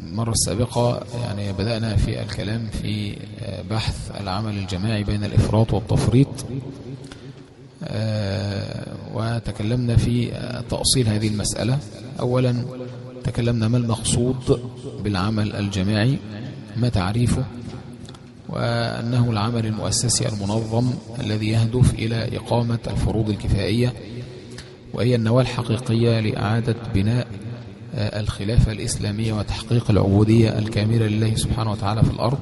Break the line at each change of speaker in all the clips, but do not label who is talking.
المرة السابقة يعني بدأنا في الكلام في بحث العمل الجماعي بين الإفراط والتفريط وتكلمنا في تأصيل هذه المسألة أولا تكلمنا ما المقصود بالعمل الجماعي ما تعريفه وأنه العمل المؤسسي المنظم الذي يهدف إلى إقامة الفروض الكفائية وهي النواة الحقيقية لإعادة بناء الخلافة الإسلامية وتحقيق العبودية الكاملة لله سبحانه وتعالى في الأرض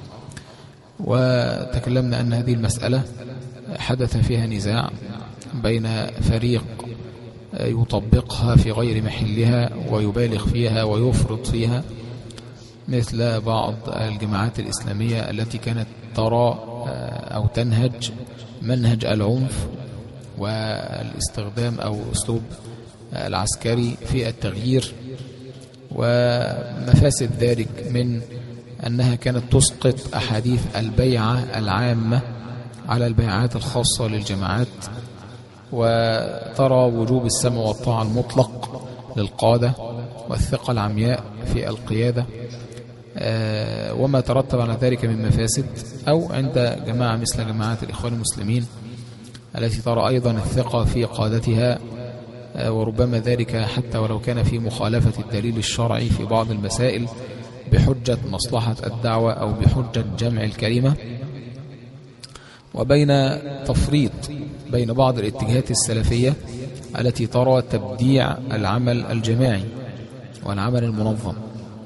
وتكلمنا أن هذه المسألة حدث فيها نزاع بين فريق يطبقها في غير محلها ويبالغ فيها ويفرط فيها مثل بعض الجماعات الإسلامية التي كانت ترى أو تنهج منهج العنف والاستخدام أو أسلوب العسكري في التغيير ومفاسد ذلك من أنها كانت تسقط أحاديث البيعة العامة على البيعات الخاصة للجماعات وترى وجوب السمع والطاعة المطلق للقادة والثقة العمياء في القيادة وما ترتب على ذلك من مفاسد أو عند جماعة مثل جماعات الإخوان المسلمين التي ترى أيضا الثقة في قادتها وربما ذلك حتى ولو كان في مخالفة الدليل الشرعي في بعض المسائل بحجة مصلحة الدعوة أو بحجة جمع الكلمة وبين تفريط بين بعض الاتجاهات السلفية التي ترى تبديع العمل الجماعي والعمل المنظم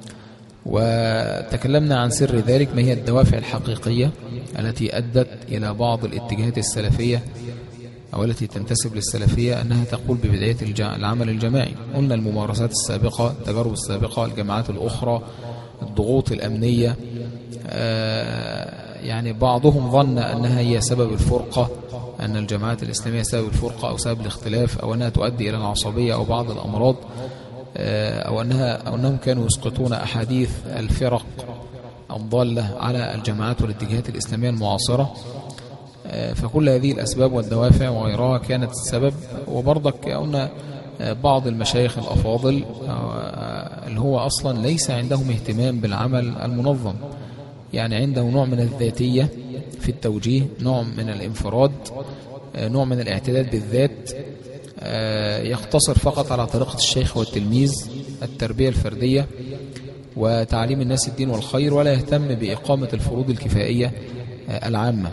وتكلمنا عن سر ذلك ما هي الدوافع الحقيقية التي أدت إلى بعض الاتجاهات السلفية أو التي تنتسب للسلفية أنها تقول ببداية العمل الجماعي قلنا الممارسات السابقة التجارب السابقة الجماعات الأخرى الضغوط الأمنية يعني بعضهم ظن أنها هي سبب الفرقة أن الجماعات الإسلامية سبب الفرقة أو سبب الاختلاف أو أنها تؤدي إلى العصبية أو بعض الأمراض أو, أنها أو أنهم كانوا يسقطون أحاديث الفرق الضالة على الجماعات والاتجاهات الإسلامية المعاصرة فكل هذه الأسباب والدوافع وغيرها كانت السبب وبرضك قلنا بعض المشايخ الأفاضل اللي هو أصلا ليس عندهم اهتمام بالعمل المنظم يعني عنده نوع من الذاتية في التوجيه نوع من الانفراد نوع من الاعتداد بالذات يقتصر فقط على طريقة الشيخ والتلميذ التربية الفردية وتعليم الناس الدين والخير ولا يهتم بإقامة الفروض الكفائية العامة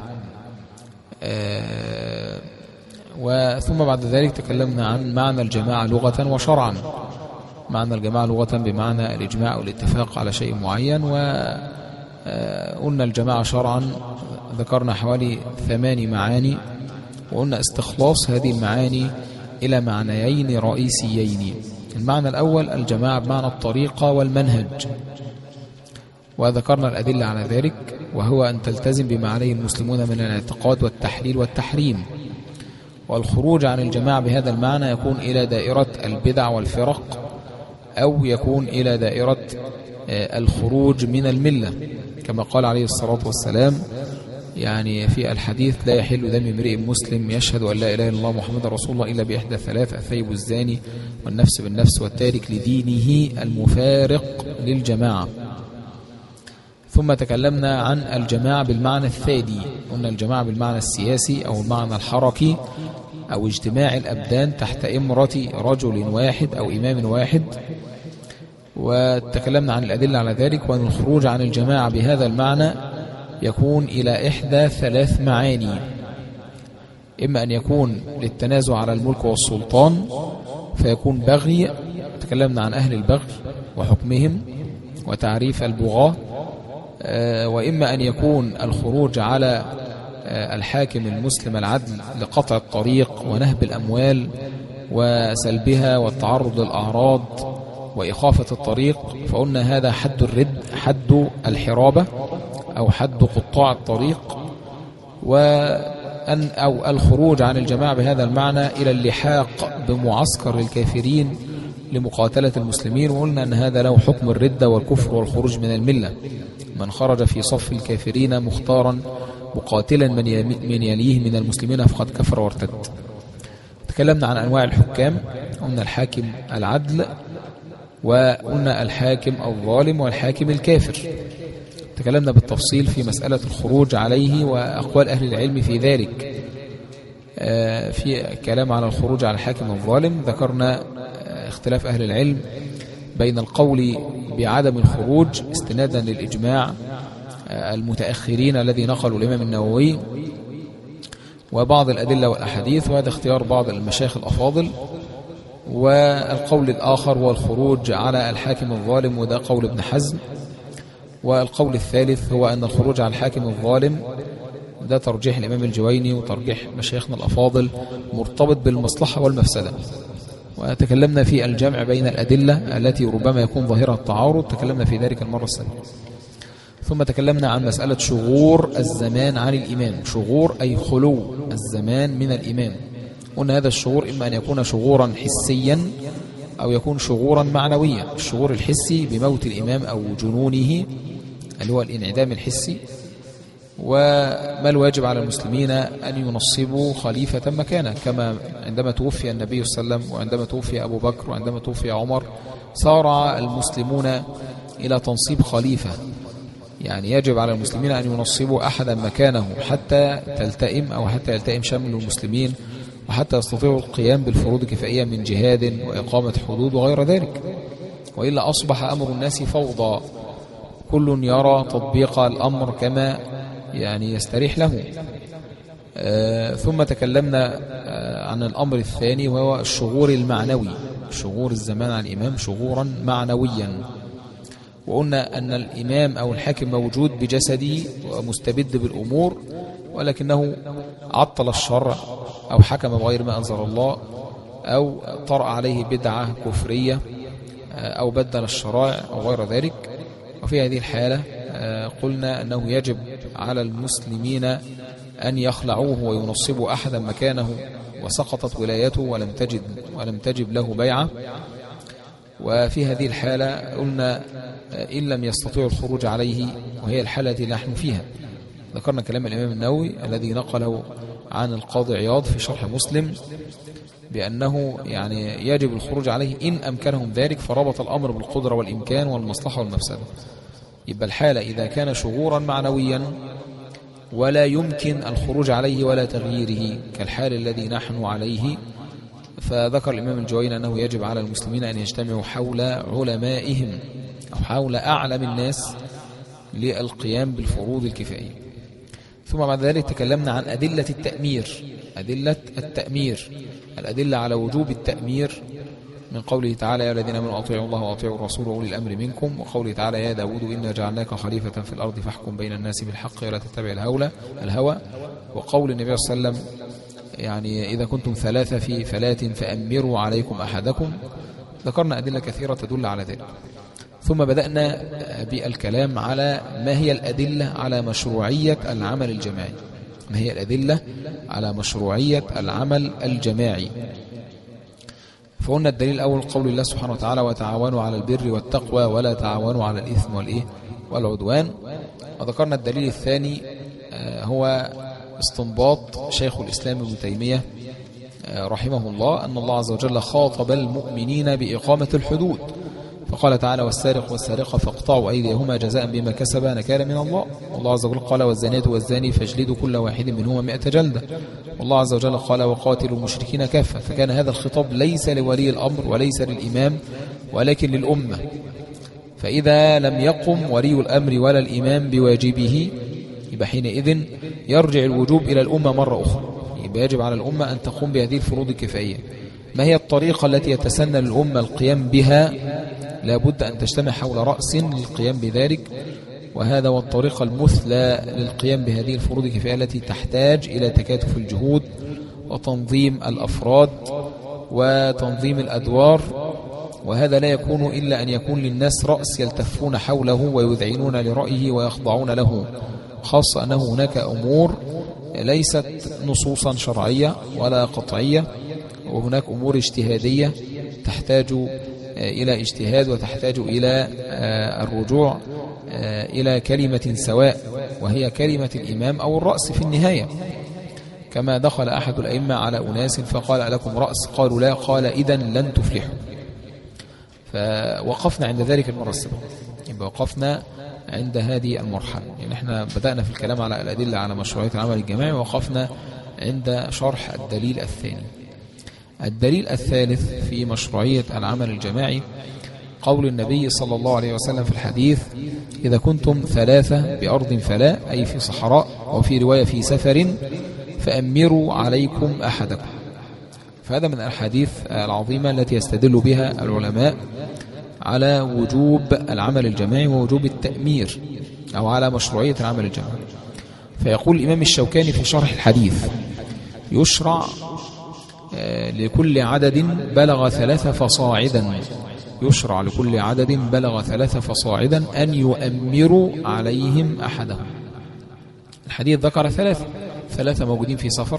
وثم بعد ذلك تكلمنا عن معنى الجماعة لغة وشرعا معنى الجماعة لغة بمعنى الإجماع والاتفاق على شيء معين وقلنا الجماعة شرعا ذكرنا حوالي ثماني معاني وقلنا استخلاص هذه المعاني إلى معنيين رئيسيين المعنى الأول الجماعة بمعنى الطريقة والمنهج وذكرنا الأدلة على ذلك وهو أن تلتزم بما عليه المسلمون من الاعتقاد والتحليل والتحريم والخروج عن الجماعة بهذا المعنى يكون إلى دائرة البدع والفرق أو يكون إلى دائرة الخروج من الملة كما قال عليه الصلاة والسلام يعني في الحديث لا يحل دم امرئ مسلم يشهد أن لا إله إلا الله محمد رسول الله إلا بإحدى ثلاث الثيب الزاني والنفس بالنفس والتارك لدينه المفارق للجماعة ثم تكلمنا عن الجماعة بالمعنى الثاني قلنا الجماعة بالمعنى السياسي أو المعنى الحركي أو اجتماع الأبدان تحت إمرة رجل واحد أو إمام واحد وتكلمنا عن الأدلة على ذلك وأن الخروج عن الجماعة بهذا المعنى يكون إلى إحدى ثلاث معاني إما أن يكون للتنازع على الملك والسلطان فيكون بغي تكلمنا عن أهل البغي وحكمهم وتعريف البغاة وإما أن يكون الخروج على الحاكم المسلم العدل لقطع الطريق ونهب الأموال وسلبها والتعرض للأعراض وإخافة الطريق فقلنا هذا حد الرد حد الحرابة أو حد قطاع الطريق وأن أو الخروج عن الجماعة بهذا المعنى إلى اللحاق بمعسكر الكافرين لمقاتلة المسلمين وقلنا أن هذا له حكم الردة والكفر والخروج من الملة من خرج في صف الكافرين مختارا مقاتلا من يليه من المسلمين فقد كفر وارتد تكلمنا عن أنواع الحكام قلنا الحاكم العدل وقلنا الحاكم الظالم والحاكم الكافر تكلمنا بالتفصيل في مسألة الخروج عليه وأقوال أهل العلم في ذلك آه، في كلام على الخروج على الحاكم الظالم ذكرنا آه، اختلاف أهل العلم بين القول بعدم الخروج استنادا للإجماع آه، المتأخرين الذي نقلوا الإمام النووي وبعض الأدلة والأحاديث وهذا اختيار بعض المشايخ الأفاضل والقول الآخر هو الخروج على الحاكم الظالم وده قول ابن حزم والقول الثالث هو أن الخروج على الحاكم الظالم ده ترجيح الإمام الجويني وترجيح مشايخنا الأفاضل مرتبط بالمصلحة والمفسدة وتكلمنا في الجمع بين الأدلة التي ربما يكون ظاهرها التعارض تكلمنا في ذلك المرة السابقة ثم تكلمنا عن مسألة شغور الزمان عن الإمام شغور أي خلو الزمان من الإمام قلنا هذا الشغور إما أن يكون شغورا حسيا أو يكون شغورا معنويا الشغور الحسي بموت الإمام أو جنونه اللي هو الانعدام الحسي وما الواجب على المسلمين أن ينصبوا خليفة مكانه كما عندما توفي النبي صلى الله عليه وسلم وعندما توفي أبو بكر وعندما توفي عمر سارع المسلمون إلى تنصيب خليفة يعني يجب على المسلمين أن ينصبوا أحدا مكانه حتى تلتئم أو حتى يلتئم شمل المسلمين وحتى يستطيعوا القيام بالفروض كفائية من جهاد وإقامة حدود وغير ذلك وإلا أصبح أمر الناس فوضى كل يرى تطبيق الأمر كما يعني يستريح له آه ثم تكلمنا آه عن الأمر الثاني وهو الشغور المعنوي شغور الزمان عن الإمام شغورا معنويا وقلنا أن الإمام أو الحاكم موجود بجسده ومستبد بالأمور ولكنه عطل الشرع أو حكم بغير ما أنزل الله أو طرأ عليه بدعة كفرية أو بدل الشرائع أو غير ذلك وفي هذه الحالة قلنا أنه يجب على المسلمين أن يخلعوه وينصبوا أحدا مكانه وسقطت ولايته ولم تجد ولم تجب له بيعة وفي هذه الحالة قلنا إن لم يستطيعوا الخروج عليه وهي الحالة التي نحن فيها ذكرنا كلام الإمام النووي الذي نقله عن القاضي عياض في شرح مسلم بأنه يعني يجب الخروج عليه إن أمكنهم ذلك فربط الأمر بالقدرة والإمكان والمصلحة والمفسدة يبقى الحالة إذا كان شغورا معنويا ولا يمكن الخروج عليه ولا تغييره كالحال الذي نحن عليه فذكر الإمام الجوين أنه يجب على المسلمين أن يجتمعوا حول علمائهم أو حول أعلم الناس للقيام بالفروض الكفائية ثم بعد ذلك تكلمنا عن أدلة التأمير أدلة التأمير الأدلة على وجوب التأمير من قوله تعالى يا الذين امنوا اطيعوا الله واطيعوا الرسول واولي الامر منكم وقوله تعالى يا داود انا جعلناك خليفه في الارض فاحكم بين الناس بالحق ولا تتبع الهوى الهوى وقول النبي صلى الله عليه وسلم يعني اذا كنتم ثلاثه في فلاة فامروا عليكم احدكم ذكرنا ادله كثيره تدل على ذلك ثم بدانا بالكلام على ما هي الادله على مشروعيه العمل الجماعي ما هي الادله على مشروعيه العمل الجماعي فقلنا الدليل الأول قول الله سبحانه وتعالى وتعاونوا على البر والتقوى ولا تعاونوا على الإثم والإيه والعدوان وذكرنا الدليل الثاني هو استنباط شيخ الإسلام ابن تيمية رحمه الله أن الله عز وجل خاطب المؤمنين بإقامة الحدود فقال تعالى والسارق والسارقة فاقطعوا أيديهما جزاء بما كسبا نكالا من الله والله عز وجل قال والزانية والزاني فاجلدوا كل واحد منهما مئة جلدة والله عز وجل قال وقاتلوا المشركين كافة فكان هذا الخطاب ليس لولي الأمر وليس للإمام ولكن للأمة فإذا لم يقم ولي الأمر ولا الإمام بواجبه يبقى حينئذ يرجع الوجوب إلى الأمة مرة أخرى يبقى يجب على الأمة أن تقوم بهذه الفروض الكفائية ما هي الطريقة التي يتسنى للأمة القيام بها لا بد أن تجتمع حول رأس للقيام بذلك وهذا هو الطريقة المثلى للقيام بهذه الفروض الكفائية التي تحتاج إلى تكاتف الجهود وتنظيم الأفراد وتنظيم الأدوار وهذا لا يكون إلا أن يكون للناس رأس يلتفون حوله ويذعنون لرأيه ويخضعون له خاصة أنه هناك أمور ليست نصوصا شرعية ولا قطعية وهناك أمور اجتهادية تحتاج إلى اجتهاد وتحتاج إلى الرجوع إلى كلمة سواء وهي كلمة الإمام أو الرأس في النهاية كما دخل أحد الأئمة على أناس فقال لكم رأس قالوا لا قال إذا لن تفلحوا فوقفنا عند ذلك المرة السابقة يبقى وقفنا عند هذه المرحلة يعني احنا بدأنا في الكلام على الأدلة على مشروعية العمل الجماعي ووقفنا عند شرح الدليل الثاني الدليل الثالث في مشروعية العمل الجماعي قول النبي صلى الله عليه وسلم في الحديث إذا كنتم ثلاثة بأرض فلا أي في صحراء وفي رواية في سفر فأمروا عليكم أحدكم فهذا من الحديث العظيمة التي يستدل بها العلماء على وجوب العمل الجماعي ووجوب التأمير أو على مشروعية العمل الجماعي فيقول الإمام الشوكاني في شرح الحديث يشرع لكل عدد بلغ ثلاثة فصاعدا يشرع لكل عدد بلغ ثلاثة فصاعدا أن يؤمروا عليهم أحدهم الحديث ذكر ثلاثة ثلاثة موجودين في سفر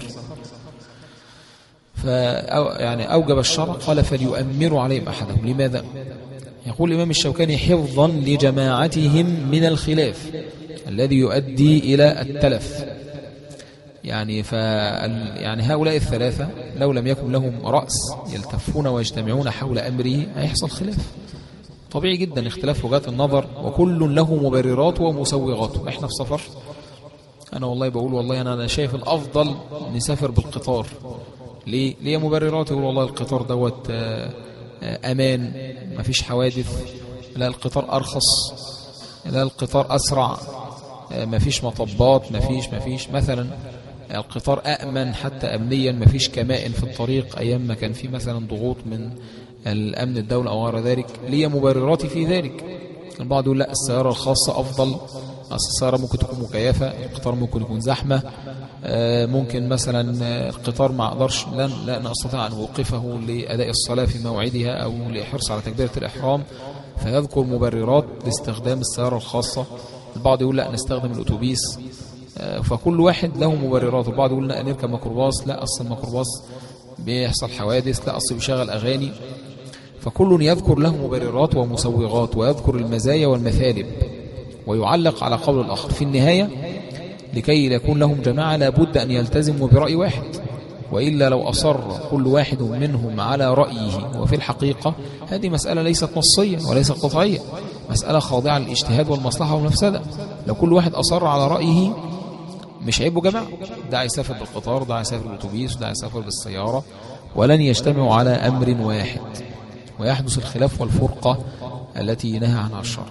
فأو يعني أوجب الشرع قال فليؤمروا عليهم أحدهم لماذا؟ يقول الإمام الشوكاني حفظا لجماعتهم من الخلاف الذي يؤدي إلى التلف يعني ف يعني هؤلاء الثلاثة لو لم يكن لهم رأس يلتفون ويجتمعون حول أمره هيحصل خلاف طبيعي جدا اختلاف وجهات النظر وكل له مبررات ومسوغات احنا في سفر انا والله بقول والله انا انا شايف الافضل نسافر بالقطار ليه ليه مبررات يقول والله القطار دوت امان مفيش حوادث لا القطار ارخص لا القطار اسرع مفيش مطبات مفيش مفيش مثلا القطار أأمن حتى أمنيا مفيش كمائن في الطريق أيام ما كان في مثلا ضغوط من الأمن الدولة أو غير ذلك لي مبرراتي في ذلك البعض يقول لا السيارة الخاصة أفضل أصل السيارة ممكن تكون مكيفة القطار ممكن يكون زحمة ممكن مثلا القطار ما أقدرش لن, لن أستطيع أن أوقفه لأداء الصلاة في موعدها أو لحرص على تكبيرة الإحرام فيذكر مبررات لاستخدام السيارة الخاصة البعض يقول لا نستخدم الأتوبيس فكل واحد له مبررات البعض يقول لا نركب ميكروباص لا أصل الميكروباص بيحصل حوادث لا أصل بيشغل أغاني فكل يذكر له مبررات ومسوغات ويذكر المزايا والمثالب ويعلق على قول الآخر في النهاية لكي يكون لهم جماعة لابد أن يلتزموا برأي واحد وإلا لو أصر كل واحد منهم على رأيه وفي الحقيقة هذه مسألة ليست نصية وليست قطعية مسألة خاضعة للاجتهاد والمصلحة والمفسدة لو كل واحد أصر على رأيه مش هيبقوا جماعة ده يسافر بالقطار ده يسافر بالأتوبيس ده يسافر بالسيارة ولن يجتمعوا على أمر واحد ويحدث الخلاف والفرقة التي نهى عنها الشرع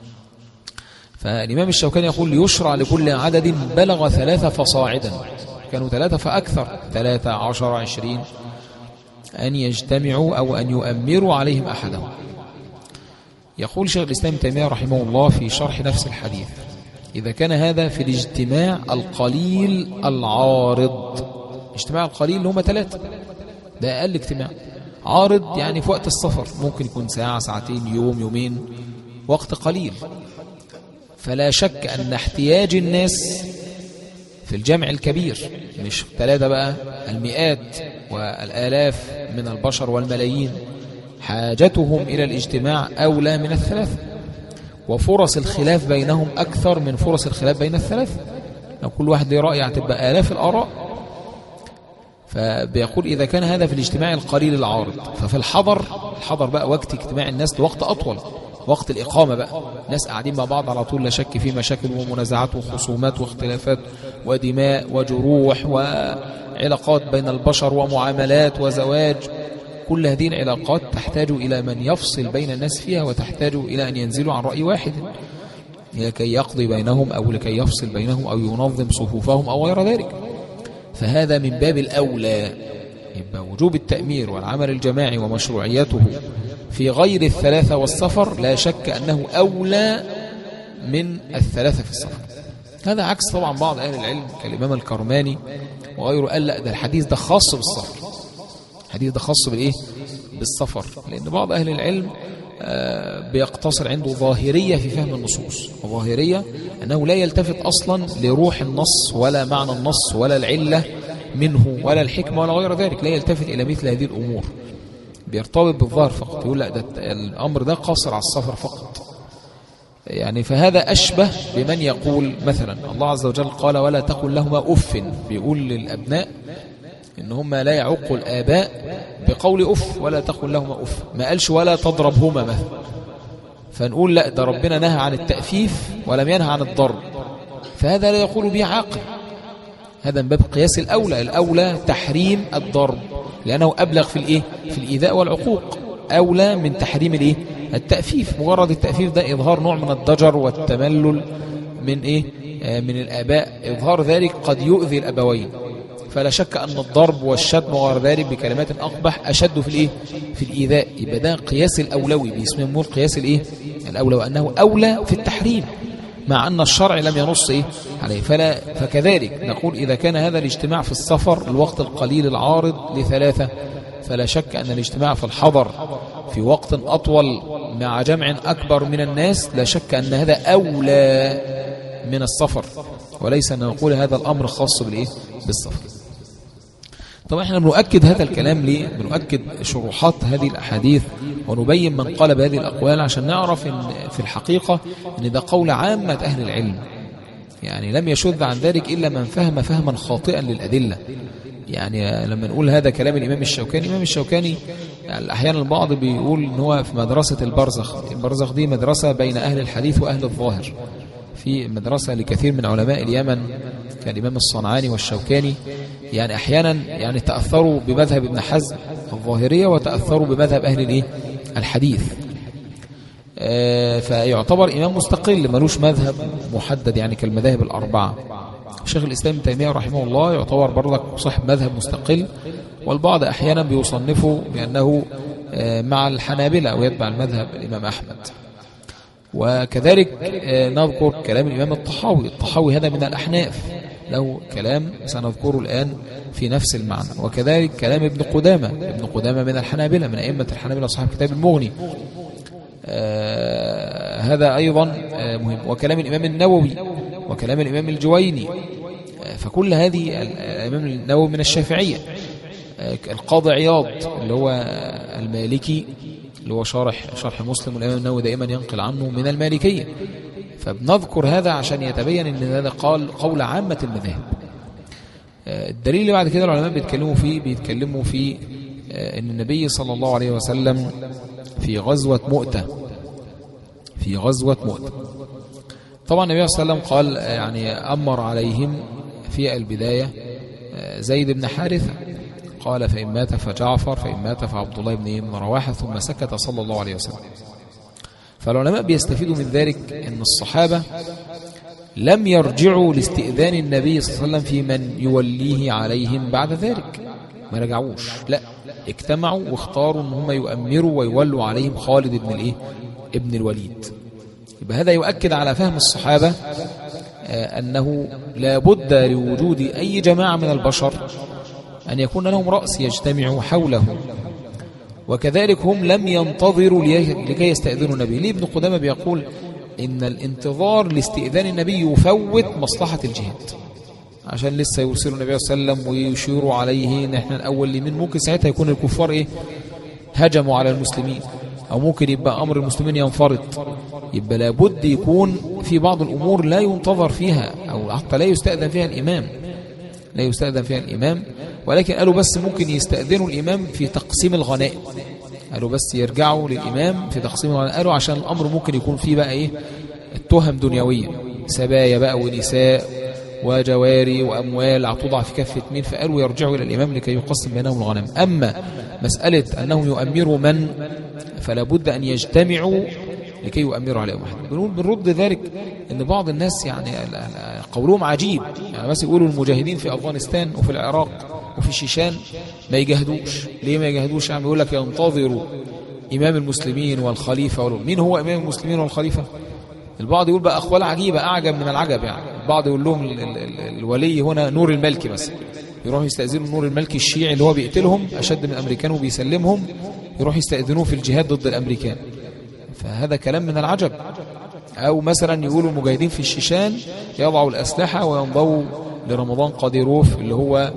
فالإمام الشوكاني يقول يشرع لكل عدد بلغ ثلاثة فصاعدا كانوا ثلاثة فأكثر ثلاثة عشر عشرين أن يجتمعوا أو أن يؤمروا عليهم أحدهم يقول شيخ الإسلام تيمية رحمه الله في شرح نفس الحديث إذا كان هذا في الاجتماع القليل العارض اجتماع القليل اللي هم ثلاثة ده أقل اجتماع عارض يعني في وقت السفر ممكن يكون ساعة ساعتين يوم يومين وقت قليل فلا شك أن احتياج الناس في الجمع الكبير مش ثلاثة بقى المئات والآلاف من البشر والملايين حاجتهم إلى الاجتماع أولى من الثلاثة وفرص الخلاف بينهم أكثر من فرص الخلاف بين الثلاثة لو كل واحد له رأي هتبقى آلاف الآراء فبيقول إذا كان هذا في الاجتماع القليل العارض ففي الحضر الحضر بقى وقت اجتماع الناس لوقت أطول وقت الإقامة بقى ناس قاعدين مع بعض على طول لا شك في مشاكل ومنازعات وخصومات واختلافات ودماء وجروح وعلاقات بين البشر ومعاملات وزواج كل هذه العلاقات تحتاج إلى من يفصل بين الناس فيها وتحتاج إلى أن ينزلوا عن رأي واحد لكي يقضي بينهم أو لكي يفصل بينهم أو ينظم صفوفهم أو غير ذلك فهذا من باب الأولى يبقى وجوب التأمير والعمل الجماعي ومشروعيته في غير الثلاثة والسفر لا شك أنه أولى من الثلاثة في السفر هذا عكس طبعا بعض أهل العلم كالإمام الكرماني وغيره قال لا ده الحديث ده خاص بالسفر الحديث ده خاص بالإيه؟ بالسفر لأن بعض أهل العلم بيقتصر عنده ظاهرية في فهم النصوص وظاهرية أنه لا يلتفت أصلا لروح النص ولا معنى النص ولا العلة منه ولا الحكمة ولا غير ذلك لا يلتفت إلى مثل هذه الأمور بيرتبط بالظاهر فقط يقول لا ده الأمر ده قاصر على السفر فقط يعني فهذا أشبه بمن يقول مثلا الله عز وجل قال ولا تقل لهما أف بيقول للأبناء ان هم لا يعقوا الآباء بقول أف ولا تقل لهما أف ما قالش ولا تضربهما مثلا فنقول لا ده ربنا نهى عن التأفيف ولم ينهى عن الضرب فهذا لا يقول به عاقل هذا من باب قياس الأولى الأولى تحريم الضرب لأنه أبلغ في الإيه؟ في الإيذاء والعقوق أولى من تحريم الإيه؟ التأفيف مجرد التأفيف ده إظهار نوع من الضجر والتملل من إيه؟ آه من الآباء إظهار ذلك قد يؤذي الأبوين فلا شك أن الضرب والشتم وغير ذلك بكلمات أقبح أشد في الإيه؟ في الإيذاء يبقى ده قياس الأولوي بيسموه القياس الإيه؟ الأولوي أنه أولى في التحريم مع أن الشرع لم ينص إيه؟ عليه فلا فكذلك نقول إذا كان هذا الاجتماع في السفر الوقت القليل العارض لثلاثة فلا شك أن الاجتماع في الحضر في وقت أطول مع جمع أكبر من الناس لا شك أن هذا أولى من السفر وليس أن نقول هذا الأمر خاص بالإيه؟ بالسفر طبعا احنا بنؤكد هذا الكلام ليه بنؤكد شروحات هذه الأحاديث ونبين من قال بهذه الأقوال عشان نعرف إن في الحقيقة أن ده قول عامة أهل العلم يعني لم يشذ عن ذلك إلا من فهم فهما خاطئا للأدلة يعني لما نقول هذا كلام الإمام الشوكاني الإمام الشوكاني يعني أحيانا البعض بيقول إن هو في مدرسة البرزخ البرزخ دي مدرسة بين أهل الحديث وأهل الظاهر في مدرسة لكثير من علماء اليمن كالإمام الصنعاني والشوكاني يعني أحيانا يعني تأثروا بمذهب ابن حزم الظاهرية وتأثروا بمذهب أهل الإيه؟ الحديث آه فيعتبر إمام مستقل ملوش مذهب محدد يعني كالمذاهب الأربعة شيخ الإسلام ابن تيمية رحمه الله يعتبر برضك صاحب مذهب مستقل والبعض أحيانا بيصنفه بأنه آه مع الحنابلة أو يتبع المذهب الإمام أحمد وكذلك نذكر كلام الإمام الطحاوي الطحاوي هذا من الأحناف له كلام سنذكره الآن في نفس المعنى وكذلك كلام ابن قدامة ابن قدامة من الحنابلة من أئمة الحنابلة صاحب كتاب المغني آه هذا أيضا آه مهم وكلام الإمام النووي وكلام الإمام الجويني آه فكل هذه الإمام النووي من الشافعية القاضي عياض اللي هو المالكي اللي هو شارح شرح مسلم والإمام النووي دائما ينقل عنه من المالكية فبنذكر هذا عشان يتبين ان هذا قال قول عامة المذاهب الدليل اللي بعد كده العلماء بيتكلموا فيه بيتكلموا في ان النبي صلى الله عليه وسلم في غزوة مؤتة في غزوة مؤتة طبعا النبي صلى الله عليه وسلم قال يعني أمر عليهم في البداية زيد بن حارثة قال فإن مات فجعفر فإن مات فعبد الله بن رواحة ثم سكت صلى الله عليه وسلم فالعلماء بيستفيدوا من ذلك أن الصحابة لم يرجعوا لاستئذان النبي صلى الله عليه وسلم في من يوليه عليهم بعد ذلك ما رجعوش لا اجتمعوا واختاروا ان هم يؤمروا ويولوا عليهم خالد بن الايه ابن الوليد يبقى هذا يؤكد على فهم الصحابة أنه لا بد لوجود أي جماعة من البشر أن يكون لهم رأس يجتمع حوله وكذلك هم لم ينتظروا لكي يستأذنوا النبي ليه ابن قدامة بيقول إن الانتظار لاستئذان النبي يفوت مصلحة الجهاد عشان لسه يرسلوا النبي صلى الله عليه وسلم ويشيروا عليه ان احنا الاول لمن ممكن ساعتها يكون الكفار ايه هجموا على المسلمين او ممكن يبقى امر المسلمين ينفرط يبقى لابد يكون في بعض الامور لا ينتظر فيها او حتى لا يستأذن فيها الامام لا يستأذن فيها الامام ولكن قالوا بس ممكن يستأذنوا الامام في تقسيم الغنائم قالوا بس يرجعوا للامام في تقسيم الغنائم قالوا عشان الامر ممكن يكون فيه بقى ايه التهم دنيويه سبايا بقى ونساء وجواري وأموال توضع في كفة مين فقالوا يرجعوا إلى الإمام لكي يقسم بينهم الغنم أما مسألة أنهم يؤمروا من فلا بد أن يجتمعوا لكي يؤمروا عليهم أحد بنقول بنرد ذلك أن بعض الناس يعني قولهم عجيب يعني بس يقولوا المجاهدين في أفغانستان وفي العراق وفي الشيشان ما يجاهدوش ليه ما يجاهدوش يعني يقول لك ينتظروا إمام المسلمين والخليفة مين هو إمام المسلمين والخليفة البعض يقول بقى أخوال عجيبة أعجب من العجب يعني البعض يقول لهم ال ال ال الولي هنا نور الملكي بس يروحوا يستأذنوا نور الملكي الشيعي اللي هو بيقتلهم أشد من الأمريكان وبيسلمهم يروحوا يستأذنوه في الجهاد ضد الأمريكان فهذا كلام من العجب أو مثلا يقولوا المجاهدين في الشيشان يضعوا الأسلحة وينضوا لرمضان قاديروف اللي هو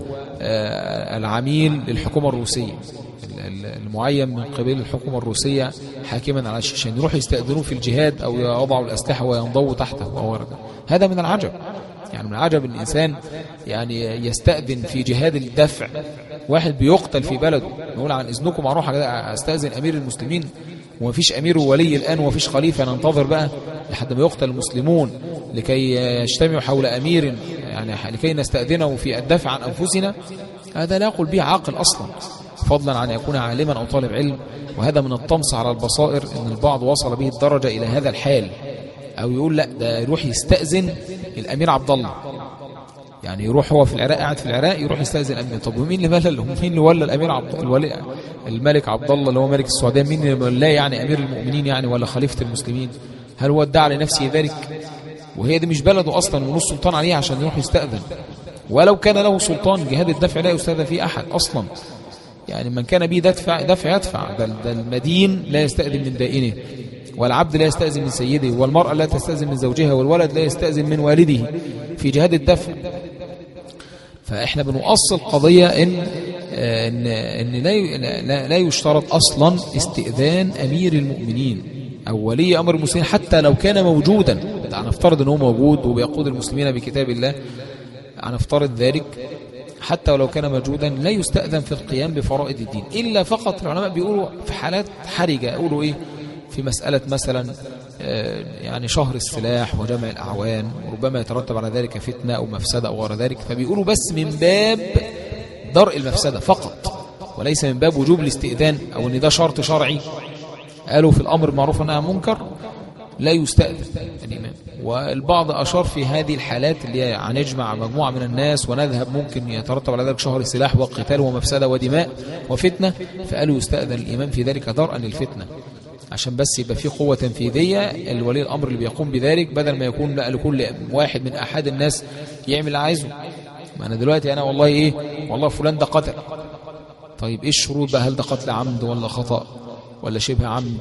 العميل للحكومة الروسية المعين من قبل الحكومة الروسية حاكما على الشيشان يروح يستأذنوه في الجهاد أو يضعوا الأسلحة وينضوا تحته أو هذا من العجب يعني من عجب الإنسان يعني يستأذن في جهاد الدفع واحد بيقتل في بلده نقول عن إذنكم أروح أستأذن أمير المسلمين ومفيش أمير ولي الآن ومفيش خليفة ننتظر بقى لحد ما يقتل المسلمون لكي يجتمعوا حول أمير يعني لكي نستأذنه في الدفع عن أنفسنا هذا لا يقول به عاقل أصلا فضلا عن يكون عالما أو طالب علم وهذا من الطمس على البصائر أن البعض وصل به الدرجة إلى هذا الحال أو يقول لا ده يروح يستأذن الأمير عبد الله يعني يروح هو في العراق قاعد في العراق يروح يستأذن الأمير طب ومين اللي ملل مين اللي ولى الأمير عبد الولي الملك عبد الله اللي هو ملك السعودية مين اللي لا يعني أمير المؤمنين يعني ولا خليفة المسلمين هل هو ادعى لنفسه ذلك وهي دي مش بلده أصلا ونص سلطان عليه عشان يروح يستأذن ولو كان له سلطان جهاد الدفع لا يستأذن فيه أحد أصلا يعني من كان به دفع دفع يدفع ده, ده المدين لا يستأذن من دائنه والعبد لا يستأذن من سيده والمرأة لا تستأذن من زوجها والولد لا يستأذن من والده في جهاد الدفع فإحنا بنؤصل قضية إن إن, إن لا, لا يشترط أصلا استئذان أمير المؤمنين أو ولي أمر المسلمين حتى لو كان موجودا هنفترض أنه موجود وبيقود المسلمين بكتاب الله هنفترض ذلك حتى ولو كان موجودا لا يستأذن في القيام بفرائض الدين إلا فقط العلماء بيقولوا في حالات حرجة يقولوا إيه في مسألة مثلا يعني شهر السلاح وجمع الأعوان وربما يترتب على ذلك فتنة أو مفسدة أو غير ذلك فبيقولوا بس من باب درء المفسدة فقط وليس من باب وجوب الاستئذان أو أن ده شرط شرعي قالوا في الأمر معروف أنها منكر لا يستأذن الإمام والبعض أشار في هذه الحالات اللي هنجمع مجموعة من الناس ونذهب ممكن يترتب على ذلك شهر السلاح وقتال ومفسدة ودماء وفتنة فقالوا يستأذن الإمام في ذلك درءا للفتنة عشان بس يبقى في قوة تنفيذية الولي الأمر اللي بيقوم بذلك بدل ما يكون لا لكل واحد من أحد الناس يعمل اللي عايزه ما أنا دلوقتي أنا والله إيه والله فلان ده قتل طيب إيه الشروط بقى هل ده قتل عمد ولا خطأ ولا شبه عمد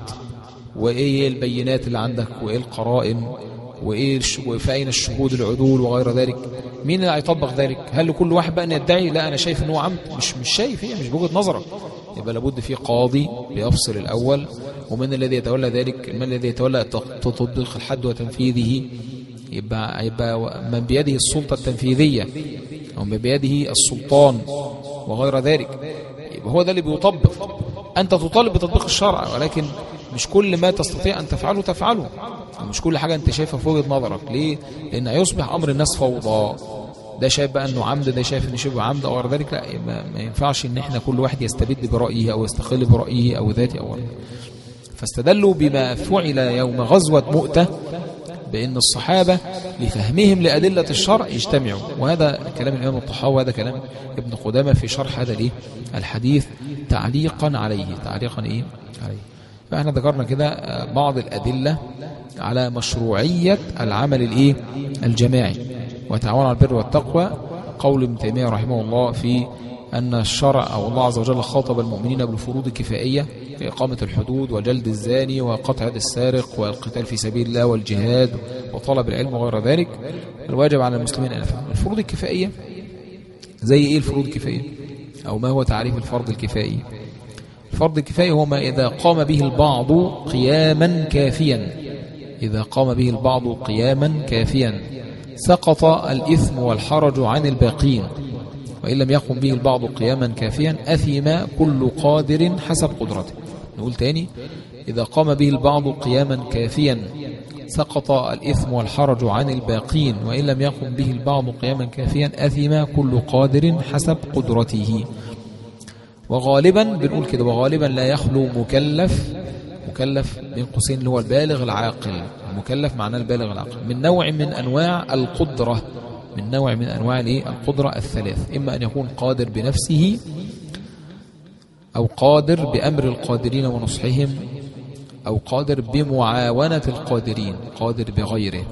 وإيه البينات اللي عندك وإيه القرائن وإيه فأين الشهود العدول وغير ذلك مين اللي هيطبق ذلك هل لكل واحد بقى أن يدعي لا أنا شايف أنه عمد مش مش شايف هي مش بوجهة نظرك يبقى لابد في قاضي بيفصل الأول ومن الذي يتولى ذلك من الذي يتولى تطبيق الحد وتنفيذه يبقى, يبقى من بيده السلطة التنفيذية أو من بيده السلطان وغير ذلك يبقى هو ده اللي بيطبق أنت تطالب بتطبيق الشرع ولكن مش كل ما تستطيع أن تفعله تفعله مش كل حاجة أنت شايفها في وجهة نظرك ليه؟ لأن هيصبح أمر الناس فوضى ده شايف بقى أنه عمد ده شايف أنه شبه عمد أو غير ذلك لا ما ينفعش أن احنا كل واحد يستبد برأيه أو يستقل برأيه أو ذاته أو غير فاستدلوا بما فعل يوم غزوة مؤتة بأن الصحابة لفهمهم لأدلة الشرع يجتمعوا وهذا كلام الإمام الطحاوي وهذا كلام ابن قدامة في شرح هذا ليه الحديث تعليقا عليه تعليقا إيه عليه فإحنا ذكرنا كده بعض الأدلة على مشروعية العمل الإيه الجماعي وتعاون على البر والتقوى قول ابن تيمية رحمه الله في أن الشرع أو الله عز وجل خاطب المؤمنين بالفروض الكفائية في إقامة الحدود وجلد الزاني وقطع يد السارق والقتال في سبيل الله والجهاد وطلب العلم وغير ذلك الواجب على المسلمين أن يفهموا الفروض الكفائية زي إيه الفروض الكفائية أو ما هو تعريف الفرض الكفائي الفرض الكفائي هو ما إذا قام به البعض قياما كافيا إذا قام به البعض قياما كافيا سقط الإثم والحرج عن الباقين وإن لم يقم به البعض قياما كافيا أثم كل قادر حسب قدرته نقول تاني إذا قام به البعض قياما كافيا سقط الإثم والحرج عن الباقين وإن لم يقم به البعض قياما كافيا أثم كل قادر حسب قدرته وغالبا بنقول كده وغالبا لا يخلو مكلف مكلف بين قوسين اللي هو البالغ العاقل المكلف معناه البالغ العاقل من نوع من أنواع القدرة من نوع من أنواع القدرة الثلاث إما أن يكون قادر بنفسه أو قادر بأمر القادرين ونصحهم أو قادر بمعاونة القادرين قادر بغيره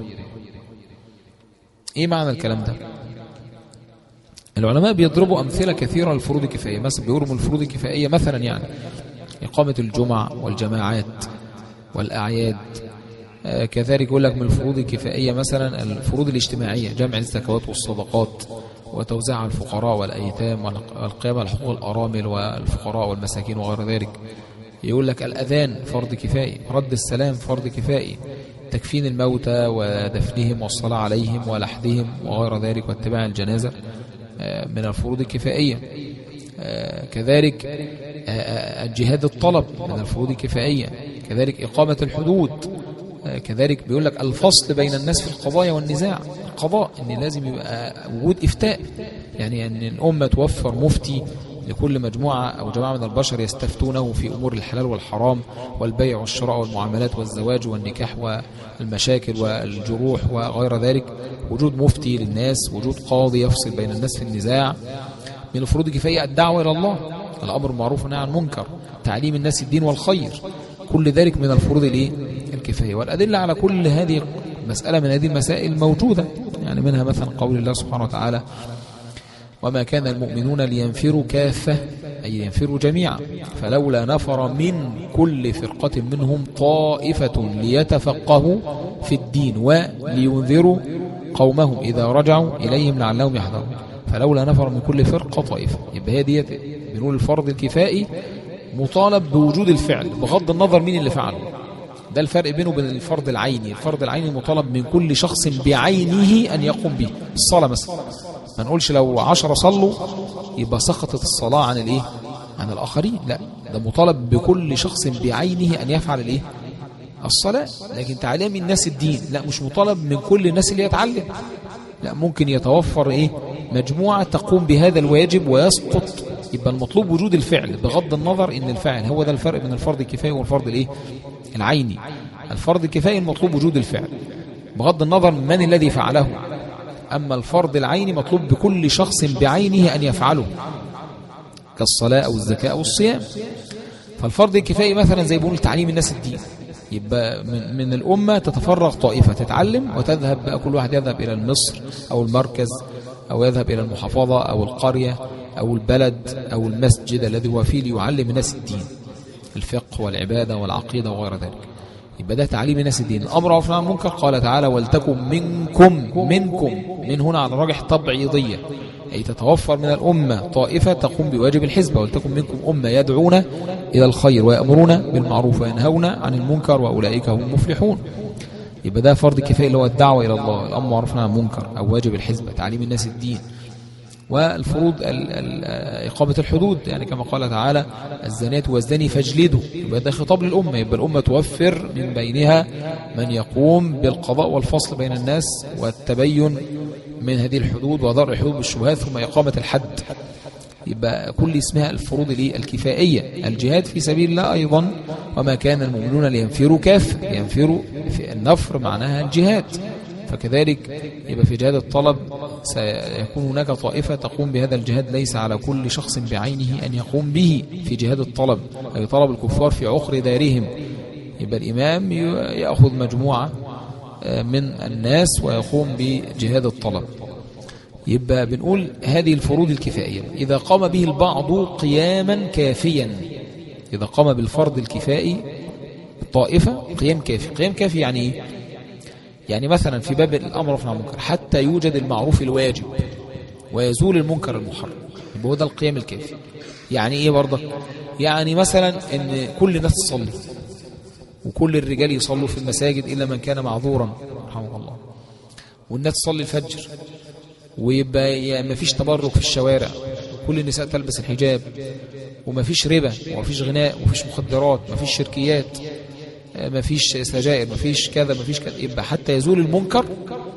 إيه معنى الكلام ده العلماء بيضربوا أمثلة كثيرة للفروض الكفائية مثلا بيقولوا من الفروض الكفائية مثلا يعني إقامة الجمع والجماعات والأعياد آه كذلك يقول لك من الفروض الكفائية مثلا الفروض الاجتماعية جمع الزكوات والصدقات وتوزيع على الفقراء والأيتام والقيام على حقوق الأرامل والفقراء والمساكين وغير ذلك يقول لك الأذان فرض كفائي رد السلام فرض كفائي تكفين الموتى ودفنهم والصلاة عليهم ولحدهم وغير ذلك واتباع الجنازة آه، من الفروض الكفائية آه، كذلك آه، آه، الجهاد الطلب من الفروض الكفائية كذلك إقامة الحدود آه، كذلك بيقول لك الفصل بين الناس في القضايا والنزاع القضاء ان لازم يبقى وجود افتاء يعني ان الامه توفر مفتي لكل مجموعه او جماعه من البشر يستفتونه في امور الحلال والحرام والبيع والشراء والمعاملات والزواج والنكاح والمشاكل والجروح وغير ذلك وجود مفتي للناس وجود قاضي يفصل بين الناس في النزاع من الفروض الكفائيه الدعوه الى الله الامر بالمعروف والنهي عن المنكر تعليم الناس الدين والخير كل ذلك من الفروض الايه الكفايه والادله على كل هذه مساله من هذه المسائل موجوده يعني منها مثلا قول الله سبحانه وتعالى وما كان المؤمنون لينفروا كافة أي لينفروا جميعا فلولا نفر من كل فرقة منهم طائفة ليتفقهوا في الدين ولينذروا قومهم إذا رجعوا إليهم لعلهم يحذرون فلولا نفر من كل فرقة طائفة يبقى هي ديت بنقول الفرض الكفائي مطالب بوجود الفعل بغض النظر مين اللي فعله ده الفرق بينه وبين الفرض العيني الفرض العيني مطالب من كل شخص بعينه أن يقوم به الصلاة مثلا ما نقولش لو عشرة صلوا يبقى سقطت الصلاة عن الايه عن الآخرين لا ده مطالب بكل شخص بعينه أن يفعل الايه الصلاة لكن تعليم الناس الدين لا مش مطالب من كل الناس اللي يتعلم لا ممكن يتوفر ايه مجموعة تقوم بهذا الواجب ويسقط يبقى المطلوب وجود الفعل بغض النظر ان الفعل هو ده الفرق بين الفرض الكفاية والفرض الايه العيني الفرض الكفاية المطلوب وجود الفعل بغض النظر من الذي فعله أما الفرض العيني مطلوب بكل شخص بعينه أن يفعله كالصلاة أو الزكاة أو الصيام فالفرض الكفاية مثلا زي بقول تعليم الناس الدين يبقى من, من الأمة تتفرغ طائفة تتعلم وتذهب بقى كل واحد يذهب إلى المصر أو المركز أو يذهب إلى المحافظة أو القرية أو البلد أو المسجد الذي هو فيه ليعلم الناس الدين الفقه والعبادة والعقيدة وغير ذلك يبقى ده تعليم الناس الدين الأمر عرف عن المنكر قال تعالى ولتكن منكم منكم من هنا على الراجح تبعيضية أي تتوفر من الأمة طائفة تقوم بواجب الحزب ولتكن منكم أمة يدعون إلى الخير ويأمرون بالمعروف وينهون عن المنكر وأولئك هم المفلحون يبقى ده فرض كفاية اللي هو الدعوة إلى الله الأمر عرفنا عن المنكر أو واجب الحزب تعليم الناس الدين والفروض ال ال إقامة الحدود يعني كما قال تعالى الزانيات والزاني فاجلدوا يبقى ده خطاب للأمة يبقى الأمة توفر من بينها من يقوم بالقضاء والفصل بين الناس والتبين من هذه الحدود وضرع الحدود بالشبهات ثم إقامة الحد يبقى كل اسمها الفروض الكفائية الجهاد في سبيل الله أيضا وما كان المؤمنون لينفروا كاف ينفروا في النفر معناها الجهاد فكذلك يبقى في جهاد الطلب سيكون هناك طائفة تقوم بهذا الجهاد ليس على كل شخص بعينه أن يقوم به في جهاد الطلب أي طلب الكفار في عقر دارهم يبقى الإمام يأخذ مجموعة من الناس ويقوم بجهاد الطلب يبقى بنقول هذه الفروض الكفائية إذا قام به البعض قياما كافيا إذا قام بالفرض الكفائي طائفة قيام كافي قيام كافي يعني إيه يعني مثلا في باب الأمر في المنكر حتى يوجد المعروف الواجب ويزول المنكر المحرم يبقى هو ده القيام الكافي يعني ايه برضك يعني مثلا ان كل الناس تصلي وكل الرجال يصلوا في المساجد إلا من كان معذورا رحمه الله والناس تصلي الفجر ويبقى يعني ما فيش تبرك في الشوارع كل النساء تلبس الحجاب وما فيش ربا وما فيش غناء وما فيش مخدرات وما فيش شركيات ما فيش سجائر ما فيش كذا ما فيش كذا يبقى حتى يزول المنكر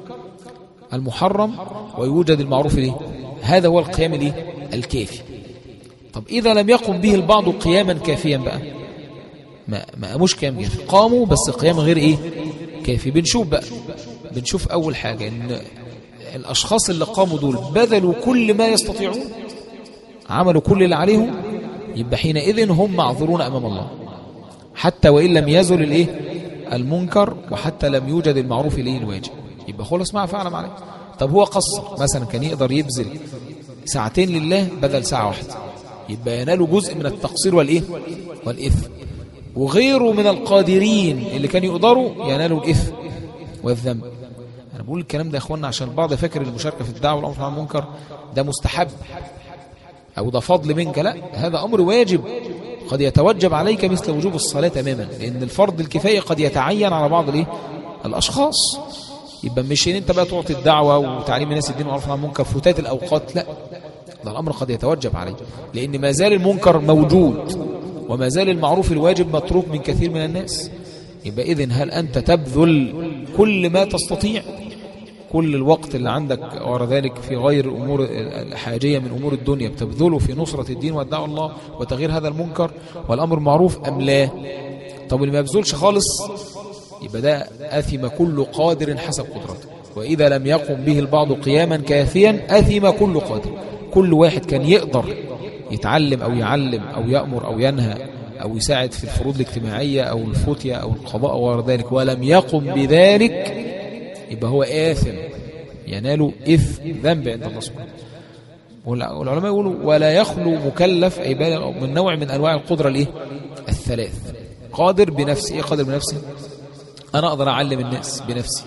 المحرم ويوجد المعروف ليه هذا هو القيام ليه الكافي طب إذا لم يقم به البعض قياما كافيا بقى ما ما قاموش قيام كافي قاموا بس قيام غير ايه كافي بنشوف بقى بنشوف أول حاجة إن الأشخاص اللي قاموا دول بذلوا كل ما يستطيعون عملوا كل اللي عليهم يبقى حينئذ هم معذورون أمام الله حتى وإن لم يزل الإيه المنكر وحتى لم يوجد المعروف إليه الواجب يبقى خلص ما فعل عليه طب هو قصر مثلا كان يقدر يبذل ساعتين لله بدل ساعة واحدة يبقى ينال جزء من التقصير والإيه والإثم وغيره من القادرين اللي كانوا يقدروا ينالوا الإثم والذنب أنا بقول الكلام ده يا أخوانا عشان البعض فاكر المشاركة في الدعوة والأمر عن المنكر ده مستحب أو ده فضل منك لا هذا أمر واجب قد يتوجب عليك مثل وجوب الصلاة تماما لأن الفرض الكفاية قد يتعين على بعض الايه الاشخاص يبقى مش ان انت بقى تعطي الدعوه وتعليم الناس الدين وعرف عن المنكر فتات الاوقات لا ده الامر قد يتوجب عليه لان ما زال المنكر موجود وما زال المعروف الواجب متروك من كثير من الناس يبقى اذن هل انت تبذل كل ما تستطيع كل الوقت اللي عندك وراء ذلك في غير الأمور الحاجية من أمور الدنيا بتبذله في نصرة الدين والدعوة الله وتغيير هذا المنكر والأمر معروف أم لا طب اللي ما يبذلش خالص يبقى ده أثم كل قادر حسب قدرته وإذا لم يقم به البعض قياما كافيا أثم كل قادر كل واحد كان يقدر يتعلم أو يعلم أو يأمر أو ينهى أو يساعد في الفروض الاجتماعية أو الفتية أو القضاء وغير ذلك ولم يقم بذلك يبقى هو آثم ينال إثم ذنب عند الله سبحانه والعلماء يقولوا ولا يخلو مكلف أي بالغ من نوع من أنواع القدرة الإيه؟ الثلاث قادر بنفسه إيه قادر بنفسه أنا أقدر أعلم الناس بنفسي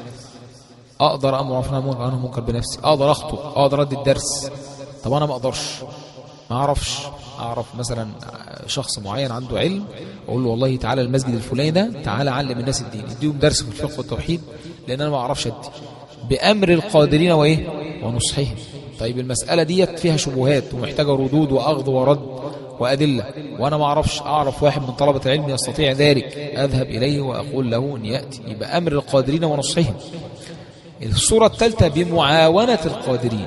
أقدر أمر عفنا منكر عنه منكر بنفسي أقدر أخطب أقدر أدي الدرس طب أنا ما أقدرش ما أعرفش أعرف مثلا شخص معين عنده علم أقول له والله تعالى المسجد الفلاني ده تعالى علم الناس الدين اديهم درس في الفقه والتوحيد لأن أنا ما أعرفش أدي بأمر القادرين وإيه ونصحهم طيب المسألة ديت فيها شبهات ومحتاجة ردود وأخذ ورد وأدلة وأنا ما أعرفش أعرف واحد من طلبة العلم يستطيع ذلك أذهب إليه وأقول له أن يأتي يبقى أمر القادرين ونصحهم الصورة الثالثة بمعاونة القادرين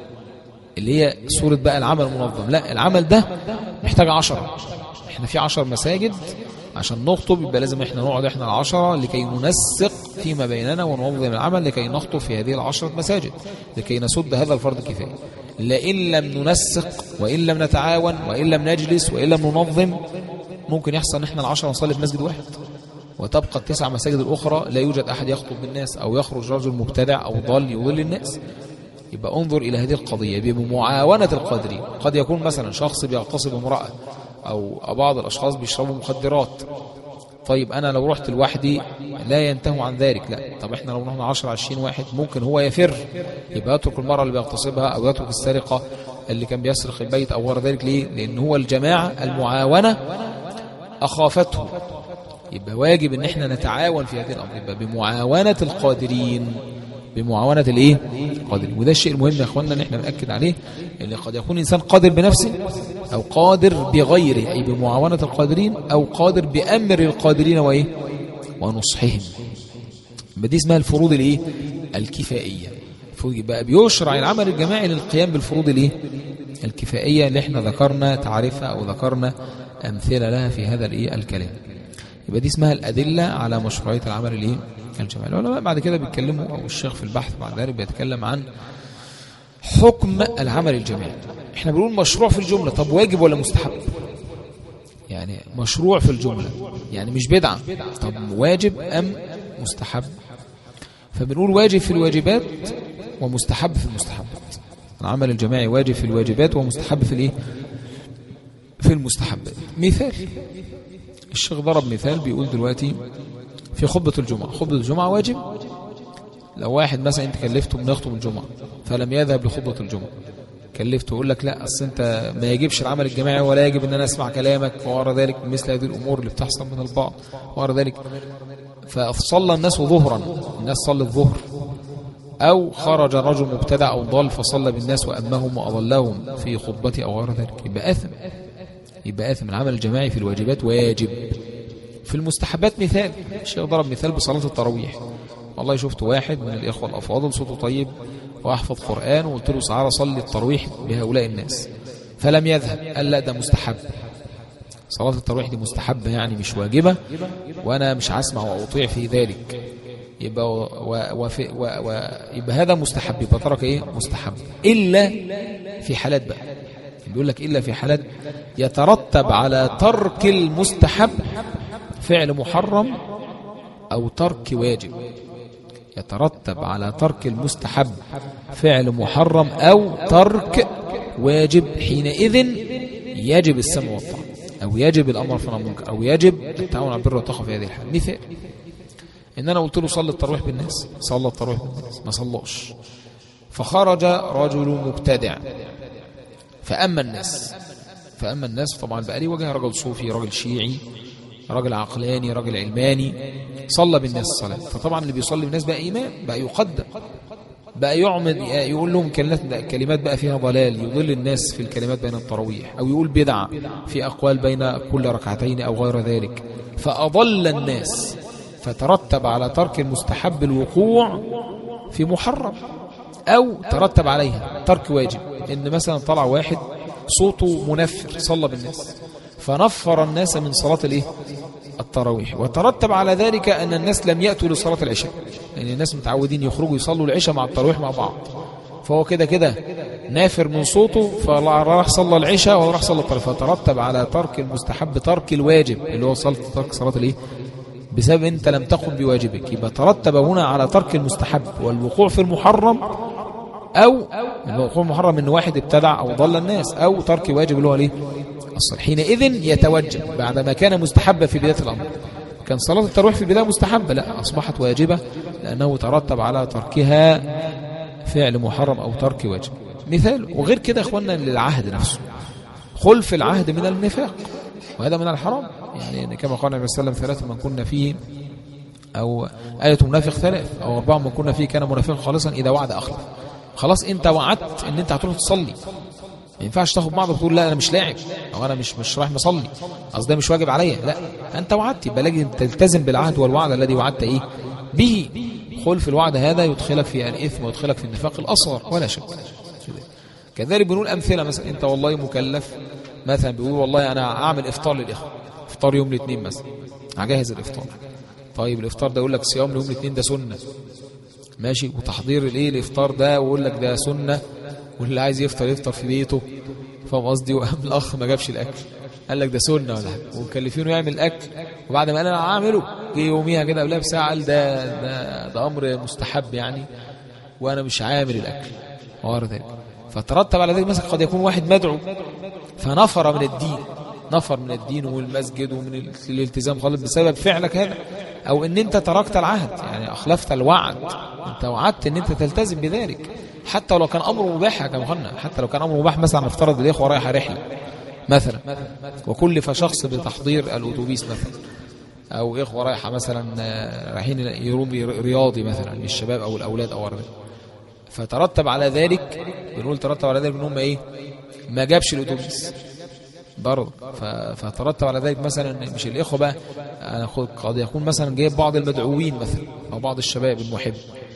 اللي هي صورة بقى العمل المنظم لا العمل ده محتاج عشرة احنا في عشر مساجد عشان نخطب يبقى لازم احنا نقعد احنا العشرة لكي ننسق فيما بيننا وننظم العمل لكي نخطب في هذه العشرة مساجد لكي نسد هذا الفرض كفاية لئن لم ننسق وإن لم نتعاون وإن لم نجلس وإن لم ننظم ممكن يحصل ان احنا العشرة نصلي في مسجد واحد وتبقى التسع مساجد الأخرى لا يوجد أحد يخطب بالناس أو يخرج رجل مبتدع أو ضال يضل الناس يبقى انظر إلى هذه القضية بمعاونة القادرين قد يكون مثلا شخص بيغتصب امرأة أو بعض الأشخاص بيشربوا مخدرات طيب أنا لو رحت لوحدي لا ينتهوا عن ذلك لا طب إحنا لو رحنا 10 20 واحد ممكن هو يفر يبقى يترك المرأة اللي بيغتصبها أو يترك السرقة اللي كان بيسرق البيت أو غير ذلك ليه لأن هو الجماعة المعاونة أخافته يبقى واجب ان احنا نتعاون في هذه الامر يبقى بمعاونة القادرين بمعاونة الايه القادرين وده الشيء المهم يا اخواننا ان احنا نأكد عليه ان قد يكون انسان قادر بنفسه او قادر بغيره اي بمعاونة القادرين او قادر بامر القادرين وايه ونصحهم يبقى دي اسمها الفروض الايه الكفائية يبقى بيشرع العمل الجماعي للقيام بالفروض الايه الكفائية اللي احنا ذكرنا تعريفها او ذكرنا امثله لها في هذا الايه الكلام يبقى دي اسمها الأدلة على مشروعية العمل الايه الجماعي العلماء بعد كده بيتكلموا أو الشيخ في البحث بعد ذلك بيتكلم عن حكم العمل الجماعي احنا بنقول مشروع في الجملة طب واجب ولا مستحب يعني مشروع في الجملة يعني مش بدعة طب واجب أم مستحب فبنقول واجب في الواجبات ومستحب في المستحبات العمل الجماعي واجب في الواجبات ومستحب في الايه في المستحبات مثال الشيخ ضرب مثال بيقول دلوقتي في خطبة الجمعة خطبة الجمعة واجب لو واحد مثلا انت كلفته بنخطب الجمعة فلم يذهب لخطبة الجمعة كلفته يقول لك لا اصل انت ما يجبش العمل الجماعي ولا يجب ان انا اسمع كلامك وغير ذلك مثل هذه الامور اللي بتحصل من البعض وغير ذلك فصلى الناس ظهرا الناس صلت ظهر أو خرج رجل مبتدع أو ضال فصلى بالناس وأمهم وأضلهم في خطبته أو غير ذلك يبقى آثم يبقى آثم العمل الجماعي في الواجبات واجب في المستحبات مثال الشيخ ضرب مثال بصلاة التراويح والله شفت واحد من الإخوة الأفاضل صوته طيب وأحفظ قرآن وقلت له تعالى صلي التراويح بهؤلاء الناس فلم يذهب قال لا ده مستحب صلاة التراويح دي مستحبة يعني مش واجبة وأنا مش هسمع وأطيع في ذلك يبقى, و و وفي و و يبقى هذا مستحب يبقى ترك ايه مستحب إلا في حالات بقى بيقول لك إلا في حالات يترتب على ترك المستحب فعل محرم أو ترك واجب يترتب على ترك المستحب فعل محرم أو ترك واجب حينئذ يجب السمع والطاعة أو يجب الأمر في المنكر أو يجب التعاون على البر والتقوى في هذه الحال مثال إن أنا قلت له صلي التراويح بالناس صلى التراويح بالناس ما صلاش فخرج رجل مبتدع فأما الناس فأما الناس طبعا بقى لي وجه رجل صوفي رجل شيعي راجل عقلاني راجل علماني صلى بالناس الصلاة فطبعا اللي بيصلي بالناس بقى إمام بقى يقدم بقى يعمد يقول لهم كلمات كلمات بقى فيها ضلال يضل الناس في الكلمات بين التراويح أو يقول بدعة في أقوال بين كل ركعتين أو غير ذلك فأضل الناس فترتب على ترك المستحب الوقوع في محرم أو ترتب عليها ترك واجب إن مثلا طلع واحد صوته منفر صلى بالناس فنفر الناس من صلاة الايه التراويح وترتب على ذلك أن الناس لم يأتوا لصلاة العشاء لأن الناس متعودين يخرجوا يصلوا العشاء مع التراويح مع بعض فهو كده كده نافر من صوته فراح صلى العشاء وراح صلى التراويح فترتب على ترك المستحب ترك الواجب اللي هو صلاة ترك صلاة الايه بسبب انت لم تقم بواجبك يبقى ترتب هنا على ترك المستحب والوقوع في المحرم او الوقوع في المحرم ان واحد ابتدع او ضل الناس او ترك واجب اللي هو الايه الصلاة حينئذ يتوجب بعدما كان مستحبا في بداية الأمر كان صلاة الترويح في البداية مستحبة لا أصبحت واجبة لأنه ترتب على تركها فعل محرم أو ترك واجب مثال وغير كده أخوانا للعهد نفسه خلف العهد من النفاق وهذا من الحرام يعني كما قال النبي صلى الله عليه وسلم ثلاث من كنا فيه أو آية منافق ثلاث أو أربعة من كنا فيه كان منافقا خالصا إذا وعد أخلف خلاص أنت وعدت أن أنت هتروح تصلي ما ينفعش تاخد بعض وتقول لا انا مش لاعب او انا مش مش رايح مصلي قصدي ده مش واجب عليا لا انت وعدت يبقى لازم تلتزم بالعهد والوعد الذي وعدت ايه به خلف الوعد هذا يدخلك في الاثم ويدخلك في النفاق الاصغر ولا شك كذلك بنقول امثله مثلا انت والله مكلف مثلا بيقول والله انا اعمل افطار للاخوه افطار يوم الاثنين مثلا هجهز الافطار طيب الافطار ده يقول لك صيام يوم الاثنين ده سنه ماشي وتحضير الايه الافطار ده ويقول لك ده سنه واللي عايز يفطر يفطر في بيته فاهم قصدي وقام الاخ ما جابش الاكل قال لك ده سنه ولا حاجه ومكلفينه يعمل الاكل وبعد ما قال انا هعمله جه يوميها كده قبلها بساعه قال ده ده ده امر مستحب يعني وانا مش عامل الاكل وغير ذلك فترتب على ذلك مثلا قد يكون واحد مدعو فنفر من الدين نفر من الدين والمسجد ومن الالتزام خالص بسبب فعلك هذا او ان انت تركت العهد يعني اخلفت الوعد انت وعدت ان انت تلتزم بذلك حتى لو كان امر مباح يا كمهنا حتى لو كان امر مباح مثلا نفترض الاخوه رايحه رحله مثلا وكلف شخص بتحضير الاتوبيس مثلا او اخوه رايحه مثلا رايحين يروم رياضي مثلا للشباب او الاولاد او غيره فترتب على ذلك بنقول ترتب على ذلك ان هم ايه ما جابش الاتوبيس برضه فترتب على ذلك مثلا مش الاخوه بقى انا قد يكون مثلا جايب بعض المدعوين مثلا او بعض الشباب المحب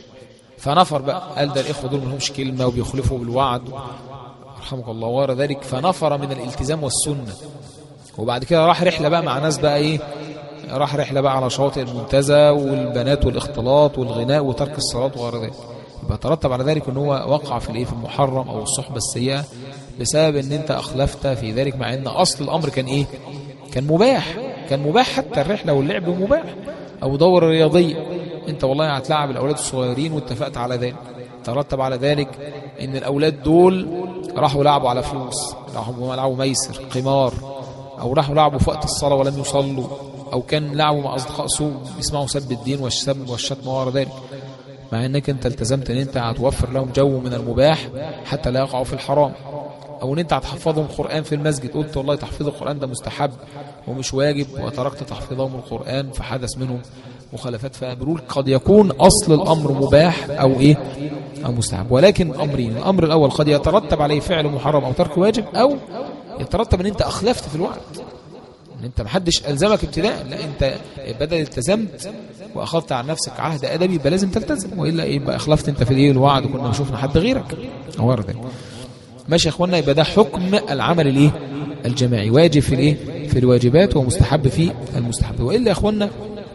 فنفر بقى قال ده الاخوه دول ملهمش كلمه وبيخلفوا بالوعد رحمك الله وغير ذلك فنفر من الالتزام والسنه وبعد كده راح رحله بقى مع ناس بقى ايه راح رحله بقى على شواطئ المنتزه والبنات والاختلاط والغناء وترك الصلاه وغير ذلك يبقى ترتب على ذلك ان هو وقع في الايه في المحرم او الصحبه السيئه بسبب ان انت اخلفت في ذلك مع ان اصل الامر كان ايه كان مباح كان مباح حتى الرحله واللعب مباح او دوره رياضيه انت والله هتلعب الاولاد الصغيرين واتفقت على ذلك ترتب على ذلك ان الاولاد دول راحوا لعبوا على فلوس راحوا لعبوا ميسر قمار او راحوا لعبوا في وقت الصلاه ولم يصلوا او كان لعبوا مع اصدقاء سوء يسمعوا سب الدين والسب والشتم وغير ذلك مع انك انت التزمت ان انت هتوفر لهم جو من المباح حتى لا يقعوا في الحرام او ان انت هتحفظهم قران في المسجد قلت والله تحفيظ القران ده مستحب ومش واجب وتركت تحفيظهم القران فحدث منهم مخالفات فبنقول قد يكون اصل الامر مباح او ايه او مستحب ولكن امرين الامر الاول قد يترتب عليه فعل محرم او ترك واجب او يترتب ان انت اخلفت في الوعد ان انت محدش الزمك ابتداء لا انت بدل التزمت واخذت عن نفسك عهد ادبي يبقى لازم تلتزم والا يبقى اخلفت انت في الايه الوعد كنا شفنا حد غيرك او غير ذلك ماشي يا اخوانا يبقى ده حكم العمل الايه الجماعي واجب في الايه في الواجبات ومستحب في المستحب والا يا اخوانا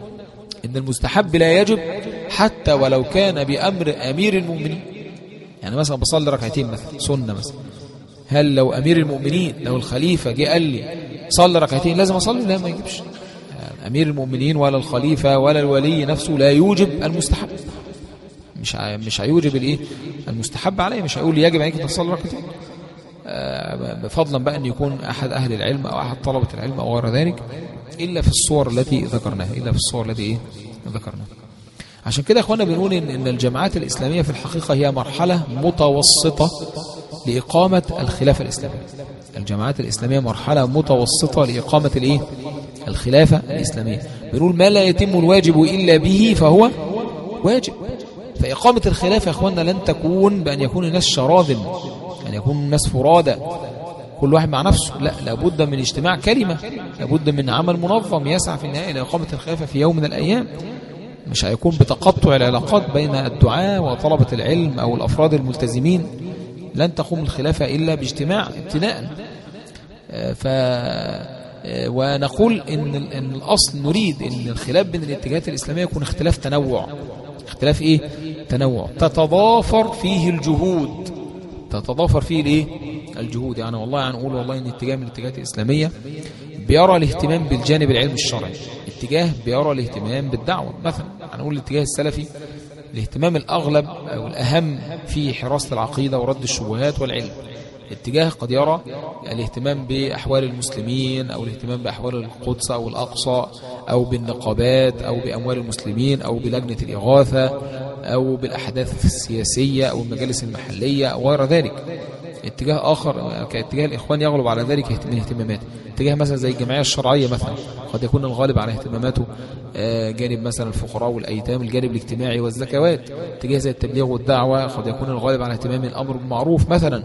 ان المستحب لا يجب حتى ولو كان بامر امير المؤمنين يعني مثلا بصلي ركعتين مثلا سنه مثلا هل لو امير المؤمنين لو الخليفه جه قال لي صلي ركعتين لازم اصلي لا ما يجبش يعني امير المؤمنين ولا الخليفه ولا الولي نفسه لا يوجب المستحب مش مش هيوجب الايه المستحب عليه مش هيقول يجب عليك تصلي ركعتين فضلا بقى ان يكون احد اهل العلم او احد طلبه العلم او غير ذلك الا في الصور التي ذكرناها الا في الصور التي ايه ذكرناها عشان كده يا اخوانا بنقول ان ان الجماعات الاسلاميه في الحقيقه هي مرحله متوسطه لاقامه الخلافه الاسلاميه الجماعات الاسلاميه مرحله متوسطه لاقامه الايه الخلافة الإسلامية بنقول ما لا يتم الواجب إلا به فهو واجب فإقامة الخلافة يا أخواننا لن تكون بأن يكون الناس شراذم أن يكون الناس فرادى كل واحد مع نفسه لا لابد من اجتماع كلمة لابد من عمل منظم يسعى في النهاية لإقامة الخلافة في يوم من الأيام مش هيكون بتقطع العلاقات بين الدعاة وطلبة العلم أو الأفراد الملتزمين لن تقوم الخلافة إلا باجتماع ابتداء ف ونقول إن, إن الأصل نريد إن الخلاف بين الاتجاهات الإسلامية يكون اختلاف تنوع اختلاف إيه؟ تنوع تتضافر فيه الجهود تتضافر فيه الإيه؟ الجهود يعني والله يعني نقول والله إن اتجاه من الاتجاهات الإسلامية بيرى الاهتمام بالجانب العلمي الشرعي اتجاه بيرى الاهتمام بالدعوة مثلا هنقول الاتجاه السلفي الاهتمام الأغلب أو الأهم في حراسة العقيدة ورد الشبهات والعلم اتجاه قد يرى الاهتمام بأحوال المسلمين أو الاهتمام بأحوال القدس أو الأقصى أو بالنقابات أو بأموال المسلمين أو بلجنة الإغاثة أو بالأحداث السياسية أو المجالس المحلية أو غير ذلك اتجاه آخر كاتجاه الإخوان يغلب على ذلك من اهتماماته اتجاه مثلا زي الجمعية الشرعية مثلا قد يكون الغالب على اهتماماته جانب مثلا الفقراء والأيتام الجانب الاجتماعي والزكوات اتجاه زي التبليغ والدعوة قد يكون الغالب على اهتمام الأمر بالمعروف مثلا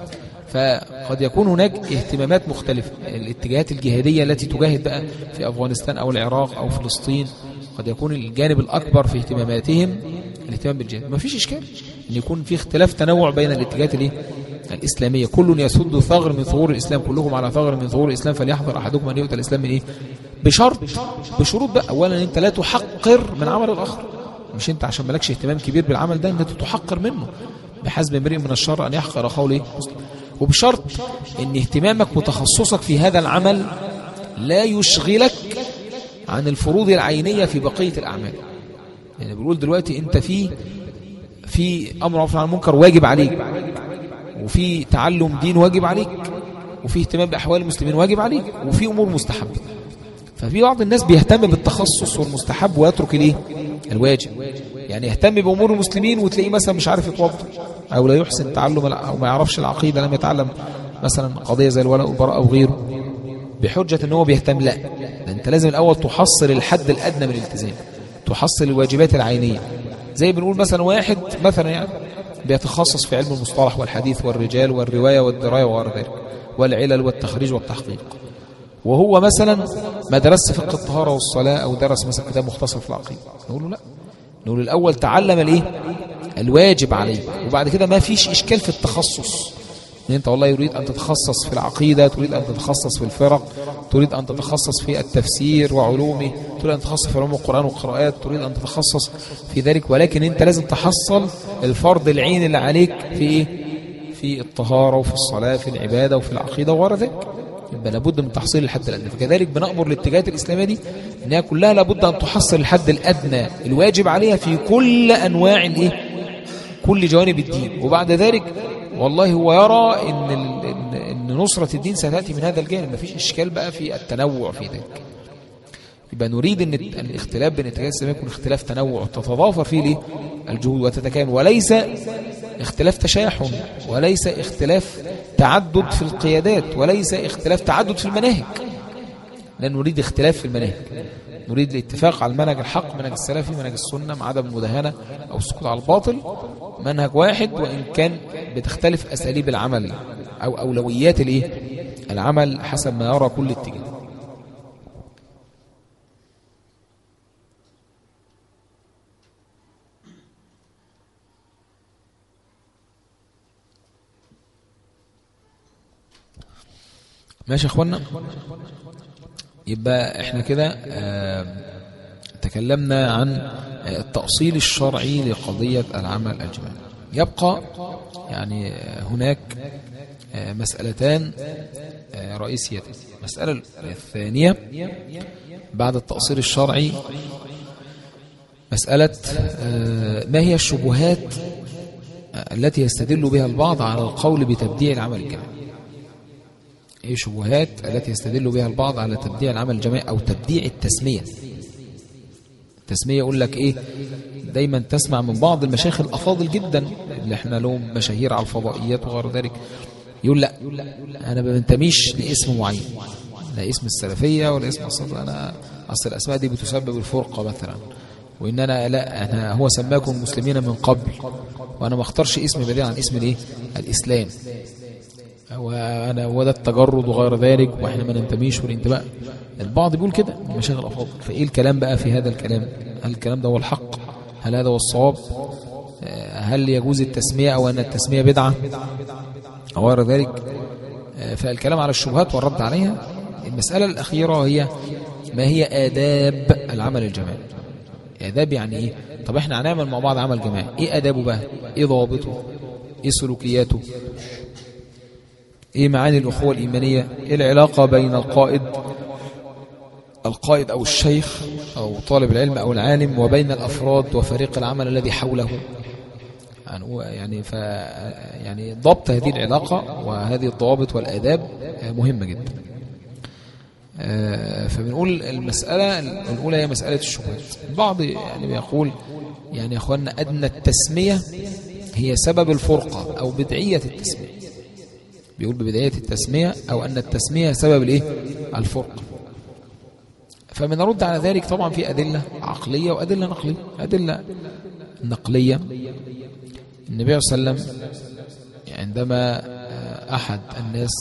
فقد يكون هناك اهتمامات مختلفة الاتجاهات الجهادية التي تجاهد بقى في أفغانستان أو العراق أو فلسطين قد يكون الجانب الأكبر في اهتماماتهم الاهتمام بالجهاد ما فيش إشكال أن يكون في اختلاف تنوع بين الاتجاهات الايه الإسلامية كل يسد ثغر من ثغور الإسلام كلكم على ثغر من ثغور الإسلام فليحذر أحدكم أن يؤتى الإسلام من إيه بشرط بشروط بقى أولا أنت لا تحقر من عمل الآخر مش أنت عشان مالكش اهتمام كبير بالعمل ده أنت تحقر منه بحسب امرئ من الشر أن يحقر أخاه إيه وبشرط أن اهتمامك وتخصصك في هذا العمل لا يشغلك عن الفروض العينية في بقية الأعمال يعني بيقول دلوقتي أنت في في أمر معروف عن المنكر واجب عليك وفي تعلم دين واجب عليك وفي اهتمام بأحوال المسلمين واجب عليك وفي أمور مستحبة ففي بعض الناس بيهتم بالتخصص والمستحب ويترك الايه الواجب يعني يهتم بأمور المسلمين وتلاقيه مثلا مش عارف يتوضا أو لا يحسن تعلم أو ما يعرفش العقيدة لم يتعلم مثلا قضية زي الولاء والبراء أو غيره بحجة ان هو بيهتم لا ده انت لازم الأول تحصل الحد الأدنى من الالتزام تحصل الواجبات العينية زي بنقول مثلا واحد مثلا يعني بيتخصص في علم المصطلح والحديث والرجال والرواية والدراية وغير ذلك والعلل والتخريج والتحقيق وهو مثلا ما درس فقه الطهارة والصلاة أو درس مثلا كتاب مختصر في العقيدة نقول له لا نقول الأول تعلم الايه الواجب عليه وبعد كده ما فيش إشكال في التخصص ان انت والله يريد ان تتخصص في العقيدة تريد ان تتخصص في الفرق تريد ان تتخصص في التفسير وعلومه تريد ان تتخصص في علوم القرآن والقراءات تريد ان تتخصص في ذلك ولكن انت لازم تحصل الفرض العين اللي عليك في ايه في الطهارة وفي الصلاة في العبادة وفي العقيدة وغير ذلك يبقى لابد من تحصيل الحد الأدنى فكذلك بنأمر الاتجاهات الإسلامية دي انها كلها لابد أن تحصل الحد الأدنى الواجب عليها في كل أنواع الايه كل جوانب الدين وبعد ذلك والله هو يرى إن, إن, إن نصرة الدين ستأتي من هذا الجانب مفيش إشكال بقى في التنوع في ذلك يبقى نريد أن الاختلاف بين الاتجاهات الإسلامية يكون اختلاف تنوع تتضافر فيه ليه الجهود وتتكامل وليس اختلاف تشاحن وليس اختلاف تعدد في القيادات وليس اختلاف تعدد في المناهج لا نريد اختلاف في المناهج نريد الاتفاق على المنهج الحق منهج السلفي منهج السنة مع عدم المداهنة أو السكوت على الباطل منهج واحد وإن كان بتختلف أساليب العمل أو أولويات الإيه؟ العمل حسب ما يرى كل اتجاه ماشي يا اخوانا يبقى احنا كده اه تكلمنا عن التأصيل الشرعي لقضية العمل الجماعي يبقى يعني هناك مسألتان رئيسيتان المسألة الثانية بعد التأصيل الشرعي مسألة ما هي الشبهات التي يستدل بها البعض على القول بتبديع العمل الجماعي ايه شبهات التي يستدل بها البعض على تبديع العمل الجماعي او تبديع التسمية التسمية يقول لك ايه دايما تسمع من بعض المشايخ الافاضل جدا اللي احنا لهم مشاهير على الفضائيات وغير ذلك يقول لا انا ما بنتميش لاسم معين لا اسم السلفية ولا اسم الصدر أنا أصل الأسماء دي بتسبب الفرقة مثلا وإن أنا لا أنا هو سماكم مسلمين من قبل وأنا ما اختارش اسم بديل عن اسم الإيه الإسلام وأنا هو ده التجرد وغير ذلك وإحنا ما ننتميش والانتماء البعض بيقول كده المشايخ الأفاضل فإيه الكلام بقى في هذا الكلام هل الكلام ده هو الحق هل هذا هو الصواب هل يجوز التسمية أو أن التسمية بدعة أو غير ذلك فالكلام على الشبهات والرد عليها المسألة الأخيرة هي ما هي آداب العمل الجماعي آداب يعني إيه طب إحنا هنعمل مع بعض عمل جماعي إيه آدابه بقى إيه ضوابطه إيه سلوكياته إيه معاني الأخوة الإيمانية إيه العلاقة بين القائد القائد أو الشيخ أو طالب العلم أو العالم وبين الأفراد وفريق العمل الذي حوله يعني ف يعني ضبط هذه العلاقة وهذه الضوابط والآداب مهمة جدا فبنقول المسألة الأولى هي مسألة الشبهات البعض يعني بيقول يعني يا أخوانا أدنى التسمية هي سبب الفرقة أو بدعية التسمية بيقول ببداية التسمية أو أن التسمية سبب الإيه؟ الفرقة فبنرد على ذلك طبعا في أدلة عقلية وأدلة نقلية أدلة نقلية النبي صلى الله عليه وسلم عندما أحد الناس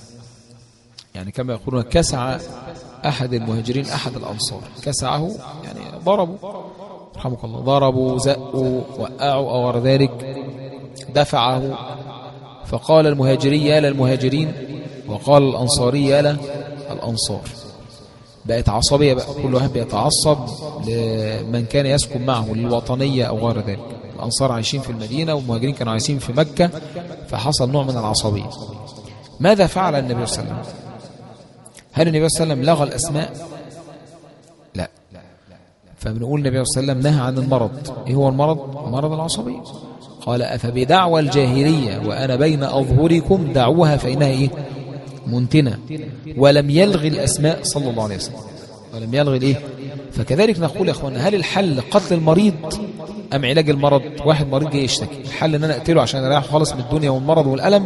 يعني كما يقولون كسع أحد المهاجرين أحد الأنصار كسعه يعني ضربوا رحمك الله ضربوا زقوا وقعوا أو غير ذلك دفعه فقال المهاجري يا للمهاجرين وقال الأنصاري يا للأنصار بقت عصبية بقى كل واحد بيتعصب لمن كان يسكن معه للوطنية أو غير ذلك الأنصار عايشين في المدينة والمهاجرين كانوا عايشين في مكة فحصل نوع من العصبية ماذا فعل النبي صلى الله عليه وسلم هل النبي صلى الله عليه وسلم لغى الأسماء لا فبنقول النبي صلى الله عليه وسلم نهى عن المرض إيه هو المرض مرض العصبية قال أفبدعوى الجاهلية وأنا بين أظهركم دعوها فإنها إيه منتنة ولم يلغي الأسماء صلى الله عليه وسلم ولم يلغي الإيه فكذلك نقول يا أخوانا هل الحل قتل المريض أم علاج المرض واحد مريض جاي يشتكي الحل أن أنا أقتله عشان أريح خالص من الدنيا والمرض والألم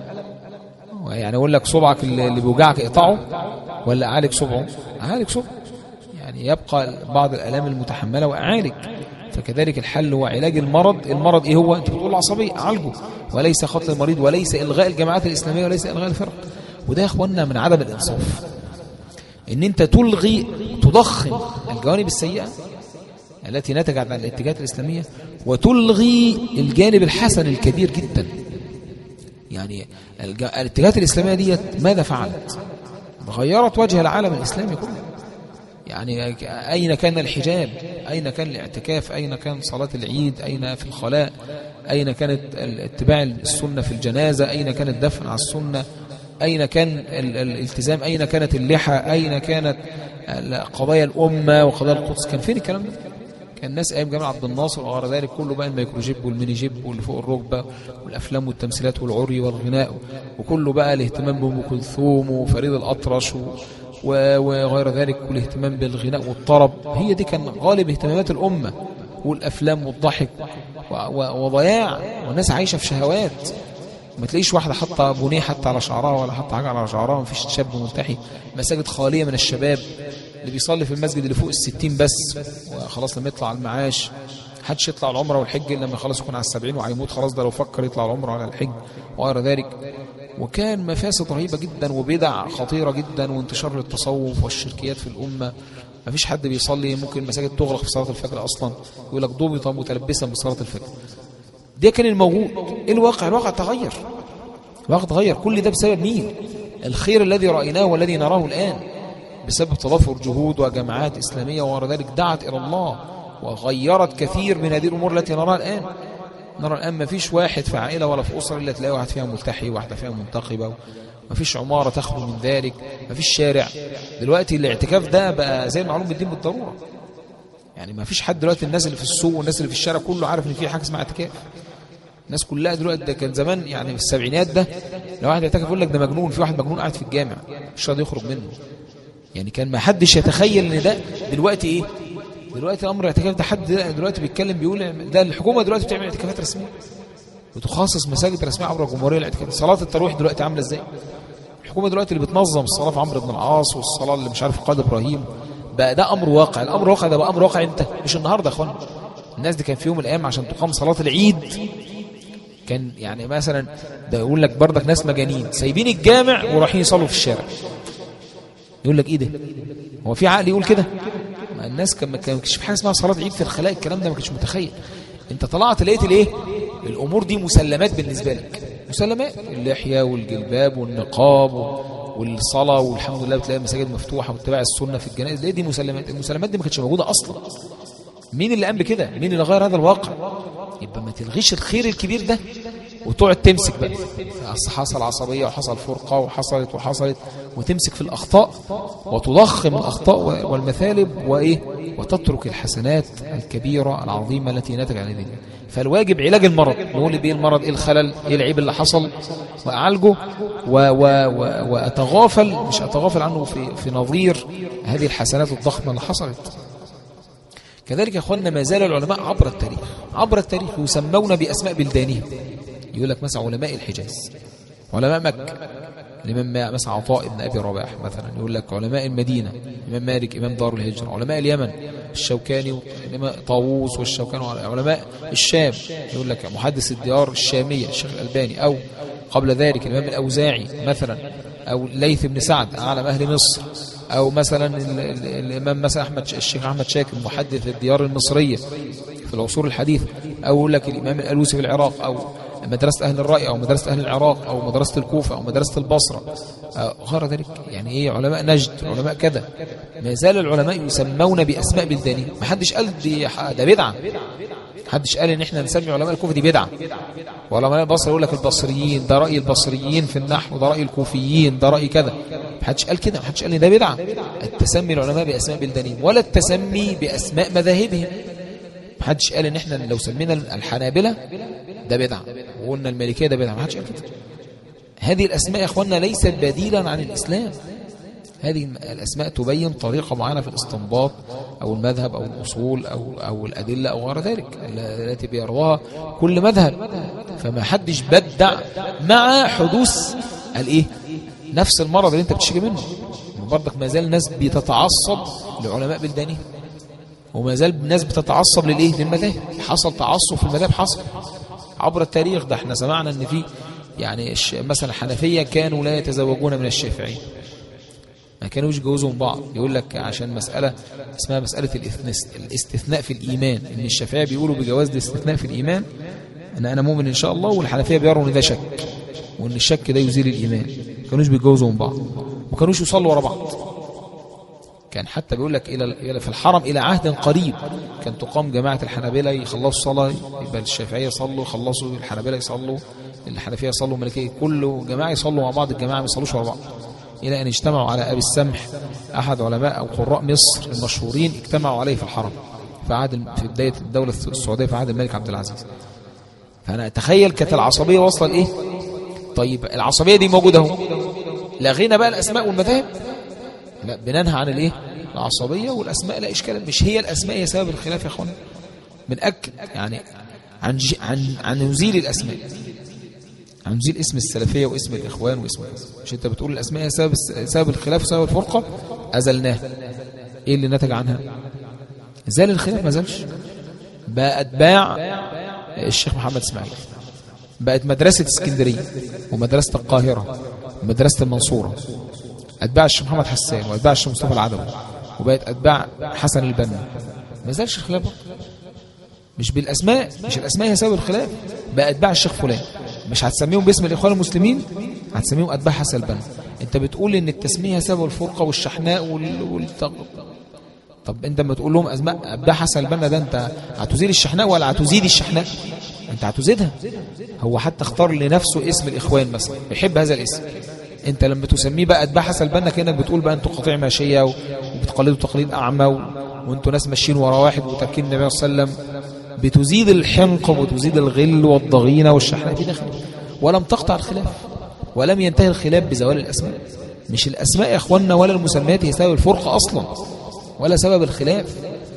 يعني أقول لك صبعك اللي بيوجعك اقطعه ولا أعالج صبعه أعالج صبعه يعني يبقى بعض الألام المتحملة وأعالج فكذلك الحل هو علاج المرض المرض إيه هو أنت بتقول العصبية أعالجه وليس قتل المريض وليس إلغاء الجماعات الإسلامية وليس إلغاء الفرق وده يا أخواننا من عدم الإنصاف ان انت تلغي تضخم الجوانب السيئة التي نتج عن الاتجاهات الإسلامية وتلغي الجانب الحسن الكبير جدا يعني الاتجاهات الإسلامية دي ماذا فعلت غيرت وجه العالم الإسلامي كله يعني أين كان الحجاب أين كان الاعتكاف أين كان صلاة العيد أين في الخلاء أين كانت اتباع السنة في الجنازة أين كان الدفن على السنة أين كان الالتزام أين كانت اللحى أين كانت قضايا الأمة وقضايا القدس كان فين الكلام ده كان الناس أيام جمال عبد الناصر وغير ذلك كله بقى الميكرو جيب والميني جيب واللي فوق الركبة والأفلام والتمثيلات والعري والغناء وكله بقى الاهتمام بأم كلثوم وفريد الأطرش وغير ذلك والاهتمام بالغناء والطرب هي دي كان غالب اهتمامات الأمة والأفلام والضحك وضياع والناس عايشة في شهوات ما تلاقيش واحدة حاطة بنيه حتى على شعرها ولا حتى حاجة على شعرها ما فيش شاب ملتحي مساجد خالية من الشباب اللي بيصلي في المسجد اللي فوق الستين بس وخلاص لما يطلع المعاش حدش يطلع العمرة والحج إلا لما خلاص يكون على السبعين وهيموت خلاص ده لو فكر يطلع العمرة على الحج وغير ذلك وكان مفاسد رهيبة جدا وبدع خطيرة جدا وانتشار التصوف والشركيات في الأمة ما فيش حد بيصلي ممكن المساجد تغلق في صلاة الفجر أصلا يقول لك ضبط متلبسا بصلاة الفجر ده كان الموجود ايه الواقع الواقع تغير الواقع تغير كل ده بسبب مين الخير الذي رأيناه والذي نراه الآن بسبب تضافر جهود وجماعات إسلامية وغير ذلك دعت إلى الله وغيرت كثير من هذه الأمور التي نراها الآن نرى الآن ما فيش واحد في عائلة ولا في أسرة إلا تلاقي واحد فيها ملتحي واحدة فيها منتقبة ما فيش عمارة تخلو من ذلك ما فيش شارع دلوقتي الاعتكاف ده بقى زي المعلوم بالدين بالضرورة يعني ما فيش حد دلوقتي الناس اللي في السوق والناس اللي في الشارع كله عارف ان في حاجه اسمها اعتكاف الناس كلها دلوقتي ده كان زمان يعني في السبعينات ده لو واحد يعتكف يقول لك ده مجنون في واحد مجنون قاعد في الجامع مش راضي يخرج منه يعني كان ما حدش يتخيل ان ده دلوقتي ايه دلوقتي امر الاعتكاف ده حد دلوقتي بيتكلم بيقول ده الحكومه دلوقتي بتعمل اعتكافات رسميه وتخصص مساجد رسميه عبر الجمهوريه للاعتكاف صلاه التراويح دلوقتي عامله ازاي الحكومه دلوقتي اللي بتنظم الصلاه في عمرو بن العاص والصلاه اللي مش عارف في قائد ابراهيم بقى ده امر واقع الامر الواقع ده بقى امر واقع امتى مش النهارده يا اخوان الناس دي كان في يوم من الايام عشان تقام صلاه العيد كان يعني مثلا ده يقول لك برضك ناس مجانين سايبين الجامع ورايحين يصلوا في الشارع يقول لك ايه ده هو في عقل يقول كده ما الناس كان ما كانش في حاجه اسمها صلاه عيد في الخلاء الكلام ده ما كنتش متخيل انت طلعت لقيت الايه الامور دي مسلمات بالنسبه لك مسلمات اللحيه والجلباب والنقاب والصلاه والحمد لله بتلاقي المساجد مفتوحه واتباع السنه في الجنائز دي مسلمات المسلمات دي ما كانتش موجوده اصلا مين اللي قام بكده مين اللي غير هذا الواقع يبقى ما تلغيش الخير الكبير ده وتقعد تمسك بقى حصل عصبية وحصل فرقة وحصلت وحصلت وتمسك في الأخطاء وتضخم الأخطاء والمثالب وإيه وتترك الحسنات الكبيرة العظيمة التي نتج عن ذلك فالواجب علاج المرض نقول بيه المرض إيه الخلل إيه العيب اللي حصل وأعالجه و و و وأتغافل مش أتغافل عنه في, في نظير هذه الحسنات الضخمة اللي حصلت كذلك يا أخوانا ما زال العلماء عبر التاريخ عبر التاريخ يسمون بأسماء بلدانهم يقول لك مثلا علماء الحجاز علماء مكة الإمام مثلا عطاء بن أبي رباح مثلا يقول لك علماء المدينة إمام مالك إمام دار الهجرة علماء اليمن الشوكاني طاووس والشوكاني علماء الشام يقول لك محدث الديار الشامية الشيخ الألباني أو قبل ذلك الإمام الأوزاعي مثلا أو ليث بن سعد أعلم أهل مصر أو مثلا الإمام مثلا أحمد الشيخ أحمد شاكر محدث الديار المصرية في العصور الحديثة أو يقول لك الإمام الألوسي في العراق أو مدرسة أهل الرأي أو مدرسة أهل العراق أو مدرسة الكوفة أو مدرسة البصرة غير ذلك يعني إيه علماء نجد علماء كذا ما زال العلماء يسمون بأسماء بلدانهم ما حدش قال دي ده بدعة حدش قال ان احنا نسمي علماء الكوفة دي بدعة وعلماء البصرة يقول لك البصريين ده رأي البصريين في النحو ده رأي الكوفيين ده رأي كذا ما حدش قال كده ما حدش قال ان ده بدعة التسمي العلماء بأسماء بلدانهم ولا التسمي بأسماء مذاهبهم ما حدش قال ان احنا لو سمينا الحنابلة ده بدعة وقلنا المالكية ده بدعة ما حدش قال كده هذه الأسماء يا أخوانا ليست بديلا عن الإسلام هذه الأسماء تبين طريقة معينة في الاستنباط أو المذهب أو الأصول أو, أو الأدلة أو غير ذلك التي بيرواها كل مذهب فما حدش بدع مع حدوث الإيه نفس المرض اللي انت بتشكي منه برضك ما زال الناس بتتعصب لعلماء بلدانهم وما زال الناس بتتعصب للإيه للمذاهب حصل تعصب في المذاهب حصل عبر التاريخ ده احنا سمعنا ان في يعني مثلا الحنفية كانوا لا يتزوجون من الشافعية ما كانوش يتجوزوا من بعض يقول لك عشان مسألة اسمها مسألة الاستثناء في الإيمان ان الشافعية بيقولوا بجواز الاستثناء في الإيمان ان أنا مؤمن إن شاء الله والحنفية بيروا ان ده شك وان الشك ده يزيل الإيمان ما كانوش بيتجوزوا من بعض ما كانوش يصلوا ورا بعض كان حتى بيقول لك إلى في الحرم إلى عهد قريب كان تقام جماعة الحنابلة يخلصوا صلاة يبقى الشافعية يصلوا يخلصوا الحنابلة يصلوا الحنفية يصلوا الملكية كل جماعة يصلوا مع بعض الجماعة ما يصلوش ورا بعض إلى أن اجتمعوا على أبي السمح أحد علماء أو قراء مصر المشهورين اجتمعوا عليه في الحرم في عهد في بداية الدولة السعودية في عهد الملك عبد العزيز فأنا أتخيل كانت العصبية واصلة لإيه طيب العصبية دي موجودة اهو لغينا بقى الأسماء والمذاهب لا بننهى عن الايه العصبية والأسماء لا إشكال مش هي الأسماء هي سبب الخلاف يا أخوانا بنأكد يعني عن ج... عن عن نزيل الأسماء عن نزيل اسم السلفية واسم الإخوان واسم مش أنت بتقول الأسماء هي سبب سبب الخلاف وسبب الفرقة أزلناه إيه اللي نتج عنها زال الخلاف ما زالش بقى أتباع الشيخ محمد إسماعيل بقت مدرسة اسكندرية ومدرسة القاهرة ومدرسة المنصورة أتباع الشيخ محمد حسان وأتباع الشيخ مصطفى العدوي وبقت أتباع حسن البنا ما زالش الخلاف مش بالأسماء مش الأسماء هي سبب الخلاف بقى أتباع الشيخ فلان مش هتسميهم باسم الإخوان المسلمين هتسميهم أتباع حسن البنا أنت بتقول إن التسمية سبب الفرقة والشحناء وال... والتغ... طب أنت لما تقول لهم أسماء أتباع حسن البنا ده أنت هتزيل الشحناء ولا هتزيد الشحناء أنت هتزيدها هو حتى اختار لنفسه اسم الإخوان مثلا يحب هذا الاسم انت لما تسميه بقى اتباع حسن البنا كانك بتقول بقى انتوا قطيع ماشيه وبتقلدوا تقليد اعمى و... وانتوا ناس ماشيين ورا واحد وتركين النبي صلى الله عليه وسلم بتزيد الحنق وتزيد الغل والضغينه والشحناء في داخل ولم تقطع الخلاف ولم ينتهي الخلاف بزوال الاسماء مش الاسماء يا اخواننا ولا المسميات هي سبب الفرقه اصلا ولا سبب الخلاف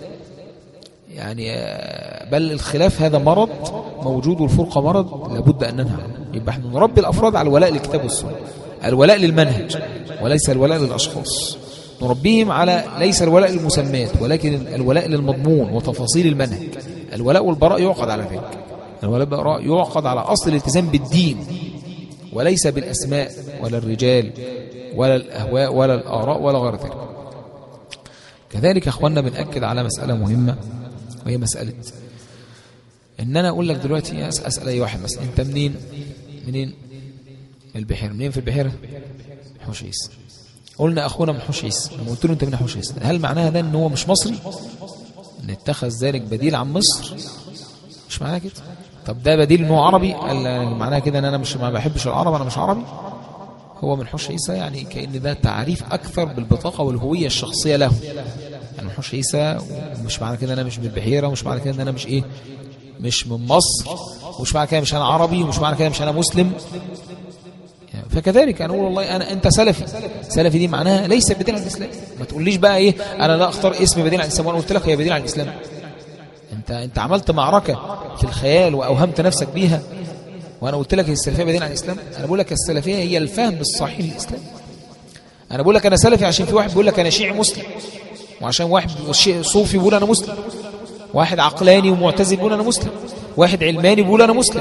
يعني بل الخلاف هذا مرض موجود والفرقه مرض لابد ان ننهى يبقى احنا نربي الافراد على الولاء للكتاب والسنه الولاء للمنهج وليس الولاء للأشخاص نربيهم على ليس الولاء للمسمات ولكن الولاء للمضمون وتفاصيل المنهج الولاء والبراء يعقد على ذلك الولاء والبراء يعقد على أصل الالتزام بالدين وليس بالأسماء ولا الرجال ولا الأهواء ولا الآراء ولا غير ذلك كذلك أخواننا بنأكد على مسألة مهمة وهي مسألة إن أنا أقول لك دلوقتي أسأل أي واحد مثلا أنت منين منين من البحيرة منين في البحيرة حوش عيسى قلنا أخونا من حوش عيسى لما قلت له أنت من حوش عيسى هل معناها ده أن هو مش مصري أن اتخذ ذلك بديل عن مصر مش معناها كده طب ده بديل أنه عربي قال معناها كده أن أنا مش ما بحبش العرب أنا مش عربي هو من حوش عيسى يعني كأن ده تعريف أكثر بالبطاقة والهوية الشخصية له يعني من حوش عيسى مش معنى كده أنا مش من البحيرة ومش معنى كده أن أنا مش إيه مش من مصر ومش معنى كده مش أنا عربي ومش معنى كده مش أنا مسلم يعني فكذلك أنا أقول والله أنا أنت سلفي سلفي دي معناها ليس بديل عن الإسلام ما تقوليش بقى إيه أنا لا أختار اسم بديل عن الإسلام وأنا قلت لك هي بديل عن الإسلام أنت أنت عملت معركة في الخيال وأوهمت نفسك بيها وأنا قلت لك السلفية بديل عن الإسلام أنا بقول لك السلفية هي الفهم الصحيح للإسلام أنا بقول لك أنا سلفي عشان في واحد بيقول لك أنا شيعي مسلم وعشان واحد صوفي بيقول أنا مسلم واحد عقلاني ومعتزل بيقول أنا مسلم واحد علماني بيقول أنا مسلم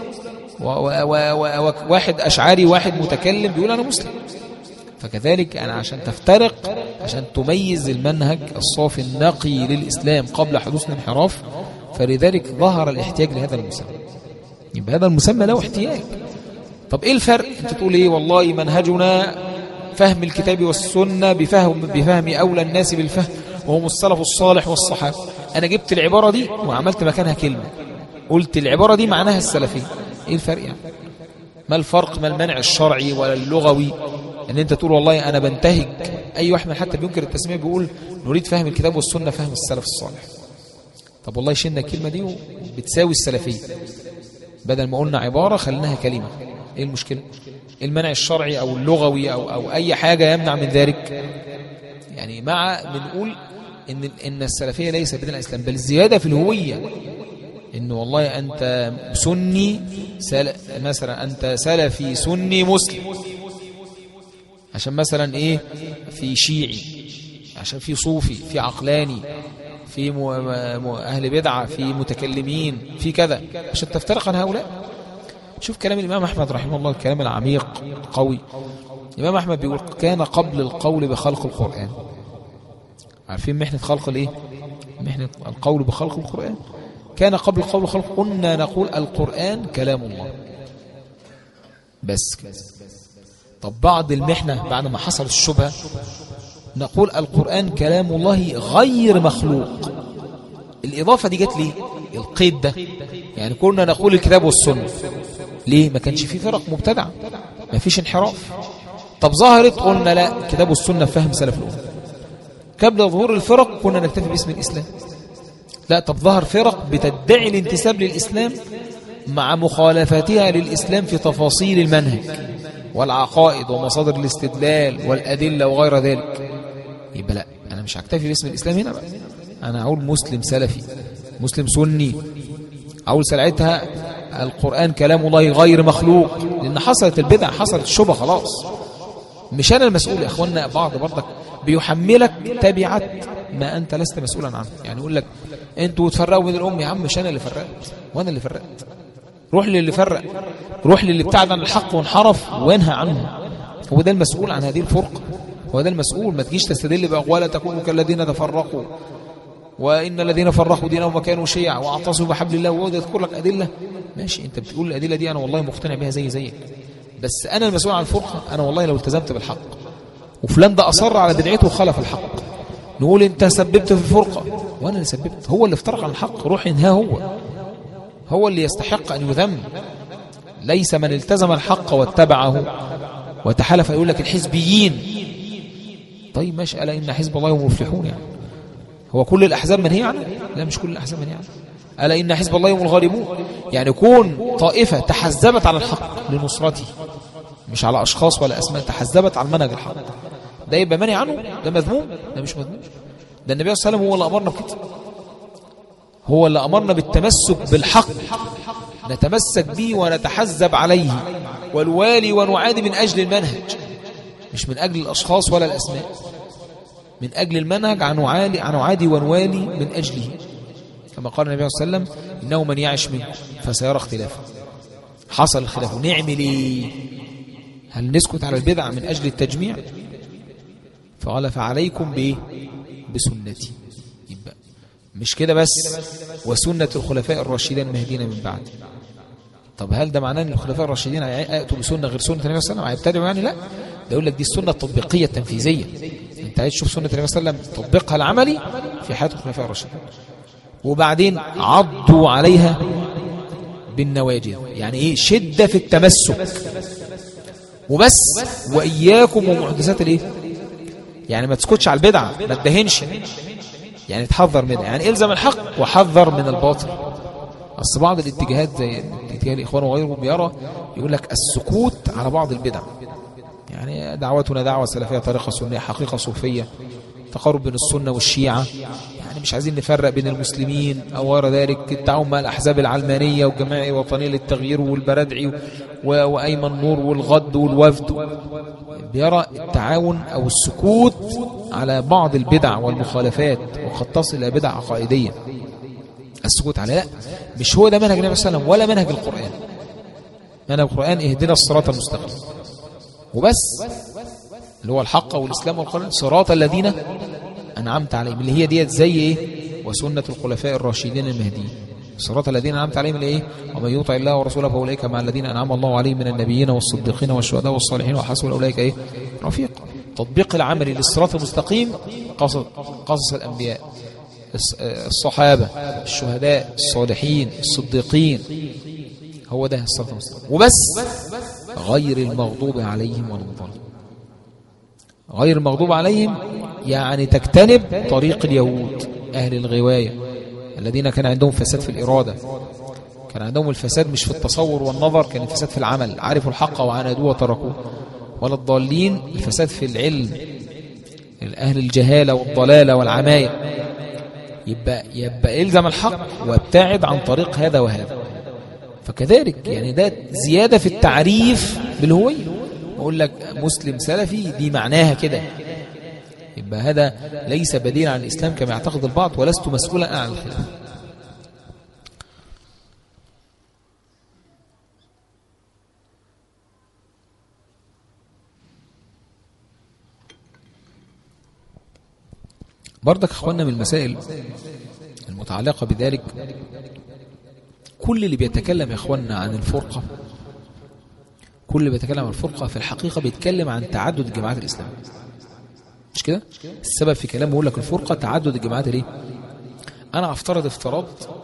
وواحد أشعاري واحد متكلم بيقول أنا مسلم فكذلك أنا عشان تفترق عشان تميز المنهج الصافي النقي للإسلام قبل حدوث الانحراف فلذلك ظهر الاحتياج لهذا المسمى يبقى هذا المسمى له احتياج طب ايه الفرق انت تقول ايه والله منهجنا فهم الكتاب والسنة بفهم, بفهم أولى الناس بالفهم وهم السلف الصالح والصحابة أنا جبت العبارة دي وعملت مكانها كلمة قلت العبارة دي معناها السلفية ايه الفرق يعني ما الفرق ما المنع الشرعي ولا اللغوي ان انت تقول والله انا بنتهج اي واحد من حتى بينكر التسمية بيقول نريد فهم الكتاب والسنة فهم السلف الصالح طب والله شلنا الكلمة دي وبتساوي السلفية بدل ما قلنا عبارة خليناها كلمة ايه المشكلة المنع الشرعي او اللغوي او, أو اي حاجة يمنع من ذلك يعني مع بنقول ان ان السلفية ليس بدين الاسلام بل الزيادة في الهوية ان والله انت سني سل... مثلا انت سلفي سني مسلم عشان مثلا ايه في شيعي عشان في صوفي في عقلاني في م... م... اهل بدعه في متكلمين في كذا عشان تفترق عن هؤلاء شوف كلام الامام احمد رحمه الله الكلام العميق قوي الامام احمد بيقول كان قبل القول بخلق القران عارفين محنه خلق الايه محنه القول بخلق القران كان قبل القول بخلق كنا نقول القران كلام الله بس كده طب بعد المحنة بعد ما حصل الشبهة نقول القرآن كلام الله غير مخلوق الإضافة دي جت ليه القيد ده يعني كنا نقول الكتاب والسنة ليه ما كانش في فرق مبتدعة ما فيش انحراف طب ظهرت قلنا لا الكتاب والسنة فهم سلف الأمة قبل ظهور الفرق كنا نكتفي باسم الإسلام لا طب ظهر فرق بتدعي الانتساب للإسلام مع مخالفتها للإسلام في تفاصيل المنهج والعقائد ومصادر الاستدلال والأدلة وغير ذلك يبقى لا أنا مش هكتفي باسم الإسلام هنا بقى أنا أقول مسلم سلفي مسلم سني أقول سلعتها القرآن كلام الله غير مخلوق لأن حصلت البدع حصلت الشبه خلاص مش أنا المسؤول يا أخوانا بعض برضك بيحملك تبعة ما أنت لست مسؤولا عنه يعني يقول لك أنتوا تفرقوا بين الأم يا عم مش أنا اللي فرقت وأنا اللي فرقت روح للي فرق روح للي ابتعد عن الحق وانحرف وانهى عنه هو ده المسؤول عن هذه الفرقة هو ده المسؤول ما تجيش تستدل بأقوال تكونوا كالذين تفرقوا وإن الذين فرقوا دينهم وكانوا شيعا واعتصموا بحبل الله وهو يذكر لك أدلة ماشي أنت بتقول الأدلة دي أنا والله مقتنع بها زي زيك بس أنا المسؤول عن الفرقة أنا والله لو التزمت بالحق وفلان ده أصر على بدعته وخلف الحق نقول أنت سببت في الفرقة وأنا اللي سببت هو اللي افترق عن الحق روح انهاه هو هو اللي يستحق أن يذم ليس من التزم الحق واتبعه وتحالف يقول لك الحزبيين طيب ماشي ألا إن حزب الله هم المفلحون يعني هو كل الأحزاب منهي عنها لا مش كل الأحزاب منهي عنها ألا إن حزب الله هم الغالبون يعني كون طائفة تحزبت على الحق لنصرته مش على أشخاص ولا أسماء تحزبت على المنهج الحق ده يبقى منهي عنه ده مذموم ده مش مذموم ده النبي صلى الله عليه وسلم هو اللي أمرنا بكده هو اللي أمرنا بالتمسك بالحق نتمسك به ونتحزب عليه والوالي ونعادي من أجل المنهج مش من أجل الأشخاص ولا الأسماء من أجل المنهج عن عادي, عن عادي ونوالي من أجله كما قال النبي صلى الله عليه وسلم إنه من يعش منكم فسيرى اختلافا حصل الخلاف نعمل ايه هل نسكت على البدع من أجل التجميع فقال فعليكم بإيه بسنتي يبقى مش كده بس وسنة الخلفاء الراشدين المهديين من بعد طب هل ده معناه ان الخلفاء الراشدين هيأتوا بسنة غير سنة النبي صلى الله عليه وسلم هيبتدعوا يعني لا ده يقول لك دي السنة التطبيقية التنفيذية انت عايز تشوف سنة النبي صلى الله عليه وسلم تطبيقها العملي في حياة الخلفاء الراشدين وبعدين عضوا عليها بالنواجذ يعني ايه شدة في التمسك وبس وإياكم ومحدثات الايه يعني ما تسكتش على البدعة ما تدهنش يعني تحذر منها يعني الزم الحق وحذر من الباطل أصل بعض الاتجاهات زي اتجاه الإخوان وغيرهم يرى يقول لك السكوت على بعض البدع يعني دعوتنا دعوة سلفية طريقة سنية حقيقة صوفية تقارب بين السنة والشيعة يعني مش عايزين نفرق بين المسلمين أو غير ذلك التعاون مع الأحزاب العلمانية والجماعة الوطنية للتغيير والبردعي وأيمن نور والغد والوفد بيرى التعاون أو السكوت على بعض البدع والمخالفات وقد تصل إلى بدع عقائدية السكوت على لا مش هو ده منهج النبي صلى الله عليه وسلم ولا منهج القرآن منهج القرآن اهدنا الصراط المستقيم وبس اللي هو الحق والإسلام والقرآن صراط الذين أنعمت عليهم اللي هي ديت زي إيه وسنة الخلفاء الراشدين المهديين صراط الذين أنعمت عليهم اللي إيه ومن يطع الله ورسوله فأولئك مع الذين أنعم الله عليهم من النبيين والصديقين والشهداء والصالحين وحسن أولئك إيه رفيق تطبيق العمل للصراط المستقيم قصص, قصص الأنبياء الصحابة الشهداء الصالحين الصديقين هو ده الصراط المستقيم وبس غير المغضوب عليهم ولا الضالين غير المغضوب عليهم يعني تجتنب طريق اليهود أهل الغواية الذين كان عندهم فساد في الإرادة كان عندهم الفساد مش في التصور والنظر كان الفساد في العمل عرفوا الحق وعاندوه وتركوه ولا الضالين الفساد في العلم أهل الجهالة والضلالة والعماية يبقى, يبقى إلزم الحق وابتعد عن طريق هذا وهذا فكذلك يعني ده زيادة في التعريف بالهوية أقول لك مسلم سلفي دي معناها كده يبقى هذا ليس بديل عن الإسلام كما يعتقد البعض ولست مسؤولا عن الخلاف برضك اخواننا من المسائل المتعلقة بذلك كل اللي بيتكلم يا اخواننا عن الفرقة كل اللي بيتكلم عن الفرقة في الحقيقة بيتكلم عن تعدد الجماعات الإسلامية مش كده السبب في كلامه يقول لك الفرقة تعدد الجماعات ليه أنا أفترض افتراض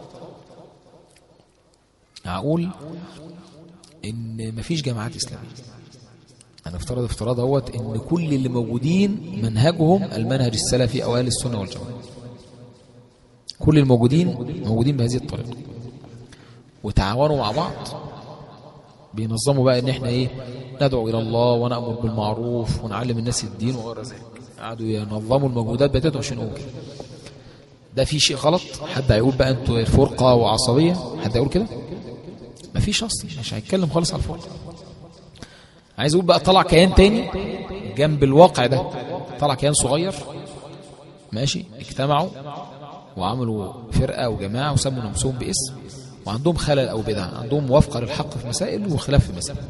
أقول إن مفيش جماعات إسلامية أنا افترض افتراض اهوت إن كل اللي موجودين منهجهم المنهج السلفي أو أهل السنة والجماعة كل الموجودين موجودين بهذه الطريقة وتعاونوا مع بعض بينظموا بقى ان احنا ايه ندعو الى الله ونأمر بالمعروف ونعلم الناس الدين وغير ذلك قعدوا ينظموا الموجودات بتاعتهم عشان نقول كده ده في شيء غلط حد هيقول بقى انتوا فرقه وعصبيه حد هيقول كده مفيش اصلا مش هيتكلم خالص على الفرقه عايز اقول بقى طلع كيان تاني جنب الواقع ده طلع كيان صغير ماشي اجتمعوا وعملوا فرقه وجماعه وسموا نفسهم باسم وعندهم خلل أو بدع عندهم موافقة للحق في مسائل وخلاف في مسائل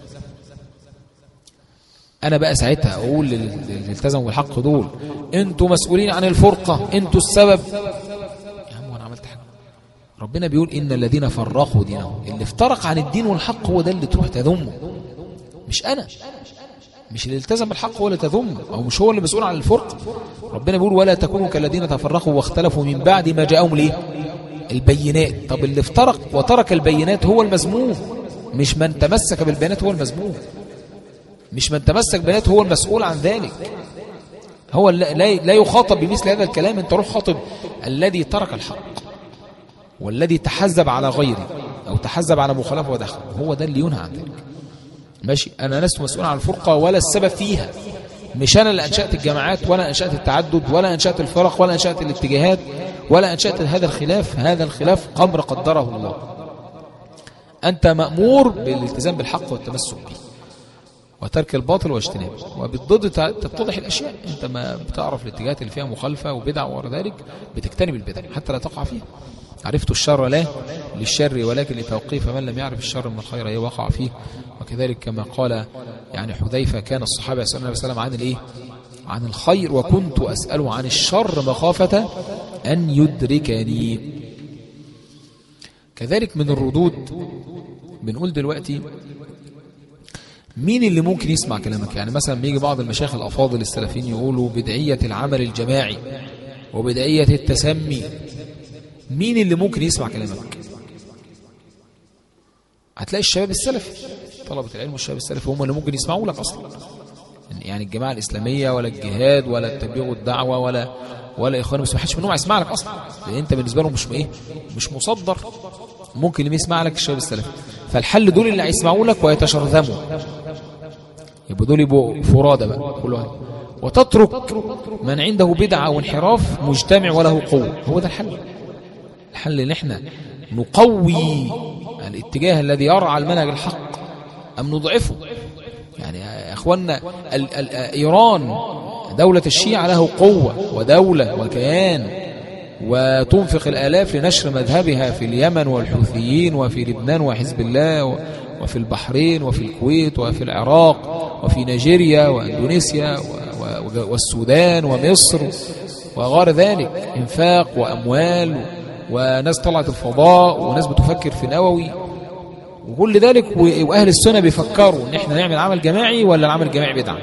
أنا بقى ساعتها أقول للي التزموا بالحق دول أنتوا مسؤولين عن الفرقة أنتوا السبب يا عم وأنا عملت حاجة ربنا بيقول إن الذين فرقوا دينهم اللي افترق عن الدين والحق هو ده اللي تروح تذمه مش أنا مش اللي التزم بالحق هو اللي تذمه أو مش هو اللي مسؤول عن الفرقة ربنا بيقول ولا تكونوا كالذين تفرقوا واختلفوا من بعد ما جاءهم ليه البينات طب اللي افترق وترك البينات هو المذموم مش من تمسك بالبينات هو المذموم مش من تمسك بالبينات هو المسؤول عن ذلك هو لا, لا يخاطب بمثل هذا الكلام انت روح خاطب الذي ترك الحق والذي تحزب على غيره او تحزب على مخالفه ودخل هو ده اللي ينهى عن ذلك ماشي انا لست مسؤول عن الفرقه ولا السبب فيها مش انا اللي انشات الجماعات ولا انشات التعدد ولا انشات الفرق ولا انشات الاتجاهات ولا أنشأت هذا الخلاف هذا الخلاف قمر قدره الله أنت مأمور بالالتزام بالحق والتمسك به وترك الباطل واجتنابه وبالضد تتضح الأشياء أنت ما بتعرف الاتجاهات اللي فيها مخالفة وبدع وغير ذلك بتجتنب البدع حتى لا تقع فيها عرفت الشر لا للشر ولكن لتوقيف من لم يعرف الشر من الخير هي وقع فيه وكذلك كما قال يعني حذيفة كان الصحابة يسألون النبي صلى الله عليه وسلم عن الايه عن الخير وكنت أسأله عن الشر مخافة أن يدركني كذلك من الردود بنقول دلوقتي مين اللي ممكن يسمع كلامك يعني مثلا بيجي بعض المشايخ الأفاضل السلفيين يقولوا بدعية العمل الجماعي وبدعية التسمي مين اللي ممكن يسمع كلامك هتلاقي الشباب السلفي طلبة العلم والشباب السلفي هم اللي ممكن يسمعوا لك أصلا يعني الجماعة الإسلامية ولا الجهاد ولا التبليغ والدعوة ولا ولا إخوان بس ما حدش منهم هيسمع لك أصلا لأن أنت بالنسبة لهم مش إيه مش مصدر ممكن اللي يسمع لك الشباب السلفي فالحل دول اللي هيسمعوا لك ويتشرذموا يبقى دول يبقوا فرادى بقى كل واحد وتترك من عنده بدعة وانحراف مجتمع وله قوة هو ده الحل الحل ان احنا نقوي الاتجاه الذي يرعى المنهج الحق ام نضعفه يعني يا اخوانا ال ال ايران دولة الشيعة له قوة ودولة وكيان وتنفق الآلاف لنشر مذهبها في اليمن والحوثيين وفي لبنان وحزب الله وفي البحرين وفي الكويت وفي العراق وفي نيجيريا وأندونيسيا والسودان ومصر وغير ذلك انفاق وأموال وناس طلعت الفضاء وناس بتفكر في نووي وكل ذلك وأهل السنة بيفكروا ان احنا نعمل عمل جماعي ولا العمل الجماعي بدعة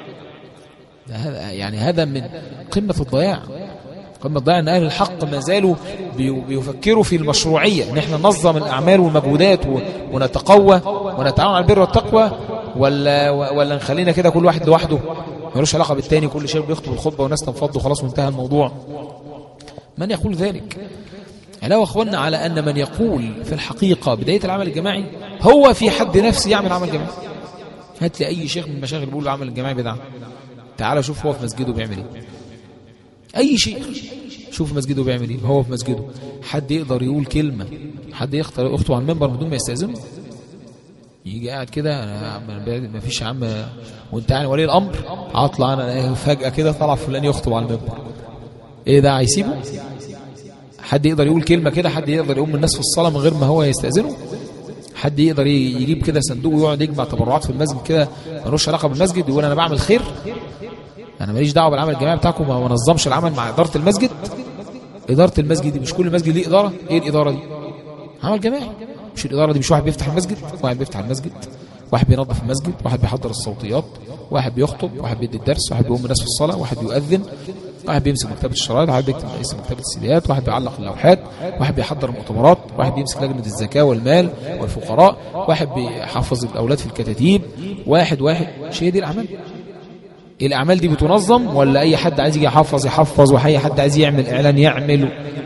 يعني هذا من قمة الضياع قمة الضياع ان اهل الحق ما زالوا بيفكروا في المشروعية ان احنا ننظم الاعمال والمجهودات ونتقوى ونتعاون على البر والتقوى ولا ولا نخلينا كده كل واحد لوحده ملوش علاقة بالتاني كل شيء بيخطب الخطبة والناس تنفض وخلاص وانتهى الموضوع من يقول ذلك علاوة أخوانا على أن من يقول في الحقيقة بداية العمل الجماعي هو في حد نفسه يعمل عمل جماعي هات لي أي شيخ من المشايخ بيقول العمل الجماعي بدعة تعال شوف هو في مسجده بيعمل ايه أي شيخ شوف مسجده بيعمل ايه هو في مسجده حد يقدر يقول كلمة حد يخطر يخطب على المنبر بدون ما يستأذنه يجي قاعد كده ما فيش يا عم وانت يعني ولي الامر اطلع انا فجاه كده طلع فلان يخطب على المنبر ايه ده هيسيبه حد يقدر يقول كلمة كده حد يقدر يقوم الناس في الصلاة من غير ما هو يستأذنه حد يقدر يجيب كده صندوق ويقعد يجمع تبرعات في المسجد كده ملوش علاقة بالمسجد يقول أنا بعمل خير أنا ماليش دعوة بالعمل الجماعي بتاعكم ما نظمش العمل مع إدارة المسجد إدارة المسجد دي مش كل مسجد ليه إدارة إيه الإدارة دي عمل جماعي مش الإدارة دي مش واحد بيفتح المسجد واحد بيفتح المسجد واحد بينظف المسجد واحد بيحضر الصوتيات واحد بيخطب واحد بيدي الدرس واحد بيقوم الناس في الصلاة واحد بيؤذن واحد بيمسك مكتبة الشرايط واحد بيكتب رئيس مكتبة السيديات واحد بيعلق اللوحات واحد بيحضر المؤتمرات واحد بيمسك لجنة الزكاة والمال والفقراء واحد بيحفظ الأولاد في الكتاتيب واحد واحد شيء دي الأعمال الأعمال دي بتنظم ولا أي حد عايز يجي يحفظ يحفظ وأي حد عايز يعمل إعلان يعمل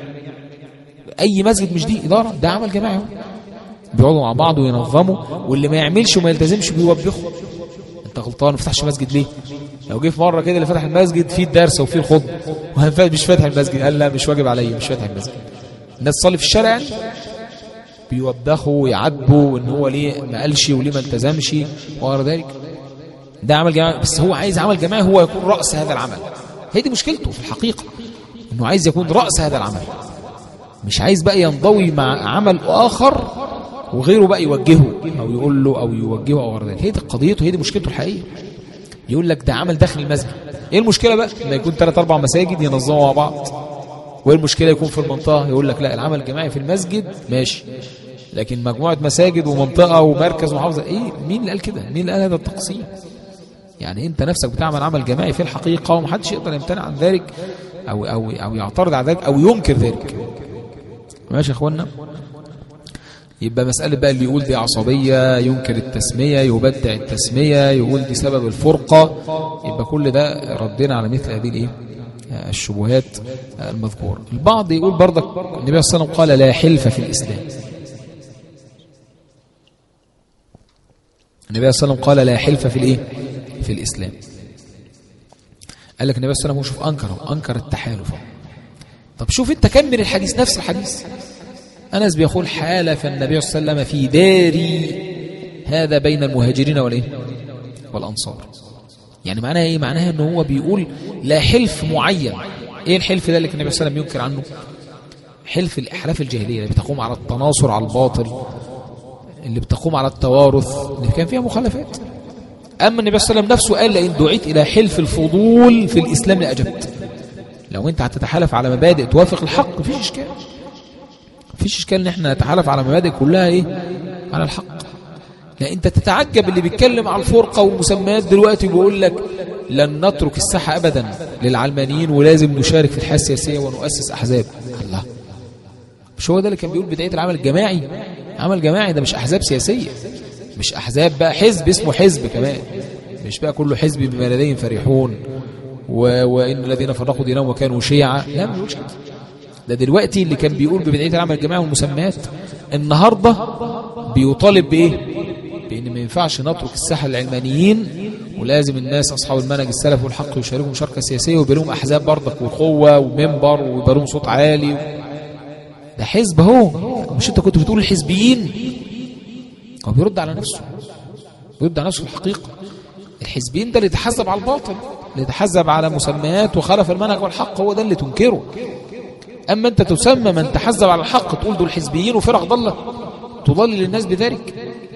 أي مسجد مش دي إدارة ده عمل جماعي بيقعدوا مع بعض وينظموا واللي ما يعملش وما يلتزمش بيوبخه انت غلطان ما فتحش مسجد ليه لو جه في مره كده اللي فتح المسجد فيه الدرس وفيه الخطبه مش فاتح المسجد قال لا مش واجب عليا مش فاتح المسجد الناس تصلي في الشارع يعني بيوبخوا ويعاتبوا ان هو ليه ما قالش وليه ما التزمش وغير ذلك ده عمل جماعي بس هو عايز عمل جماعي هو يكون راس هذا العمل هي دي مشكلته في الحقيقه انه عايز يكون راس هذا العمل مش عايز بقى ينضوي مع عمل اخر وغيره بقى يوجهه او يقول له او يوجهه او غير ذلك هي دي قضيته هي دي مشكلته الحقيقيه يقول لك ده عمل داخل المسجد ايه المشكله بقى ان يكون ثلاث اربع مساجد ينظموا مع بعض وايه المشكله يكون في المنطقه يقول لك لا العمل الجماعي في المسجد ماشي لكن مجموعه مساجد ومنطقه ومركز ومحافظه ايه مين اللي قال كده مين اللي قال هذا التقسيم يعني انت نفسك بتعمل عمل جماعي في الحقيقه ومحدش يقدر يمتنع عن ذلك او او او يعترض على ذلك او ينكر ذلك ماشي يا اخوانا يبقى مسألة بقى اللي يقول دي عصبية ينكر التسمية يبدع التسمية يقول دي سبب الفرقة يبقى كل ده ردنا على مثل هذه الايه الشبهات المذكورة البعض يقول برضك النبي صلى الله عليه وسلم قال لا حلف في الإسلام النبي صلى الله عليه وسلم قال لا حلف في الايه في الإسلام قال لك النبي صلى الله عليه وسلم شوف أنكر أنكر التحالف طب شوف انت كمل الحديث نفس الحديث أنس بيقول حالف النبي صلى الله عليه وسلم في داري هذا بين المهاجرين والإيه والأنصار يعني معناها إيه معناها أنه هو بيقول لا حلف معين إيه الحلف ده اللي كان النبي صلى الله عليه وسلم ينكر عنه حلف الأحلاف الجاهلية اللي بتقوم على التناصر على الباطل اللي بتقوم على التوارث اللي كان فيها مخالفات أما النبي صلى الله عليه وسلم نفسه قال لئن دعيت إلى حلف الفضول في الإسلام لأجبت لو أنت هتتحالف على مبادئ توافق الحق مفيش إشكال مفيش إشكال إن احنا نتحالف على مبادئ كلها إيه على الحق لا أنت تتعجب اللي بيتكلم على الفرقة والمسميات دلوقتي بيقول لك لن نترك الساحة أبدا للعلمانيين ولازم نشارك في الحياة السياسية ونؤسس أحزاب الله مش هو ده اللي كان بيقول بداية العمل الجماعي عمل جماعي ده مش أحزاب سياسية مش أحزاب بقى حزب اسمه حزب كمان مش بقى كله حزب بما لديهم فرحون و... وإن الذين فرقوا دينهم وكانوا شيعا لا ما بيقولش كده ده دلوقتي اللي كان بيقول ببداية العمل الجماعي والمسميات النهاردة بيطالب بإيه بأن ما ينفعش نترك الساحة للعلمانيين ولازم الناس أصحاب المنهج السلف والحق يشاركوا مشاركة سياسية ويبقى لهم أحزاب برضك وقوة ومنبر ويبقى لهم صوت عالي ده حزب هو مش انت كنت بتقول الحزبيين هو بيرد على نفسه بيرد على نفسه في الحقيقة الحزبيين ده اللي يتحزب على الباطل اللي يتحزب على مسميات وخالف المنهج والحق هو ده اللي تنكره أما أنت تسمى من تحزب على الحق تقول دول حزبيين وفرق ضلة تضلل الناس بذلك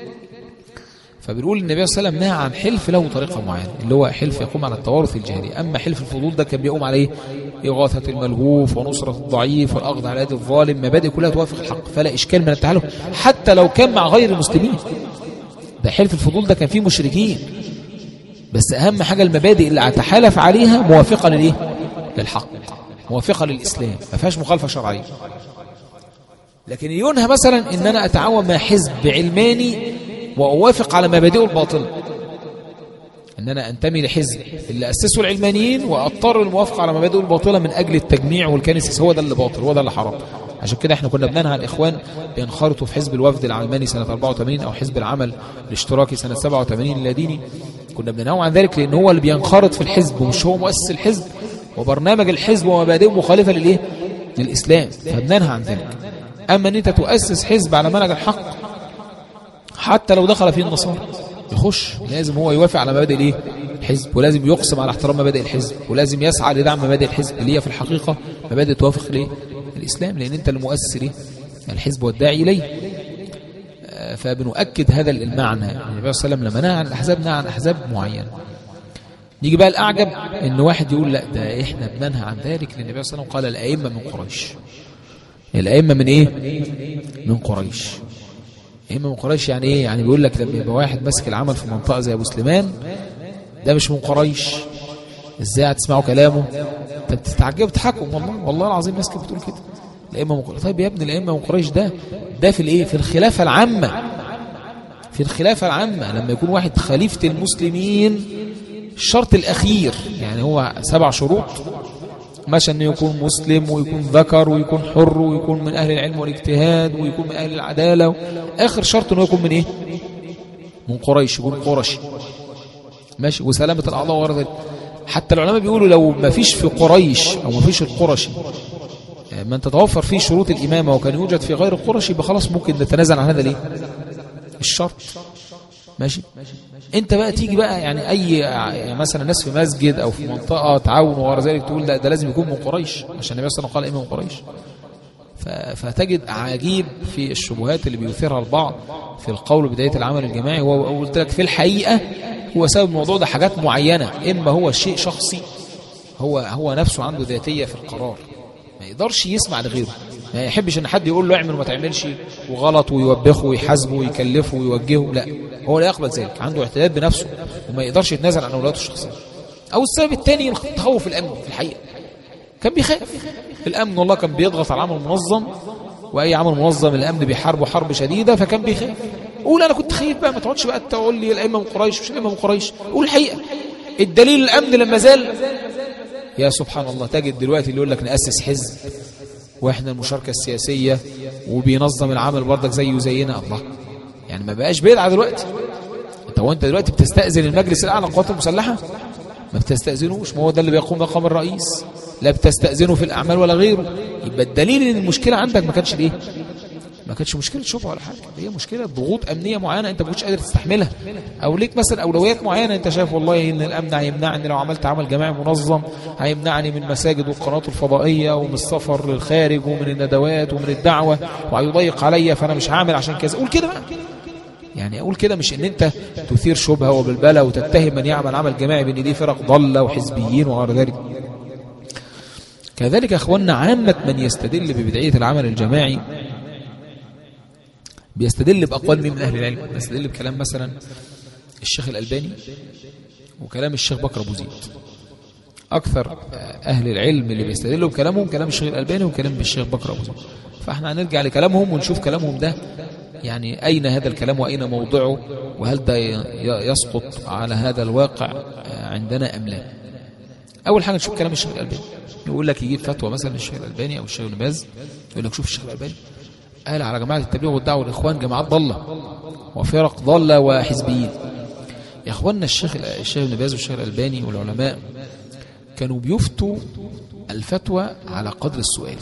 فبنقول النبي صلى الله عليه وسلم نهى عن حلف له طريقة معينة اللي هو حلف يقوم على التوارث الجاهلي أما حلف الفضول ده كان بيقوم عليه إغاثة الملهوف ونصرة الضعيف والأخذ على يد الظالم مبادئ كلها توافق الحق فلا إشكال من التحالف حتى لو كان مع غير المسلمين ده حلف الفضول ده كان فيه مشركين بس أهم حاجة المبادئ اللي هتحالف عليها موافقة للإيه؟ للحق موافقة للإسلام ما فيهاش مخالفة شرعية لكن ينهى مثلا ان انا اتعاون مع حزب علماني واوافق على مبادئه الباطله ان انا انتمي لحزب اللي اسسه العلمانيين واضطر الموافقه على مبادئه الباطله من اجل التجميع والكنس هو ده اللي باطل هو ده اللي حرام عشان كده احنا كنا بننهى عن الاخوان بينخرطوا في حزب الوفد العلماني سنه 84 او حزب العمل الاشتراكي سنه 87 اللاديني كنا بننهى عن ذلك لان هو اللي بينخرط في الحزب ومش هو مؤسس الحزب وبرنامج الحزب ومبادئه مخالفه للايه للاسلام فبننهى عن ذلك اما ان انت تؤسس حزب على منهج الحق حتى لو دخل فيه النصارى يخش لازم هو يوافق على مبادئ الايه الحزب ولازم يقسم على احترام مبادئ الحزب ولازم يسعى لدعم مبادئ الحزب اللي هي في الحقيقه مبادئ توافق الايه الاسلام لان انت المؤسس ايه الحزب والداعي اليه آه، فبنؤكد هذا المعنى النبي صلى الله عليه وسلم لما نهى عن الاحزاب نهى عن احزاب معينه نيجي بقى الاعجب ان واحد يقول لا ده احنا بننهى عن ذلك لان النبي صلى الله عليه وسلم قال الائمه من قريش الائمه من ايه من قريش ائمه من قريش يعني ايه يعني بيقول لك لما يبقى واحد ماسك العمل في منطقه زي ابو سليمان ده مش من قريش ازاي هتسمعوا كلامه انت بتتعجب تضحكوا والله والله العظيم ناس كانت بتقول كده الائمه من قريش طيب يا ابني الائمه من قريش ده ده في الايه في الخلافه العامه في الخلافه العامه لما يكون واحد خليفه المسلمين الشرط الاخير يعني هو سبع شروط ماشي انه يكون مسلم ويكون ذكر ويكون حر ويكون من اهل العلم والاجتهاد ويكون من اهل العداله اخر شرط انه يكون من ايه من قريش يكون قرشي ماشي وسلامه الاعضاء وغير ذلك حتى العلماء بيقولوا لو ما فيش في قريش او ما فيش القرشي من تتوفر فيه شروط الامامه وكان يوجد في غير القرشي يبقى خلاص ممكن نتنازل عن هذا ليه الشرط ماشي انت بقى تيجي بقى يعني اي يعني مثلا ناس في مسجد او في منطقه تعاون وغير ذلك تقول لا ده لازم يكون من قريش عشان النبي صلى الله عليه وسلم قال ايه من قريش ف- فتجد عجيب في الشبهات اللي بيثيرها البعض في القول بدايه العمل الجماعي وهو قلت لك في الحقيقه هو سبب الموضوع ده حاجات معينه اما هو شيء شخصي هو هو نفسه عنده ذاتيه في القرار ما يقدرش يسمع لغيره ما يحبش ان حد يقول له اعمل وما تعملش وغلط ويوبخه ويحاسبه ويكلفه ويوجهه لا هو لا يقبل ذلك عنده اعتداد بنفسه وما يقدرش يتنازل عن اولاده الشخصيه او السبب الثاني تخوف الامن في الحقيقه كان بيخاف الامن والله كان بيضغط على العمل المنظم واي عمل منظم الامن بيحاربه حرب شديده فكان بيخاف قول انا كنت خايف بقى ما تقعدش بقى تقول لي الائمه من قريش مش الائمه من قريش قول الحقيقه الدليل الامن لما زال يا سبحان الله تجد دلوقتي اللي يقول لك ناسس حزب واحنا المشاركه السياسيه وبينظم العمل برضك زيه زينا الله يعني ما بقاش بدعه دلوقتي انت هو انت دلوقتي بتستاذن المجلس الاعلى للقوات المسلحه ما بتستاذنوش ما هو ده اللي بيقوم مقام الرئيس لا بتستاذنه في الاعمال ولا غيره يبقى الدليل ان المشكله عندك ما كانش الايه ما كانتش مشكله شبهه ولا حاجه هي مشكله ضغوط امنيه معينه انت ما كنتش قادر تستحملها او ليك مثلا اولويات معينه انت شايف والله ان الامن هيمنعني لو عملت عمل جماعي منظم هيمنعني من المساجد والقنوات الفضائيه ومن السفر للخارج ومن الندوات ومن الدعوه وهيضيق عليا فانا مش هعمل عشان كذا قول كده بقى يعني اقول كده مش ان انت تثير شبهه وبلبله وتتهم من يعمل عمل جماعي بان دي فرق ضاله وحزبيين وغير ذلك كذلك يا اخواننا عامه من يستدل ببدعيه العمل الجماعي بيستدل باقوال مين من اهل العلم بيستدل بكلام مثلا الشيخ الالباني وكلام الشيخ بكر ابو زيد اكثر اهل العلم اللي بيستدلوا بكلامهم كلام الشيخ الالباني وكلام الشيخ بكر ابو زيد فاحنا هنرجع لكلامهم ونشوف كلامهم ده يعني أين هذا الكلام وأين موضعه وهل ده يسقط على هذا الواقع عندنا أم لا أول حاجة نشوف كلام الشيخ الألباني يقول لك يجيب فتوى مثلا الشيخ الألباني أو الشيخ الباز يقول لك شوف الشيخ الألباني قال على جماعة التبليغ والدعوة والإخوان جماعات ضالة وفرق ضالة وحزبيين يا إخواننا الشيخ الشيخ ابن باز والشيخ الألباني والعلماء كانوا بيفتوا الفتوى على قدر السؤال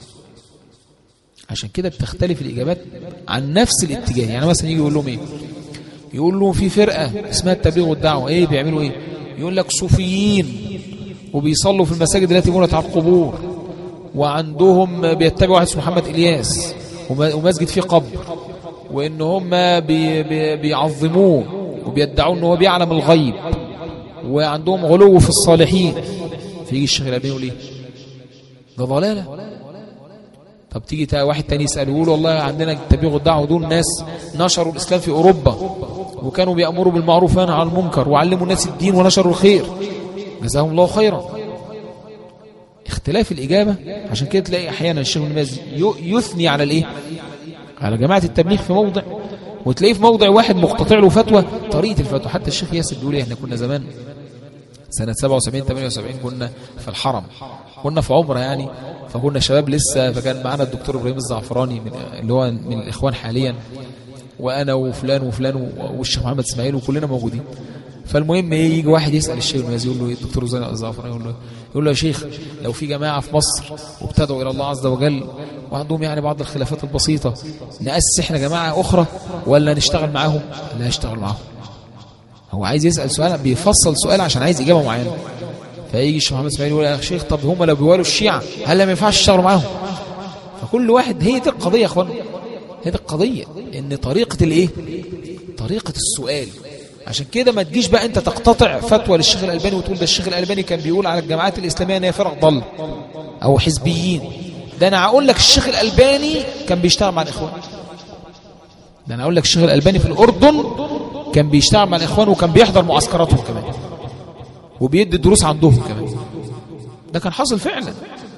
عشان كده بتختلف الإجابات عن نفس الاتجاه يعني مثلا يجي يقول لهم إيه يقول لهم في فرقة اسمها التبليغ والدعوة إيه بيعملوا إيه يقول لك صوفيين وبيصلوا في المساجد التي بنت على القبور وعندهم بيتبعوا واحد اسمه محمد إلياس ومسجد فيه قبر وإن هم بي بي بيعظموه وبيدعوا إن هو بيعلم الغيب وعندهم غلو في الصالحين فيجي الشيخ الألباني يقول إيه ده ضلالة طب تيجي واحد تاني يسأل يقول والله عندنا تبليغ الدعوة دول ناس نشروا الإسلام في أوروبا وكانوا بيأمروا بالمعروف وينهوا عن المنكر وعلموا الناس الدين ونشروا الخير جزاهم الله خيرا اختلاف الإجابة عشان كده تلاقي أحيانا الشيخ النمازي يثني على الإيه على جماعة التبليغ في موضع وتلاقيه في موضع واحد مقتطع له فتوى طريقة الفتوى حتى الشيخ ياسر بيقول احنا كنا زمان سنة 77 78 كنا في الحرم كنا في عمرة يعني فكنا شباب لسه فكان معنا الدكتور ابراهيم الزعفراني من اللي هو من الاخوان حاليا وانا وفلان وفلان والشيخ محمد اسماعيل وكلنا موجودين فالمهم ايه يجي واحد يسال الشيخ المازي يقول له ايه الدكتور الزعفراني يقول له يقول له يا شيخ لو في جماعه في مصر وابتدوا الى الله عز وجل وعندهم يعني بعض الخلافات البسيطه ناسس احنا جماعه اخرى ولا نشتغل معاهم لا نشتغل معاهم هو عايز يسال سؤال بيفصل سؤال عشان عايز اجابه معينه فيجي الشيخ محمد اسماعيل يقول يا شيخ طب هم لو بيوالوا الشيعة هل ما ينفعش يشتغلوا معاهم فكل واحد هي دي القضية يا اخوان هي دي القضية ان طريقة الايه طريقة السؤال عشان كده ما تجيش بقى انت تقتطع فتوى للشيخ الألباني وتقول ده الشيخ الألباني كان بيقول على الجماعات الإسلامية ان هي فرق ضل او حزبيين ده انا هقول لك الشيخ الألباني كان بيشتغل مع الإخوان ده انا اقول لك الشيخ الألباني في الأردن كان بيشتغل مع الإخوان وكان بيحضر معسكراتهم كمان وبيدي الدروس عندهم كمان ده كان حاصل فعلا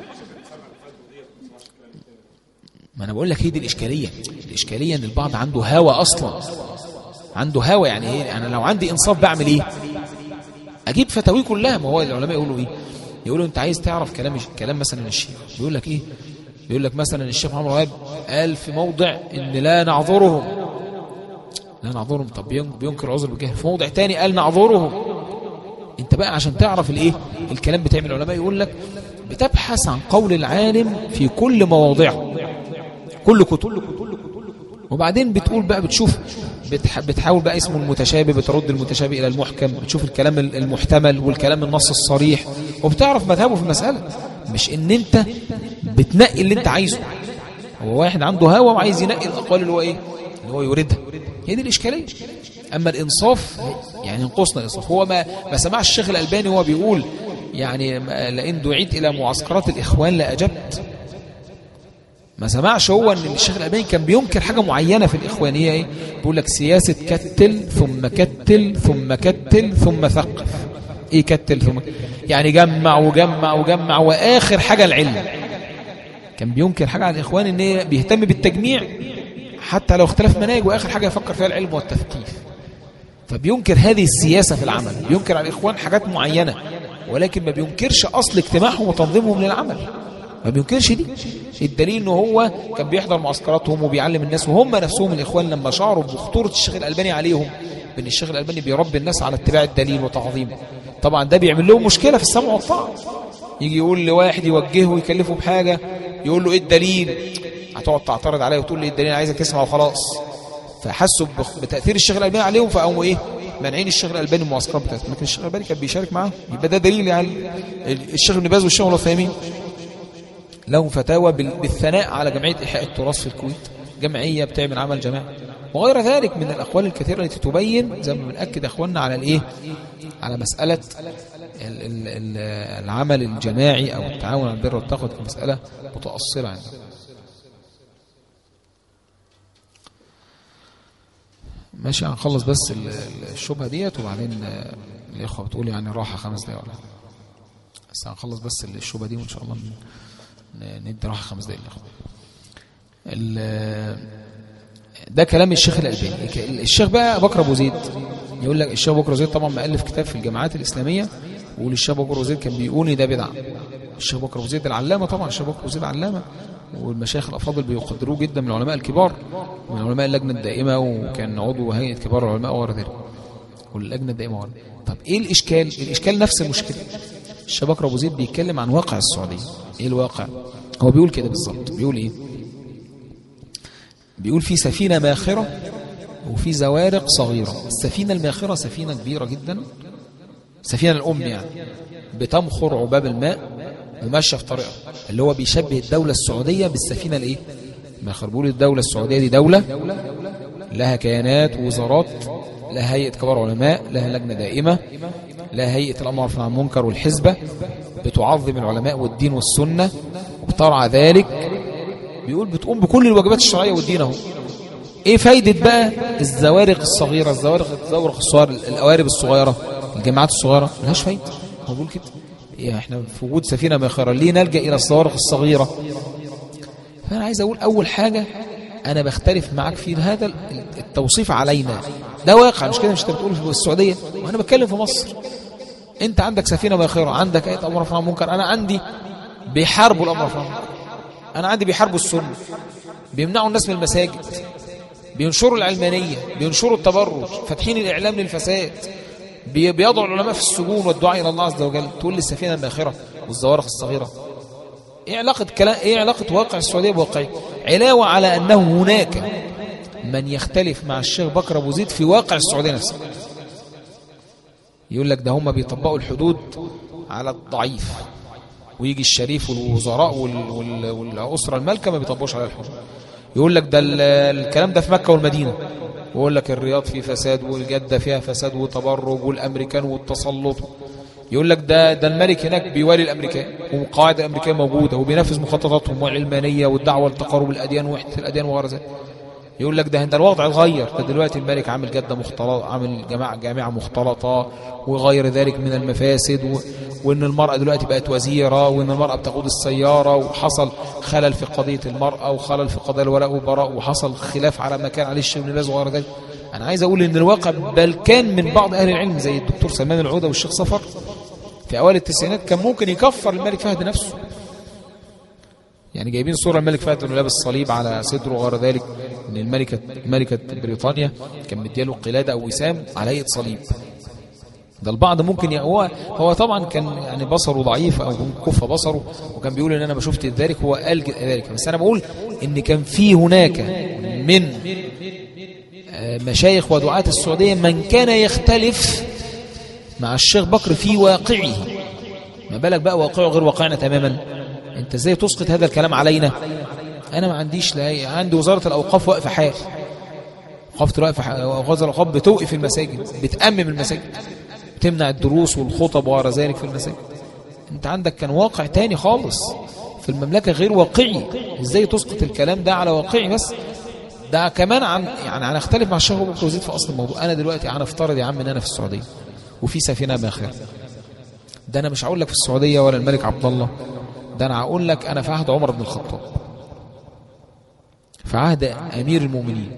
ما انا بقول لك هي دي الاشكاليه الاشكاليه ان البعض عنده هوى اصلا عنده هوى يعني ايه انا لو عندي انصاف بعمل ايه اجيب فتاوي كلها ما هو العلماء يقولوا ايه يقولوا انت عايز تعرف كلام كلام مثلا الشيخ بيقول لك ايه بيقول لك مثلا الشيخ محمد وهاب قال في موضع ان لا نعذرهم لا نعذرهم طب بينكر عذر بجهل في موضع تاني قال نعذرهم انت بقى عشان تعرف الايه الكلام بتاع العلماء يقول لك بتبحث عن قول العالم في كل مواضعه كل كتب وبعدين بتقول بقى بتشوف بتح بتحاول بقى اسمه المتشابه بترد المتشابه الى المحكم بتشوف الكلام المحتمل والكلام النص الصريح وبتعرف مذهبه في المسألة مش ان انت بتنقي اللي انت عايزه هو واحد عنده هوى وعايز ينقي الاقوال اللي هو ايه اللي هو يريدها هي دي الاشكاليه اما الانصاف يعني انقصنا الانصاف هو ما ما سمعش الشيخ الالباني وهو بيقول يعني لئن دعيت الى معسكرات الاخوان لاجبت ما سمعش هو ان الشيخ الالباني كان بينكر حاجه معينه في الاخوان هي ايه بيقول لك سياسه كتل ثم كتل ثم كتل ثم ثقف ايه كتل ثم يعني جمع وجمع وجمع واخر حاجه العلم كان بينكر حاجه على الاخوان ان بيهتم بالتجميع حتى لو اختلف مناهج واخر حاجه يفكر فيها العلم والتثقيف فبينكر هذه السياسه في العمل بينكر على الاخوان حاجات معينه ولكن ما بينكرش اصل اجتماعهم وتنظيمهم للعمل ما بينكرش دي الدليل انه هو كان بيحضر معسكراتهم وبيعلم الناس وهم نفسهم الاخوان لما شعروا بخطوره الشيخ الالباني عليهم ان الشيخ الالباني بيربي الناس على اتباع الدليل وتعظيمه طبعا ده بيعمل لهم مشكله في السمع والطاعه يجي يقول لواحد يوجهه ويكلفه بحاجه يقول له ايه الدليل وتقعد تعترض عليه وتقول لي الدليل عايزك تسمع وخلاص فحسوا بخ- بتاثير الشيخ الالباني عليهم فقاموا ايه مانعين الشيخ الالباني من المعسكرات بتاعتهم لكن الشيخ الالباني كان بيشارك معاهم يبقى ده دليل يعني ال- الشيخ ابن باز والشيخ العثيمين لهم فتاوى بال- بالثناء على جمعيه احياء التراث في الكويت جمعيه بتعمل عمل جماعي وغير ذلك من الاقوال الكثيره التي تبين زي ما بناكد يا اخواننا على الايه على مساله ال- ال- ال- العمل الجماعي او التعاون على البر والتقوى كمساله متاصله عندنا ماشي هنخلص بس ال- ال- الشبهه ديت وبعدين آه، الاخوه بتقول يعني راحه خمس دقايق ولا حاجة. بس هنخلص بس الشبهه دي وان شاء الله ن- ندي راحه خمس دقايق للاخوه ال- ده كلام الشيخ الألباني ك- الشيخ بقى بكر أبو زيد يقول لك الشيخ بكر أبو زيد طبعا مؤلف كتاب في الجامعات الإسلامية ويقول الشيخ بكر أبو زيد كان بيقول إن ده بدعة الشيخ بكر أبو زيد العلامة طبعا الشيخ بكر أبو زيد علامة والمشايخ الأفاضل بيقدروه جدا من العلماء الكبار من علماء اللجنة الدائمة وكان عضو هيئة كبار العلماء وغير ذلك واللجنة الدائمة وغير طب إيه الإشكال؟ الإشكال نفس المشكلة الشيخ بكر أبو زيد بيتكلم عن واقع السعودية إيه الواقع؟ هو بيقول كده بالظبط بيقول إيه؟ بيقول في سفينة ماخرة وفي زوارق صغيرة السفينة الماخرة سفينة كبيرة جدا سفينة الأم يعني بتمخر عباب الماء وماشية في طريقها اللي هو بيشبه الدولة السعودية بالسفينة الايه ماخر بيقول الدولة السعودية دي دولة لها كيانات ووزارات لها هيئة كبار علماء لها لجنة دائمة لها هيئة الأمر بالمعروف عن المنكر والحزبة بتعظم العلماء والدين والسنة وبترعى ذلك بيقول بتقوم بكل الواجبات الشرعية والدين اهو ايه فايدة بقى الزوارق الصغيرة الزوارق الزوارق الصغيرة القوارب الصغيرة الجامعات الصغيرة ملهاش فايدة هو بيقول كده إيه احنا في وجود سفينة ماخرة ليه نلجأ الى الزوارق الصغيرة فانا عايز اقول اول حاجة انا بختلف معاك في هذا التوصيف علينا ده واقع مش كده مش انت بتقول في السعودية وانا بتكلم في مصر انت عندك سفينة ماخرة عندك ايه امر عن المنكر انا عندي بيحاربوا الامر عن المنكر انا عندي بيحاربوا السنة بيمنعوا الناس من المساجد بينشروا العلمانية بينشروا التبرج فاتحين الإعلام للفساد بي- بيضعوا العلماء في السجون والدعاء إلى الله عز وجل تقول لي السفينة الماخرة والزوارق الصغيرة إيه علاقة كلام إيه علاقة واقع السعودية بواقعي علاوة على أنه هناك من يختلف مع الشيخ بكر أبو زيد في واقع السعودية نفسها يقول لك ده هم بيطبقوا الحدود على الضعيف ويجي الشريف والوزراء وال- وال- والأسرة المالكة ما بيطبقوش على الحدود يقول لك ده ال- الكلام ده في مكة والمدينة ويقول لك الرياض فيه فساد والجدة فيها فساد وتبرج والأمريكان والتسلط يقول لك ده ده الملك هناك بيوالي الأمريكان والقاعدة الأمريكية موجودة وبينفذ مخططاتهم والعلمانية والدعوة لتقارب الأديان ووحدة الأديان وغير ذلك يقول لك ده ده الوضع اتغير ده دلوقتي الملك عامل جده مختلط عامل جماعه جامعه مختلطه وغير ذلك من المفاسد و... وان المراه دلوقتي بقت وزيره وان المراه بتقود السياره وحصل خلل في قضيه المراه وخلل في قضايا الولاء والبراء وحصل خلاف على ما كان عليه الشيخ ابن باز وغير ذلك انا عايز اقول ان الواقع بل كان من بعض اهل العلم زي الدكتور سلمان العوده والشيخ صفر في اوائل التسعينات كان ممكن يكفر الملك فهد نفسه يعني جايبين صورة الملك فهد انه لابس صليب على صدره وغير ذلك ان الملكة ملكة بريطانيا كان مدياله قلادة او وسام على هيئة صليب ده البعض ممكن ي- هو هو طبعا كان يعني بصره ضعيف او كف بصره وكان بيقول ان انا ما شفت ذلك هو قال ذلك بس انا بقول ان كان في هناك من آه، مشايخ ودعاة السعودية من كان يختلف مع الشيخ بكر في واقعه ما بالك بقى واقعه غير واقعنا تماما انت ازاي تسقط هذا الكلام علينا انا ما عنديش لا عندي وزارة الاوقاف واقفه حال وقفت واقفه ح- وزارة الاوقاف بتوقف المساجد بتأمم المساجد بتمنع الدروس والخطب وغير ذلك في المساجد انت عندك كان واقع تاني خالص في المملكة غير واقعي ازاي تسقط الكلام ده على واقعي بس ده كمان عن يعني انا اختلف مع الشيخ ابو بكر وزيد في اصل الموضوع انا دلوقتي انا افترض يا عم ان انا في السعوديه وفي سفينه ماخره ده انا مش هقول لك في السعوديه ولا الملك عبد الله ده انا هقول لك انا في عهد عمر بن الخطاب في عهد امير المؤمنين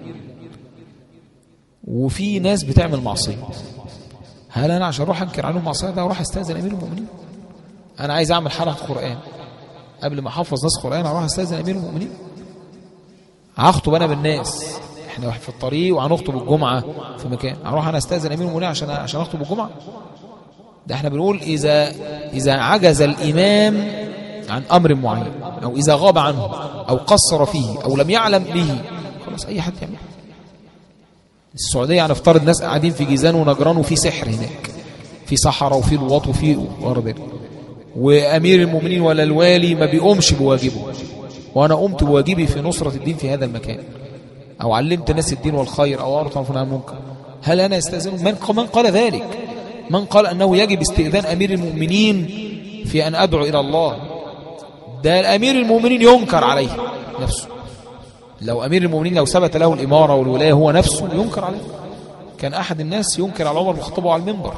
وفي ناس بتعمل معصيه هل انا عشان اروح انكر عليهم معصيه ده اروح استاذن امير المؤمنين انا عايز اعمل حلقه قران قبل ما احفظ ناس قران اروح استاذن امير المؤمنين هخطب انا بالناس احنا في الطريق وهنخطب الجمعه في مكان اروح انا استاذن امير المؤمنين عشان عشان اخطب الجمعه ده احنا بنقول اذا اذا عجز الامام عن امر معين أو إذا غاب عنه أو قصر فيه أو لم يعلم به خلاص أي حد يعمل السعودية هنفترض ناس قاعدين في جيزان ونجران وفي سحر هناك في صحراء وفي لواط وفي غير وأمير المؤمنين ولا الوالي ما بيقومش بواجبه وأنا قمت بواجبي في نصرة الدين في هذا المكان أو علمت الناس الدين والخير أو أرطن عن المنكر هل أنا استأذن من من قال ذلك من قال أنه يجب استئذان أمير المؤمنين في أن أدعو إلى الله ده الأمير المؤمنين ينكر عليه نفسه لو أمير المؤمنين لو ثبت له الإمارة والولاية هو نفسه ينكر عليه كان أحد الناس ينكر على عمر بخطبه على المنبر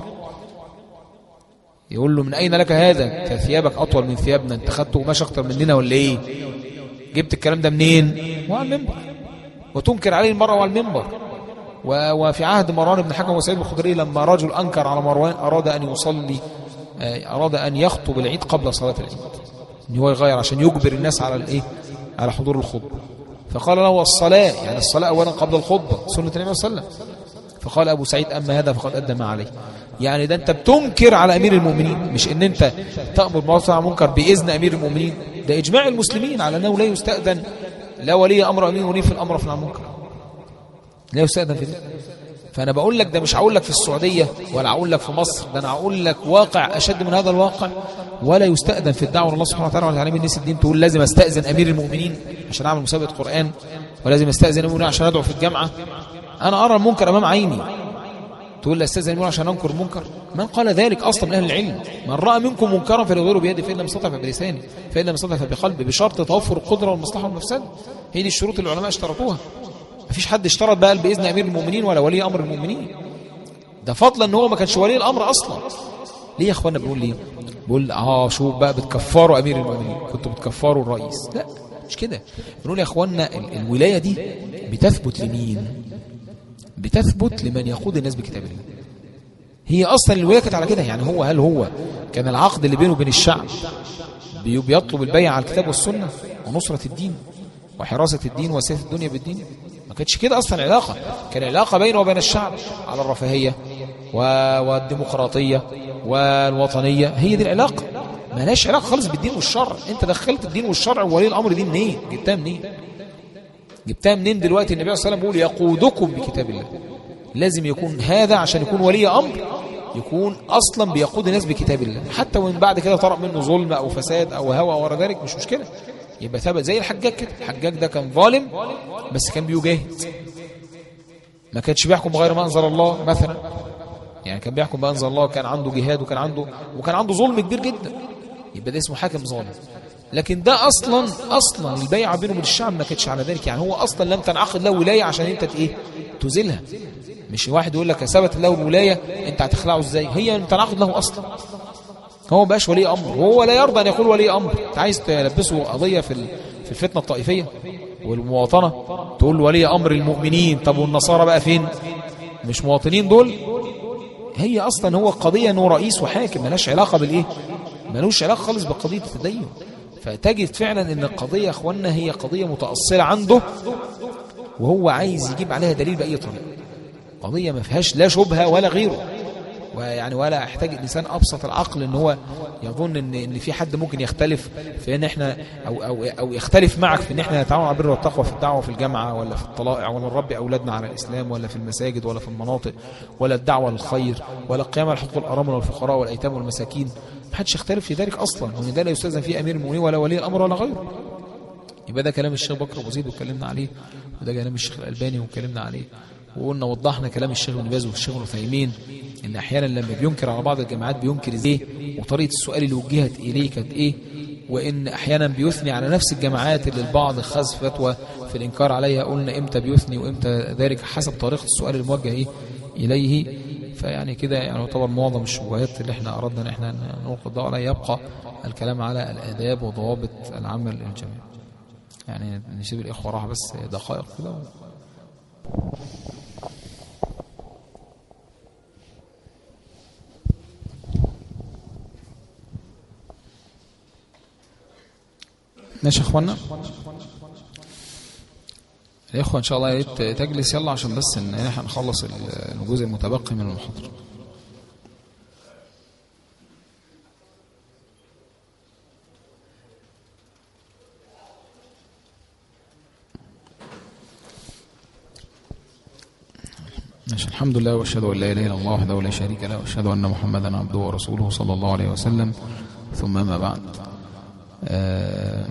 يقول له من أين لك هذا ثيابك أطول من ثيابنا انت خدت قماش أكتر مننا ولا إيه جبت الكلام ده منين وعلى المنبر وتنكر عليه المرة وعلى المنبر وفي عهد مروان بن حكم وسعيد الخدري لما رجل أنكر على مروان أراد أن يصلي أراد أن يخطب العيد قبل صلاة العيد ان هو يغير عشان يجبر الناس على الايه على حضور الخطبه فقال له الصلاه يعني الصلاه اولا قبل الخطبه سنه النبي صلى الله عليه وسلم فقال ابو سعيد اما هذا فقد ادى ما عليه يعني ده انت بتنكر على امير المؤمنين مش ان انت تامر بالمعروف عن المنكر باذن امير المؤمنين ده اجماع المسلمين على انه لا يستاذن لا ولي امر امين ولي في الامر في المنكر لا يستاذن في ذلك فأنا بقول لك ده مش هقول لك في السعودية ولا هقول لك في مصر ده أنا هقول لك واقع أشد من هذا الواقع ولا يستأذن في الدعوة الله سبحانه وتعالى وتعليم الناس الدين تقول لازم استأذن أمير المؤمنين عشان أعمل مسابقة قرآن ولازم استأذن أمير المؤمنين عشان أدعو في الجامعة أنا أرى المنكر أمام عيني تقول لا استأذن المؤمنين عشان أنكر المنكر من قال ذلك أصلا من أهل العلم من رأى منكم منكرا فليغيره بيده فإن لم يستطع فبلسانه فإن لم يستطع فبقلبه بشرط توفر القدرة والمصلحة والمفسدة هي دي الشروط اللي العلماء اشترطوها مفيش حد اشترط بقى بإذن أمير المؤمنين ولا ولي أمر المؤمنين ده فضلا ان هو ما كانش ولي الأمر أصلا ليه يا أخوانا بنقول ليه بقول آه شوف بقى بتكفروا أمير المؤمنين كنتوا بتكفروا الرئيس لا مش كده بنقول يا أخوانا الولاية دي بتثبت لمين بتثبت لمن يقود الناس بكتاب الله هي أصلا الولاية كانت على كده يعني هو هل هو كان العقد اللي بينه وبين الشعب بيطلب البيع على الكتاب والسنة ونصرة الدين وحراسة الدين وسياسة الدنيا بالدين ما كانتش كده أصلا العلاقة كان العلاقة بينه وبين الشعب على الرفاهية والديمقراطية والوطنية هي دي العلاقة ما لهاش علاقة خالص بالدين والشرع انت دخلت الدين والشرع وولي الأمر دي منين جبتها منين جبتها منين دلوقتي النبي صلى الله عليه وسلم بيقول يقودكم بكتاب الله لازم يكون هذا عشان يكون ولي أمر يكون أصلا بيقود الناس بكتاب الله حتى وإن بعد كده طرأ منه ظلم أو فساد أو هوى أو ذلك مش مشكلة يبقى ثبت زي الحجاج كده الحجاج ده كان ظالم بس كان بيجاهد ما كانش بيحكم بغير ما أنزل الله مثلا يعني كان بيحكم بأنزل الله كان عنده جهاد وكان عنده وكان عنده ظلم كبير جدا يبقى ده اسمه حاكم ظالم لكن ده اصلا اصلا البيعه بينه وبين الشعب ما كانتش على ذلك يعني هو اصلا لم تنعقد له ولايه عشان انت ايه تزيلها مش واحد يقول لك ثبت له الولايه انت هتخلعه ازاي هي لم تنعقد له اصلا هو ما بقاش ولي امر وهو لا يرضى ان يقول ولي امر انت عايز تلبسه قضيه في في الفتنه الطائفيه والمواطنه تقول له ولي امر المؤمنين طب والنصارى بقى فين مش مواطنين دول هي اصلا هو قضيه انه رئيس وحاكم ملهاش علاقه بالايه ملوش علاقه خالص بقضيه التدين فتجد فعلا ان القضيه يا اخوانا هي قضيه متاصله عنده وهو عايز يجيب عليها دليل باي طريقه قضيه ما فيهاش لا شبهه ولا غيره ويعني ولا يحتاج الانسان ابسط العقل ان هو يظن ان ان في حد ممكن يختلف في ان احنا او او او يختلف معك في ان احنا نتعاون على البر والتقوى في الدعوه في الجامعه ولا في الطلائع ولا نربي اولادنا على الاسلام ولا في المساجد ولا في المناطق ولا الدعوه للخير ولا القيام على حقوق الارامل والفقراء والايتام والمساكين ما حدش يختلف في ذلك اصلا وان ده لا يستاذن فيه امير المؤمنين ولا ولي الامر ولا غيره يبقى ده كلام الشيخ بكر ابو زيد واتكلمنا عليه وده كلام الشيخ الالباني واتكلمنا عليه وقلنا وضحنا كلام الشيخ ابن باز والشيخ ابن عثيمين ان احيانا لما بينكر على بعض الجماعات بينكر ازاي وطريقه السؤال اللي وجهت اليه كانت ايه وان احيانا بيثني على نفس الجماعات اللي البعض خذ فتوى في الانكار عليها قلنا امتى بيثني وامتى ذلك حسب طريقه السؤال الموجه ايه اليه فيعني كده يعني يعتبر معظم الشبهات اللي احنا اردنا ان احنا نلقي الضوء عليها يبقى الكلام على الاداب وضوابط العمل للجميع يعني نسيب الاخوه راحه بس دقائق كده ماشي يا اخوانا الاخوه ان شاء الله يا ريت تجلس يلا عشان بس ان احنا نخلص الجزء المتبقي من المحاضره الحمد لله واشهد ان لا اله الا الله وحده لا شريك له واشهد ان محمدا عبده ورسوله صلى الله عليه وسلم ثم ما بعد آه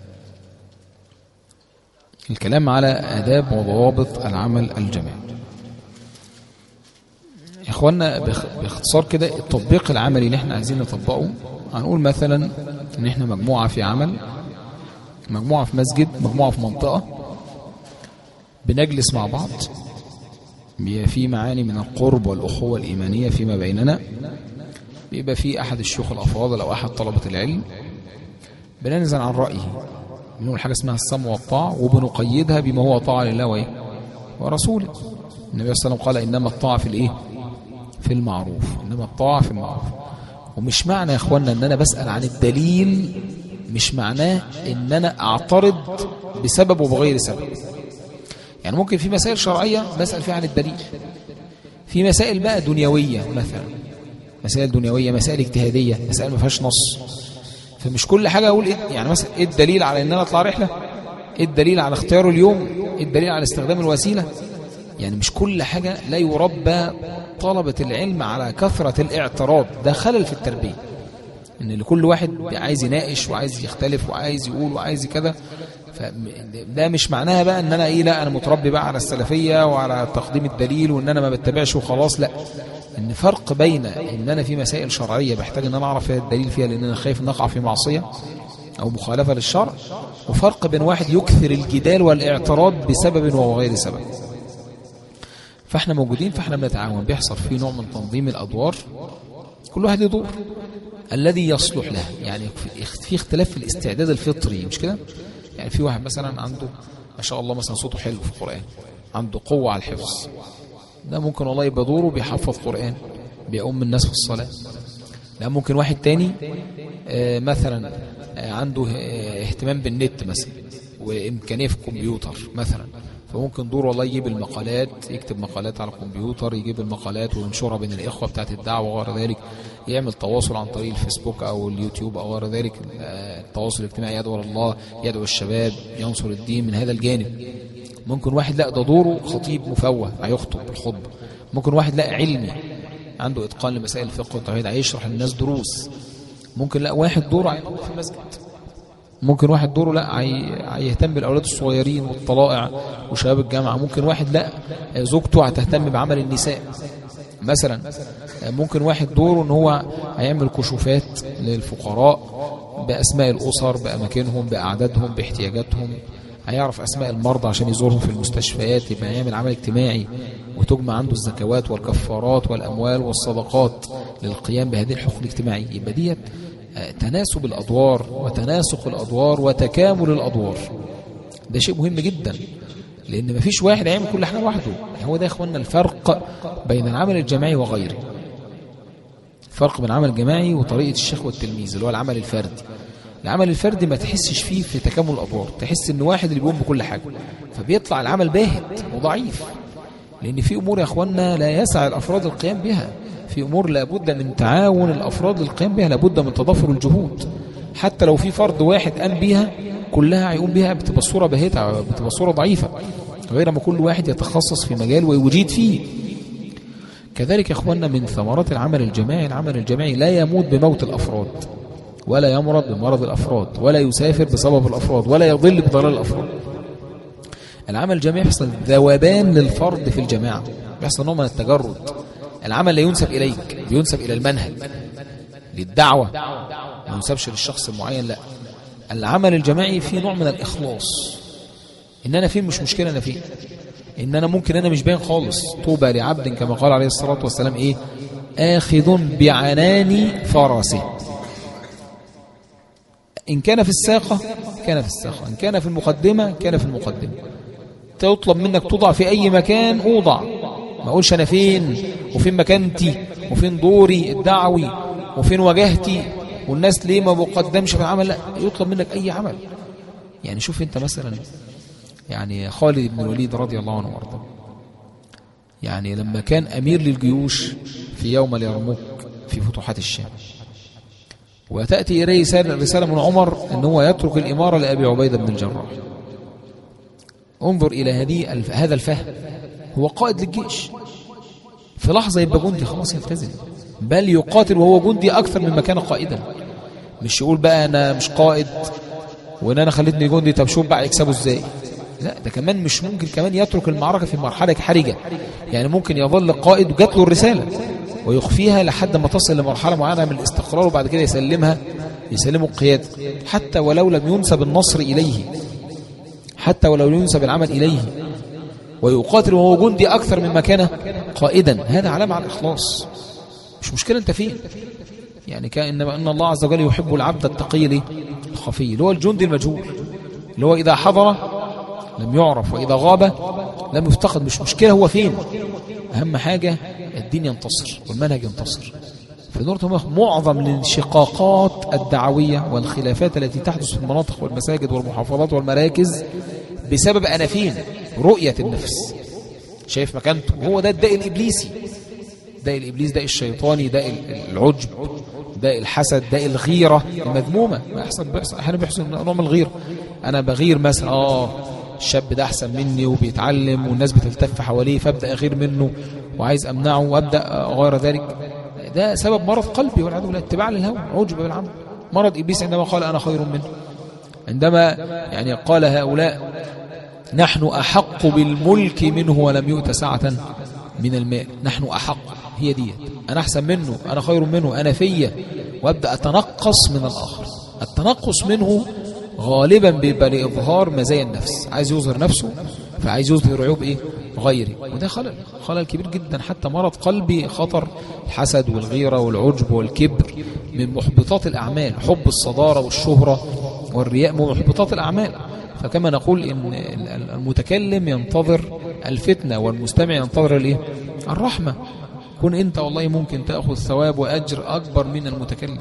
الكلام على آداب وضوابط العمل الجماعي يا اخوانا باختصار كده التطبيق العملي اللي احنا عايزين نطبقه هنقول مثلا ان احنا مجموعة في عمل مجموعة في مسجد مجموعة في منطقة بنجلس مع بعض بيبقى في معاني من القرب والأخوة الإيمانية فيما بيننا بيبقى في أحد الشيوخ الأفاضل أو أحد طلبة العلم بننزل عن رأيه بنقول حاجة اسمها السمع والطاعة وبنقيدها بما هو طاعة لله وإيه ورسوله النبي صلى الله عليه وسلم قال إنما الطاعة في الإيه في المعروف إنما الطاعة في المعروف ومش معنى يا أخوانا أن أنا بسأل عن الدليل مش معناه أن أنا أعترض بسبب وبغير سبب يعني ممكن في مسائل شرعية بسأل فيها عن الدليل في مسائل بقى دنيوية مثلا مسائل دنيوية مسائل اجتهادية مسائل ما فيهاش نص فمش كل حاجة أقول إيه يعني مثلا إيه الدليل على أن أنا أطلع رحلة إيه الدليل على اختيار اليوم إيه الدليل على استخدام الوسيلة يعني مش كل حاجة لا يربى طلبة العلم على كثرة الاعتراض ده خلل في التربية ان لكل واحد عايز يناقش وعايز يختلف وعايز يقول وعايز كذا فده مش معناها بقى ان انا ايه لا انا متربي بقى على السلفية وعلى تقديم الدليل وان انا ما بتبعش وخلاص لا ان فرق بين ان انا في مسائل شرعية بحتاج ان انا اعرف فيها الدليل فيها لان انا خايف ان اقع في معصية او مخالفة للشرع وفرق بين واحد يكثر الجدال والاعتراض بسبب وغير سبب فاحنا موجودين فاحنا بنتعاون بيحصل في نوع من تنظيم الادوار كل واحد يدور الذي يصلح له يعني في اختلاف في الاستعداد الفطري مش كده يعني في واحد مثلا عنده ما شاء الله مثلا صوته حلو في القرآن عنده قوة على الحفظ ده ممكن والله يبقى دوره بيحفظ قرآن بيقوم الناس في الصلاة لا ممكن واحد تاني آه مثلا آه عنده آه اهتمام بالنت مثلا وإمكانية في الكمبيوتر مثلا فممكن دور والله يجيب المقالات يكتب مقالات على الكمبيوتر يجيب المقالات وينشرها بين الإخوة بتاعت الدعوة وغير ذلك يعمل تواصل عن طريق الفيسبوك أو اليوتيوب أو غير ذلك التواصل الاجتماعي يدعو الله يدعو الشباب ينصر الدين من هذا الجانب ممكن واحد لا ده دوره خطيب مفوه هيخطب الخطبة ممكن واحد لا علمي عنده إتقان لمسائل الفقه والتوحيد هيشرح للناس دروس ممكن لا واحد دوره في المسجد ممكن واحد دوره لا هيهتم بالاولاد الصغيرين والطلائع وشباب الجامعه ممكن واحد لا زوجته هتهتم بعمل النساء مثلا ممكن واحد دوره ان هو هيعمل كشوفات للفقراء باسماء الاسر باماكنهم باعدادهم باحتياجاتهم هيعرف اسماء المرضى عشان يزورهم في المستشفيات يبقى هيعمل عمل اجتماعي وتجمع عنده الزكوات والكفارات والاموال والصدقات للقيام بهذه الحقوق الاجتماعيه يبقى ديت تناسب الأدوار وتناسق الأدوار وتكامل الأدوار ده شيء مهم جدا لأن مفيش واحد هيعمل كل حاجة لوحده هو ده يا إخواننا الفرق بين العمل الجماعي وغيره الفرق بين العمل الجماعي وطريقة الشيخ والتلميذ اللي هو العمل الفردي العمل الفردي ما تحسش فيه في تكامل الأدوار تحس إن واحد اللي بيقوم بكل حاجة فبيطلع العمل باهت وضعيف لأن في أمور يا إخواننا لا يسع الأفراد القيام بها في أمور لابد من تعاون الأفراد للقيام بها لابد من تضافر الجهود حتى لو في فرد واحد قام بيها كلها هيقوم بها بتبقى الصورة باهتة بتبقى الصورة ضعيفة غير ما كل واحد يتخصص في مجال ويجيد فيه كذلك يا اخواننا من ثمرات العمل الجماعي العمل الجماعي لا يموت بموت الأفراد ولا يمرض بمرض الأفراد ولا يسافر بسبب الأفراد ولا يضل بضلال الأفراد العمل الجماعي يحصل ذوبان للفرد في الجماعة بيحصل نوع من التجرد العمل لا ينسب إليك ينسب إلى المنهج للدعوة ما ينسبش للشخص المعين لا العمل الجماعي فيه نوع من الإخلاص إن أنا فين مش مشكلة أنا فين إن أنا ممكن أنا مش باين خالص طوبى لعبد كما قال عليه الصلاة والسلام إيه آخذ بعنان فرسه إن كان في الساقة كان في الساقة إن كان في المقدمة كان في المقدمة تطلب منك توضع في أي مكان أوضع ما أقولش أنا فين وفين مكانتي وفين دوري الدعوي وفين وجهتي والناس ليه ما بقدمش في العمل لا يطلب منك أي عمل يعني شوف أنت مثلا يعني خالد بن الوليد رضي الله عنه وارضاه يعني لما كان أمير للجيوش في يوم اليرموك في فتوحات الشام وتأتي إليه رسالة من عمر أنه هو يترك الإمارة لأبي عبيدة بن الجراح انظر إلى هذه هذا الفهم هو قائد للجيش في لحظة يبقى جندي خلاص يلتزم بل يقاتل وهو جندي أكثر مما كان قائدا مش يقول بقى أنا مش قائد وإن أنا خليتني جندي طب شوف بقى يكسبوا إزاي لا ده كمان مش ممكن كمان يترك المعركة في مرحلة حرجة يعني ممكن يظل قائد وجات له الرسالة ويخفيها لحد ما تصل لمرحلة معينة من الاستقرار وبعد كده يسلمها يسلمه القيادة حتى ولو لم ينسب النصر إليه حتى ولو لم ينسب العمل إليه ويقاتل وهو جندي أكثر مما كان قائدا هذا علامة على الإخلاص مش مشكلة أنت فين يعني كأن أن الله عز وجل يحب العبد التقي ليه؟ الخفي اللي هو الجندي المجهول اللي هو إذا حضر لم يعرف وإذا غاب لم يفتقد مش مشكلة هو فين أهم حاجة الدين ينتصر والمنهج ينتصر في نورة معظم الانشقاقات الدعوية والخلافات التي تحدث في المناطق والمساجد والمحافظات والمراكز بسبب أنا فين رؤية النفس شايف مكانته هو ده الداء الإبليسي داء الإبليس داء الشيطاني داء العجب داء الحسد داء الغيرة المذمومة ما يحصل بيحصل أحيانا بيحصل نوع من الغيرة أنا بغير مثلا آه الشاب ده أحسن مني وبيتعلم والناس بتلتف حواليه فأبدأ أغير منه وعايز أمنعه وأبدأ أغير ذلك ده سبب مرض قلبي والعياذ بالله اتباع للهوى عجب بالعمل مرض إبليس عندما قال أنا خير منه عندما يعني قال هؤلاء نحن أحق بالملك منه ولم يؤت سعة من المال نحن أحق هي دي أنا أحسن منه أنا خير منه أنا فيا وأبدأ أتنقص من الآخر التنقص منه غالبا بيبقى لإظهار مزايا النفس عايز يظهر نفسه فعايز يظهر عيوب إيه غيري وده خلل خلل كبير جدا حتى مرض قلبي خطر الحسد والغيرة والعجب والكبر من محبطات الأعمال حب الصدارة والشهرة والرياء من محبطات الأعمال فكما نقول إن المتكلم ينتظر الفتنة والمستمع ينتظر الإيه؟ الرحمة كن أنت والله ممكن تأخذ ثواب وأجر أكبر من المتكلم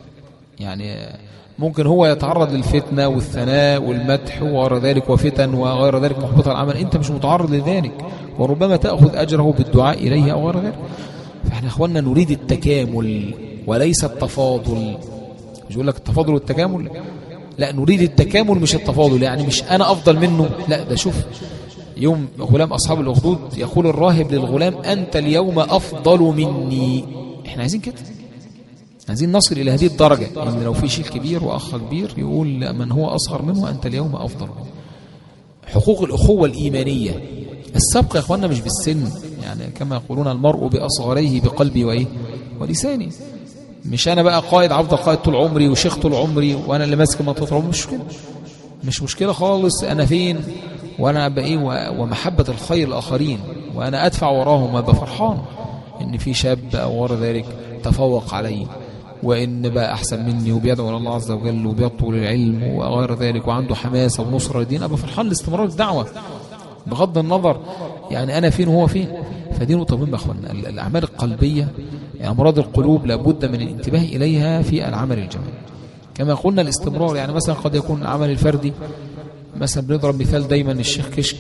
يعني ممكن هو يتعرض للفتنة والثناء والمدح وغير ذلك وفتن وغير ذلك محبط العمل أنت مش متعرض لذلك وربما تأخذ أجره بالدعاء إليه أو غير ذلك فإحنا أخواننا نريد التكامل وليس التفاضل مش يقول لك التفاضل والتكامل لا نريد التكامل مش التفاضل يعني مش أنا أفضل منه لا ده شوف يوم غلام أصحاب الأخدود يقول الراهب للغلام أنت اليوم أفضل مني احنا عايزين كده عايزين نصل إلى هذه الدرجة إن يعني لو في شيخ كبير وأخ كبير يقول من هو أصغر منه أنت اليوم أفضل منه حقوق الأخوة الإيمانية السبق يا أخوانا مش بالسن يعني كما يقولون المرء بأصغريه بقلبي وإيه ولساني مش أنا بقى قائد عفضل قائد طول عمري وشيخ طول عمري وأنا اللي ماسك منطقة عمري مش كده مش مشكلة خالص أنا فين وأنا أبقى إيه ومحبة الخير الآخرين وأنا أدفع وراهم وأبقى فرحان إن في شاب أو وراء ذلك تفوق علي وإن بقى أحسن مني وبيدعو إلى الله عز وجل وبيطول العلم وغير ذلك وعنده حماسة ونصرة للدين أبقى فرحان لاستمرار الدعوة بغض النظر يعني أنا فين وهو فين فدي نقطة مهمة أخوانا الأعمال القلبية يعني أمراض القلوب لابد من الانتباه إليها في العمل الجماعي كما قلنا الاستمرار يعني مثلا قد يكون العمل الفردي مثلا بنضرب مثال دايما الشيخ كشك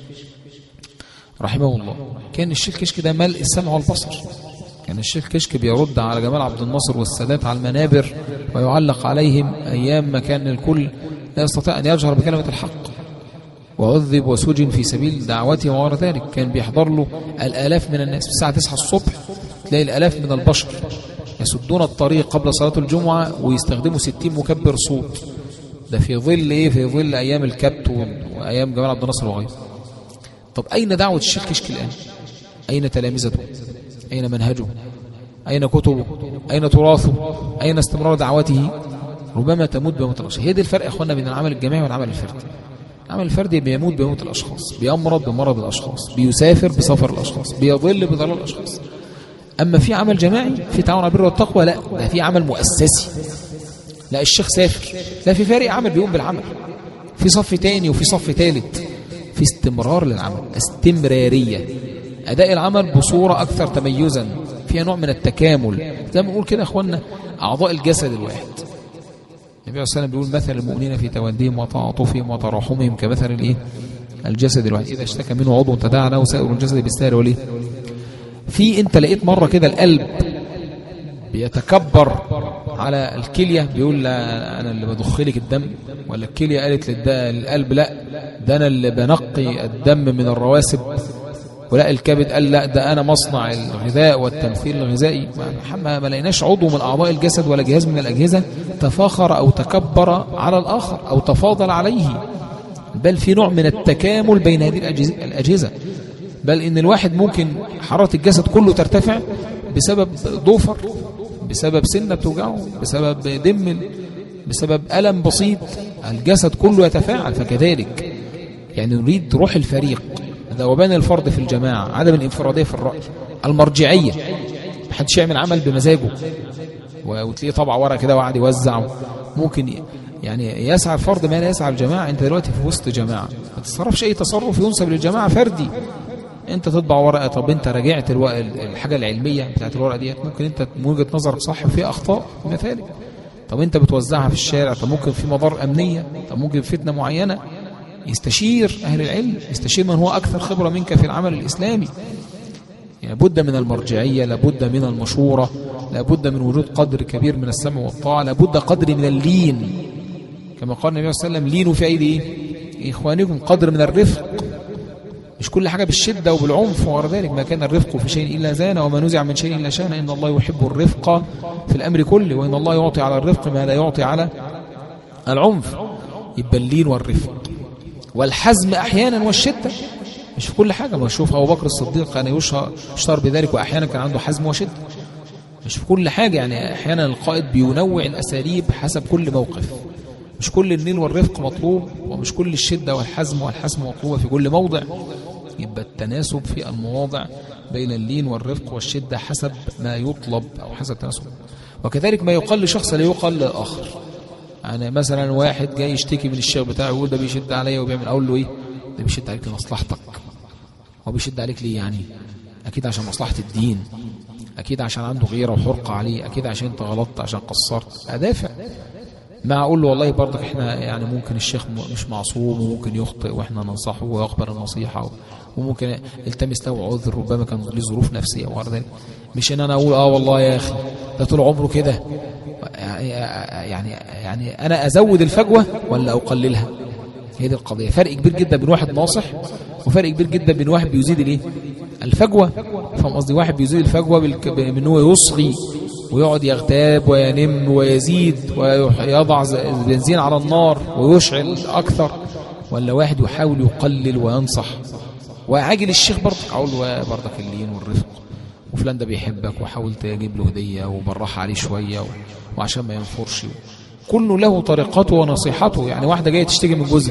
رحمه الله كان الشيخ كشك ده ملء السمع والبصر كان الشيخ كشك بيرد على جمال عبد الناصر والسادات على المنابر ويعلق عليهم أيام ما كان الكل لا يستطيع أن يجهر بكلمة الحق وعذب وسجن في سبيل دعوته وغير ذلك كان بيحضر له الآلاف من الناس في الساعة 9 الصبح تلاقي الآلاف من البشر يسدون الطريق قبل صلاة الجمعة ويستخدموا 60 مكبر صوت ده في ظل ايه في ظل ايام الكبت وايام جمال عبد الناصر وغيره طب اين دعوه الشيخ كشك الان اين تلامذته اين منهجه اين كتبه اين تراثه اين استمرار دعوته ربما تموت بموت الاشخاص هي دي الفرق يا اخوانا بين العمل الجماعي والعمل الفردي العمل الفردي بيموت بموت الاشخاص بيمرض بمرض الاشخاص بيسافر بسفر الاشخاص بيضل بضلال الاشخاص اما في عمل جماعي في تعاون على البر والتقوى لا ده في عمل مؤسسي لا الشيخ سافر لا في فارق عمل بيقوم بالعمل في صف تاني وفي صف تالت في استمرار للعمل استمرارية أداء العمل بصورة أكثر تميزا فيها نوع من التكامل زي ما نقول كده أخوانا أعضاء الجسد الواحد النبي عليه الصلاة بيقول مثل المؤمنين في توديهم وتعاطفهم وتراحمهم كمثل الايه الجسد الواحد إذا اشتكى منه عضو تداعى له سائر الجسد بالسهر وليه في انت لقيت مرة كده القلب بيتكبر على الكلية بيقول لا أنا اللي بضخ لك الدم ولا الكلية قالت للقلب لا ده أنا اللي بنقي الدم من الرواسب ولا الكبد قال لا ده انا مصنع الغذاء والتمثيل الغذائي ما, ما, ما لقيناش عضو من اعضاء الجسد ولا جهاز من الاجهزه تفاخر او تكبر على الاخر او تفاضل عليه بل في نوع من التكامل بين هذه الأجهزة- الاجهزه بل ان الواحد ممكن حراره الجسد كله ترتفع بسبب ضوفر بسبب سنه بتوجعه بسبب دم بسبب الم بسيط الجسد كله يتفاعل فكذلك يعني نريد روح الفريق ذوبان الفرد في الجماعة عدم الانفرادية في الرأي المرجعية محدش يعمل عمل بمزاجه و- وتلاقيه طبع ورقة كده وقعد يوزع ممكن ي- يعني يسعى الفرد ما لا يسعى الجماعة انت دلوقتي في وسط جماعة ما تتصرفش اي تصرف ينسب للجماعة فردي انت تطبع ورقة طب انت راجعت الو- الحاجة العلمية بتاعت الورقة ديت ممكن انت من وجهة نظرك صح وفيها اخطاء مثالي طب انت بتوزعها في الشارع طب ممكن في مضار امنية طب ممكن فتنة معينة يستشير أهل العلم يستشير من هو أكثر خبرة منك في العمل الإسلامي يعني لابد من المرجعية لابد من المشورة لابد من وجود قدر كبير من السمع والطاعة لابد قدر من اللين كما قال النبي صلى الله عليه وسلم لينوا في أيدي إيه؟ إخوانكم قدر من الرفق مش كل حاجة بالشدة وبالعنف وغير ذلك ما كان الرفق في شيء إلا زان وما نزع من شيء إلا شان إن الله يحب الرفق في الأمر كله وإن الله يعطي على الرفق ما لا يعطي على العنف يبقى اللين والرفق والحزم أحيانا والشدة مش في كل حاجة ما شوف أبو بكر الصديق كان يشهر يشتهر بذلك وأحيانا كان عنده حزم وشدة مش في كل حاجة يعني أحيانا القائد بينوع الأساليب حسب كل موقف مش كل النيل والرفق مطلوب ومش كل الشدة والحزم والحسم مطلوبة في كل موضع يبقى التناسب في المواضع بين اللين والرفق والشدة حسب ما يطلب أو حسب التناسب وكذلك ما يقال لشخص لا يقال للآخر يعني مثلا واحد جاي يشتكي من الشيخ بتاعه يقول ده بيشد عليا وبيعمل اقول له ايه ده بيشد عليك لمصلحتك هو بيشد عليك ليه يعني اكيد عشان مصلحه الدين اكيد عشان عنده غيره وحرقه عليه اكيد عشان انت غلطت عشان قصرت ادافع ما اقول له والله برضك احنا يعني ممكن الشيخ م- مش معصوم وممكن يخطئ واحنا ننصحه ويقبل النصيحه وممكن التمس له عذر ربما كان له ظروف نفسيه وغير ذلك مش ان انا اقول اه والله يا اخي ده طول عمره كده يعني يعني يعني انا ازود الفجوه ولا اقللها هي دي القضيه فرق كبير جدا بين واحد ناصح وفرق كبير جدا بين واحد بيزيد الايه الفجوه فاهم قصدي واحد بيزيد الفجوه بالك- بان هو يصغي ويقعد يغتاب وينم ويزيد ويضع ز- بنزين على النار ويشعل اكثر ولا واحد يحاول يقلل وينصح وعاجل الشيخ برضك اقول له يا برضك اللين والرفق وفلان ده بيحبك وحاول تجيب له هديه وبرح عليه شويه و... وعشان ما ينفرش كل له طريقته ونصيحته يعني واحده جايه تشتكي من جوزها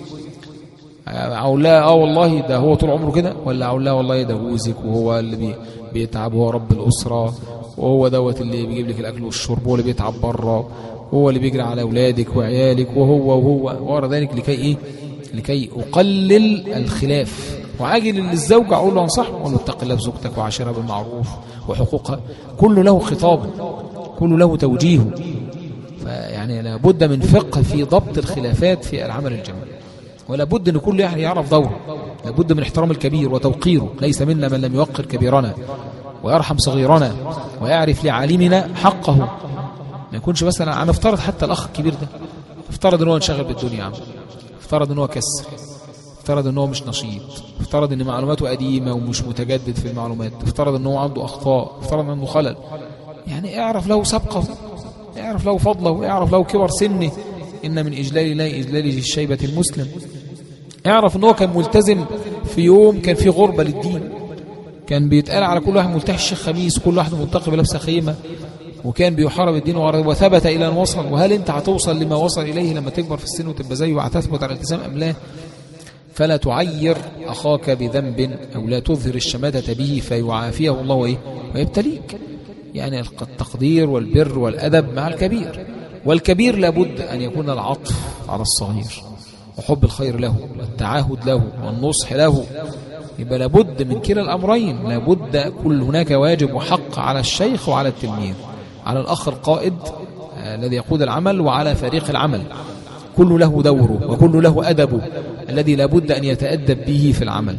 اقول لها اه والله ده هو طول عمره كده ولا اقول لها والله ده جوزك وهو اللي بي بيتعب وهو رب الاسره وهو دوت اللي بيجيب لك الاكل والشرب وهو اللي بيتعب بره وهو اللي بيجري على اولادك وعيالك وهو وهو وغير ذلك لكي ايه لكي اقلل الخلاف وعاجل للزوج اقول له انصحه اقول له اتق الله في زوجتك وعاشرها بالمعروف وحقوقها كله له خطاب كله له توجيه فيعني لابد من فقه في ضبط الخلافات في العمل الجماعي ولا بد ان كل واحد يعرف دوره لابد من احترام الكبير وتوقيره ليس منا من لم يوقر كبيرنا ويرحم صغيرنا ويعرف لعالمنا حقه ما يكونش مثلا انا افترض حتى الاخ الكبير ده افترض ان هو انشغل بالدنيا يا عم افترض ان هو كسر افترض ان هو مش نشيط افترض ان معلوماته قديمه ومش متجدد في المعلومات افترض ان هو عنده اخطاء افترض ان عنده خلل يعني اعرف له سبقه اعرف له فضله اعرف له كبر سنه ان من اجلال الله اجلال الشيبه المسلم اعرف ان هو كان ملتزم في يوم كان في غربه للدين كان بيتقال على كل واحد ملتحي الشيخ خميس كل واحد ملتقي بلبسه خيمه وكان بيحارب الدين وغيره، وثبت الى ان وصل وهل انت هتوصل لما وصل اليه لما تكبر في السن وتبقى زيه وهتثبت على الالتزام ام لا فلا تعير اخاك بذنب او لا تظهر الشماتة به فيعافيه الله وايه ويبتليك يعني التقدير والبر والادب مع الكبير والكبير لابد ان يكون العطف على الصغير وحب الخير له والتعاهد له والنصح له يبقى لابد من كلا الأمرين لابد كل هناك واجب وحق على الشيخ وعلى التلميذ على الأخ القائد آه، الذي يقود العمل وعلى فريق العمل كل له دوره وكل له أدبه الذي لابد أن يتأدب به في العمل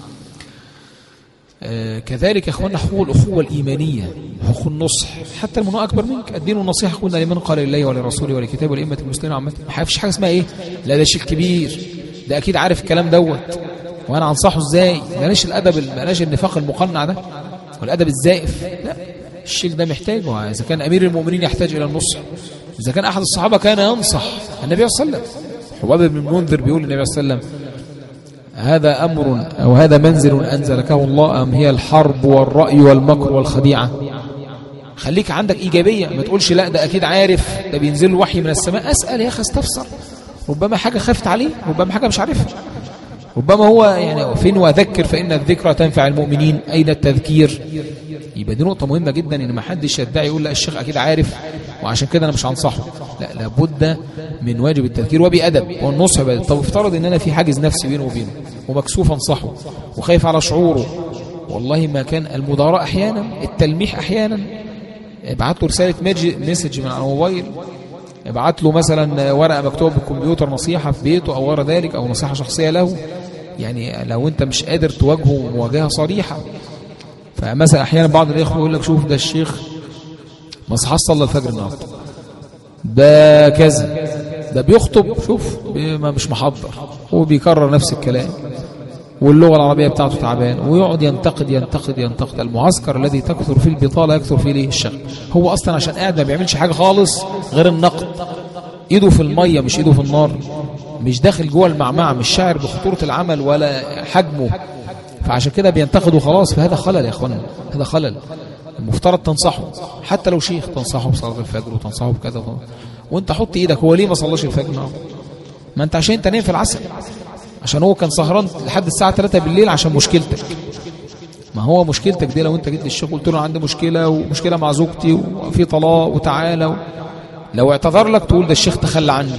آه، كذلك يا اخوانا حقوق الاخوه الايمانيه حقوق النصح حتى المنوع اكبر منك الدين والنصيحه قلنا لمن قال لله ولرسوله ولكتابه ولائمه المسلمين عامه ما فيش حاجه اسمها ايه لا ده شيء كبير ده اكيد عارف الكلام دوت وانا انصحه ازاي بلاش الادب بلاش النفاق المقنع ده والادب الزائف لا الشيخ ده محتاجه اذا كان امير المؤمنين يحتاج الى النصح اذا كان احد الصحابه كان ينصح النبي صلى الله عليه وسلم حباب بن المنذر بيقول للنبي صلى الله عليه وسلم هذا امر او هذا منزل انزلكه الله ام هي الحرب والراي والمكر والخديعه خليك عندك ايجابيه ما تقولش لا ده اكيد عارف ده بينزل له وحي من السماء اسال يا اخي استفسر ربما حاجه خافت عليه ربما حاجه مش عارفها ربما هو يعني فين وذكر فإن الذكرى تنفع المؤمنين أين التذكير يبقى دي نقطة مهمة جدا إن ما حدش يدعي يقول لا الشيخ أكيد عارف وعشان كده أنا مش هنصحه لا لابد من واجب التذكير وبأدب والنصح بأدب طب افترض إن أنا في حاجز نفسي بينه وبينه ومكسوف أنصحه وخايف على شعوره والله ما كان المداراة أحيانا التلميح أحيانا ابعت له رسالة مسج من على الموبايل ابعت له مثلا ورقة مكتوبة بالكمبيوتر نصيحة في بيته أو غير ذلك أو نصيحة شخصية له يعني لو أنت مش قادر تواجهه مواجهة صريحة فمثلا أحيانا بعض الإخوة يقول لك شوف ده الشيخ ما صحاش صلى الفجر النهارده ده كذا ده بيخطب شوف ما مش محضر هو بيكرر نفس الكلام واللغة العربية بتاعته تعبان ويقعد ينتقد ينتقد ينتقد المعسكر الذي تكثر فيه البطالة يكثر فيه ليه الشغل هو أصلا عشان قاعد ما بيعملش حاجة خالص غير النقد ايده في المية مش ايده في النار مش داخل جوه المعمعة مش شاعر بخطورة العمل ولا حجمه فعشان كده بينتقد وخلاص فهذا خلل يا اخوانا هذا خلل المفترض تنصحه حتى لو شيخ تنصحه بصلاة الفجر وتنصحه بكذا وانت حط ايدك هو ليه ما صلاش الفجر ما انت عشان انت نايم في العسل عشان هو كان سهران لحد الساعة 3 بالليل عشان مشكلتك ما هو مشكلتك دي لو انت جيت للشيخ قلت له عندي مشكلة ومشكلة مع زوجتي وفي طلاق وتعالى و... لو اعتذر لك تقول ده الشيخ تخلى عني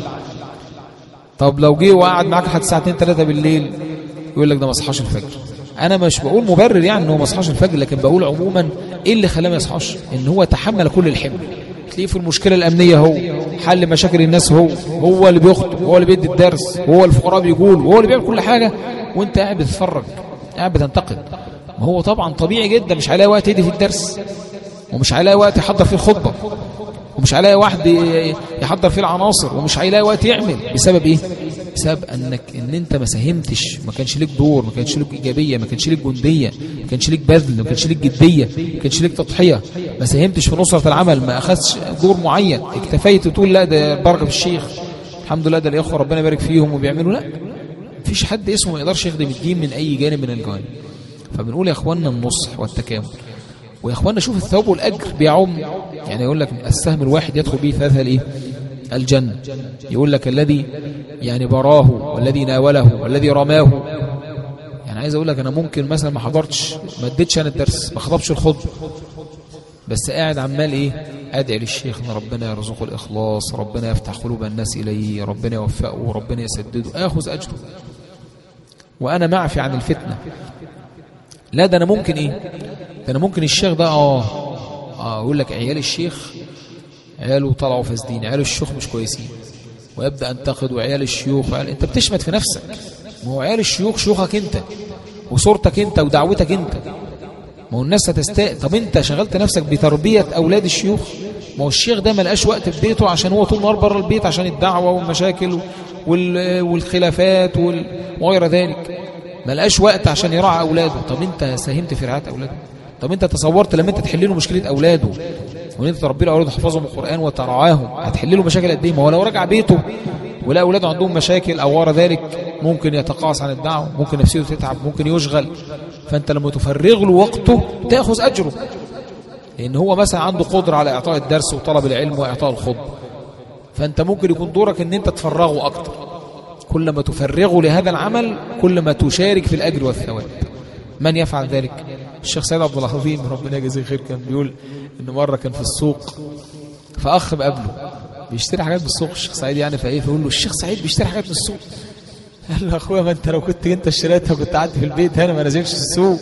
طب لو جه وقعد معاك لحد الساعة 2 3 بالليل يقول لك ده ما صحاش الفجر انا مش بقول مبرر يعني ان هو ما صحاش الفجر لكن بقول عموما ايه اللي خلاه ما يصحاش ان هو تحمل كل الحمل تلاقيه في المشكلة الأمنية هو حل مشاكل الناس هو هو اللي بيخطب هو اللي بيدي الدرس هو الفقراء بيقول وهو اللي بيعمل كل حاجة وانت قاعد بتتفرج قاعد بتنتقد ما هو طبعا طبيعي جدا مش هيلاقي وقت يدي في الدرس ومش هيلاقي وقت يحضر فيه الخطبة ومش هيلاقي واحد يحضر فيه العناصر ومش هيلاقي وقت يعمل بسبب ايه بسبب انك ان انت ما ساهمتش ما كانش ليك دور ما كانش ليك ايجابيه ما كانش ليك جنديه ما كانش ليك بذل ما كانش ليك جديه ما كانش ليك تضحيه ما ساهمتش في نصره العمل ما اخذتش دور معين اكتفيت وتقول لا ده بركه في الشيخ الحمد لله ده الاخوه ربنا يبارك فيهم وبيعملوا لا مفيش حد اسمه ما يقدرش يخدم الدين من اي جانب من الجوانب فبنقول يا اخواننا النصح والتكامل ويا اخوانا شوف الثواب والاجر بيعم يعني يقول لك السهم الواحد يدخل به ثلاثه الايه الجنه يقول لك الذي يعني براه والذي ناوله والذي رماه يعني عايز اقول لك انا ممكن مثلا ما حضرتش ما اديتش انا الدرس ما خطبش الخطبه بس قاعد عمال ايه ادعي للشيخ ان ربنا يرزقه الاخلاص ربنا يفتح قلوب الناس اليه ربنا يوفقه وربنا يسدده اخذ اجره وانا معفي عن الفتنه لا ده انا ممكن ايه ده انا ممكن الشيخ ده اه اه يقول لك عيال الشيخ عياله طلعوا فاسدين عيال الشيوخ مش كويسين ويبدا انتقد وعيال الشيوخ وعيال انت بتشمت في نفسك ما هو عيال الشيوخ شيوخك انت وصورتك انت ودعوتك انت ما هو الناس هتستاء طب انت شغلت نفسك بتربيه اولاد الشيوخ ما هو الشيخ ده ما لقاش وقت في بيته عشان هو طول النهار بره البيت عشان الدعوه والمشاكل والخلافات وغير ذلك ما لقاش وقت عشان يراعي اولاده طب انت ساهمت في رعايه اولاده طب انت تصورت لما انت تحل له مشكله اولاده وان انت تربي له اولاده تحفظهم القران وترعاهم هتحل له مشاكل قد ايه ما هو لو رجع بيته ولا اولاده عندهم مشاكل او ورا ذلك ممكن يتقاعس عن الدعوه ممكن نفسيته تتعب ممكن يشغل فانت لما تفرغ له وقته تاخذ اجره لان هو مثلا عنده قدره على اعطاء الدرس وطلب العلم واعطاء الخطبه فانت ممكن يكون دورك ان انت تفرغه اكتر كل ما تفرغه لهذا العمل كل ما تشارك في الاجر والثواب من يفعل ذلك الشيخ سيد عبد العظيم ربنا يجزيه خير كان بيقول ان مره كان في السوق فاخ بقابله بيشتري حاجات من السوق الشيخ سعيد يعني فايه فيقول له الشيخ سعيد بيشتري حاجات من السوق قال له اخويا ما انت لو كنت انت اشتريتها كنت قعدت في البيت هنا ما نزلش السوق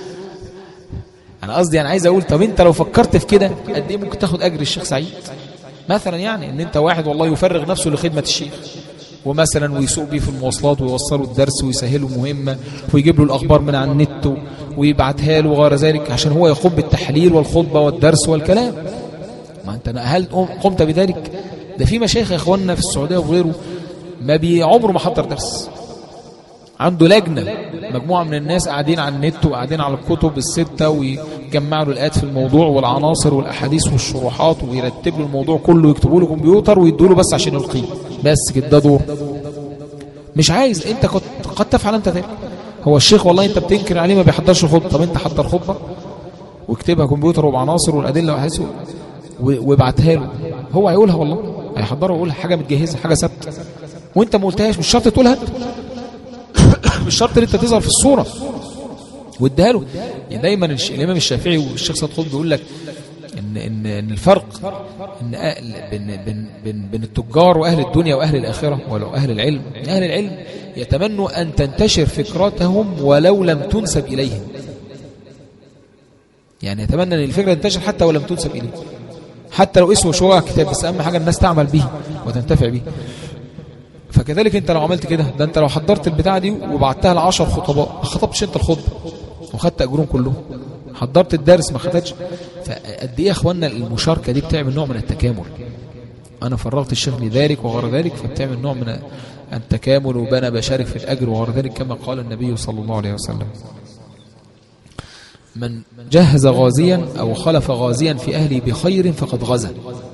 انا قصدي انا عايز اقول طب انت لو فكرت في كده قد ايه ممكن تاخد اجر الشيخ سعيد مثلا يعني ان انت واحد والله يفرغ نفسه لخدمه الشيخ ومثلا ويسوق بيه في المواصلات ويوصله الدرس ويسهله مهمة ويجيب له الأخبار من على النت ويبعتها له وغير ذلك عشان هو يقوم بالتحليل والخطبة والدرس والكلام ما أنت هل قمت بذلك ده في مشايخ يا إخواننا في السعودية وغيره ما بيعمره ما حضر درس عنده لجنة مجموعة من الناس قاعدين على النت وقاعدين على الكتب الستة ويجمعوا له الآيات في الموضوع والعناصر والأحاديث والشروحات ويرتب له الموضوع كله ويكتبوا له كمبيوتر ويدوا له بس عشان يلقيه بس كده ده دور مش عايز انت قد, قد تفعل انت ذلك هو الشيخ والله انت بتنكر عليه ما بيحضرش خطبه طب انت حضر خطبه واكتبها كمبيوتر وبعناصر والادله واحاديث وابعتها له هو هيقولها والله هيحضرها ويقولها حاجه متجهزه حاجه ثابته وانت ما قلتهاش مش شرط تقولها انت مش شرط ان انت تظهر في الصوره واديها له يعني دايما الامام الشافعي والشيخ سيد قطب بيقول لك ان ان ان الفرق ان بين بين بين, بين التجار واهل الدنيا واهل الاخره ولو اهل العلم اهل العلم يتمنوا ان تنتشر فكرتهم ولو لم تنسب اليهم يعني يتمنى ان الفكره تنتشر حتى ولم تنسب اليه حتى لو اسمه شويه كتاب بس اهم حاجه الناس تعمل به وتنتفع به فكذلك انت لو عملت كده ده انت لو حضرت البتاعه دي وبعتها لعشر خطباء ما خطبتش انت الخطبه وخدت اجرهم كلهم حضرت الدرس ما خدتش فقد ايه يا اخوانا المشاركه دي بتعمل نوع من التكامل انا فرغت الشيخ لذلك وغير ذلك فبتعمل نوع من التكامل وبنى بشارك في الاجر وغير ذلك كما قال النبي صلى الله عليه وسلم من جهز غازيا او خلف غازيا في اهله بخير فقد غزا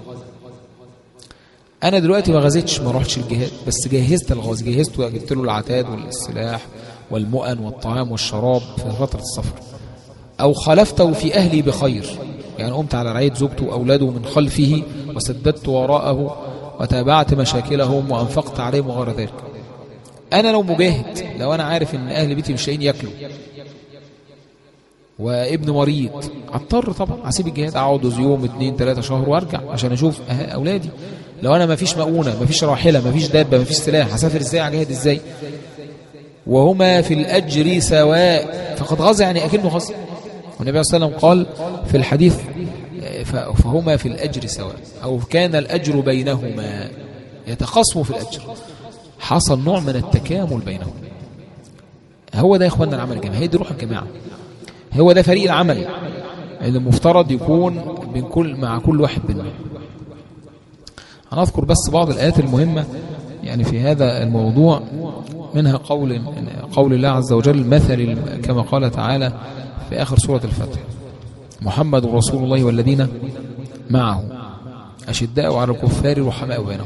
انا دلوقتي ما غزيتش ما رحتش الجهاد بس جهزت الغاز جهزت وجبت له العتاد والسلاح والمؤن والطعام والشراب في فتره السفر او خلفته في اهلي بخير يعني قمت على رعايه زوجته واولاده من خلفه وسددت وراءه وتابعت مشاكلهم وانفقت عليهم وغير ذلك انا لو مجاهد لو انا عارف ان اهل بيتي مش لاقيين ياكلوا وابن مريض اضطر طبعا اسيب الجهاد اقعد يوم اتنين تلاتة شهر وارجع عشان اشوف اولادي لو انا ما فيش مؤونه ما فيش راحله ما فيش دابه ما فيش سلاح هسافر ازاي اجاهد ازاي وهما في الاجر سواء فقد غزا يعني اكنه غزا والنبي صلى الله عليه وسلم قال في الحديث فهما في الاجر سواء او كان الاجر بينهما يتخاصموا في الاجر حصل نوع من التكامل بينهم هو ده يا اخواننا العمل الجماعي هي دي روح الجماعه هو ده فريق العمل اللي المفترض يكون بين كل مع كل واحد منهم هنذكر بس بعض الآيات المهمة يعني في هذا الموضوع منها قول قول الله عز وجل مثل كما قال تعالى في آخر سورة الفتح محمد رسول الله والذين معه أشداء على الكفار رحماء بينهم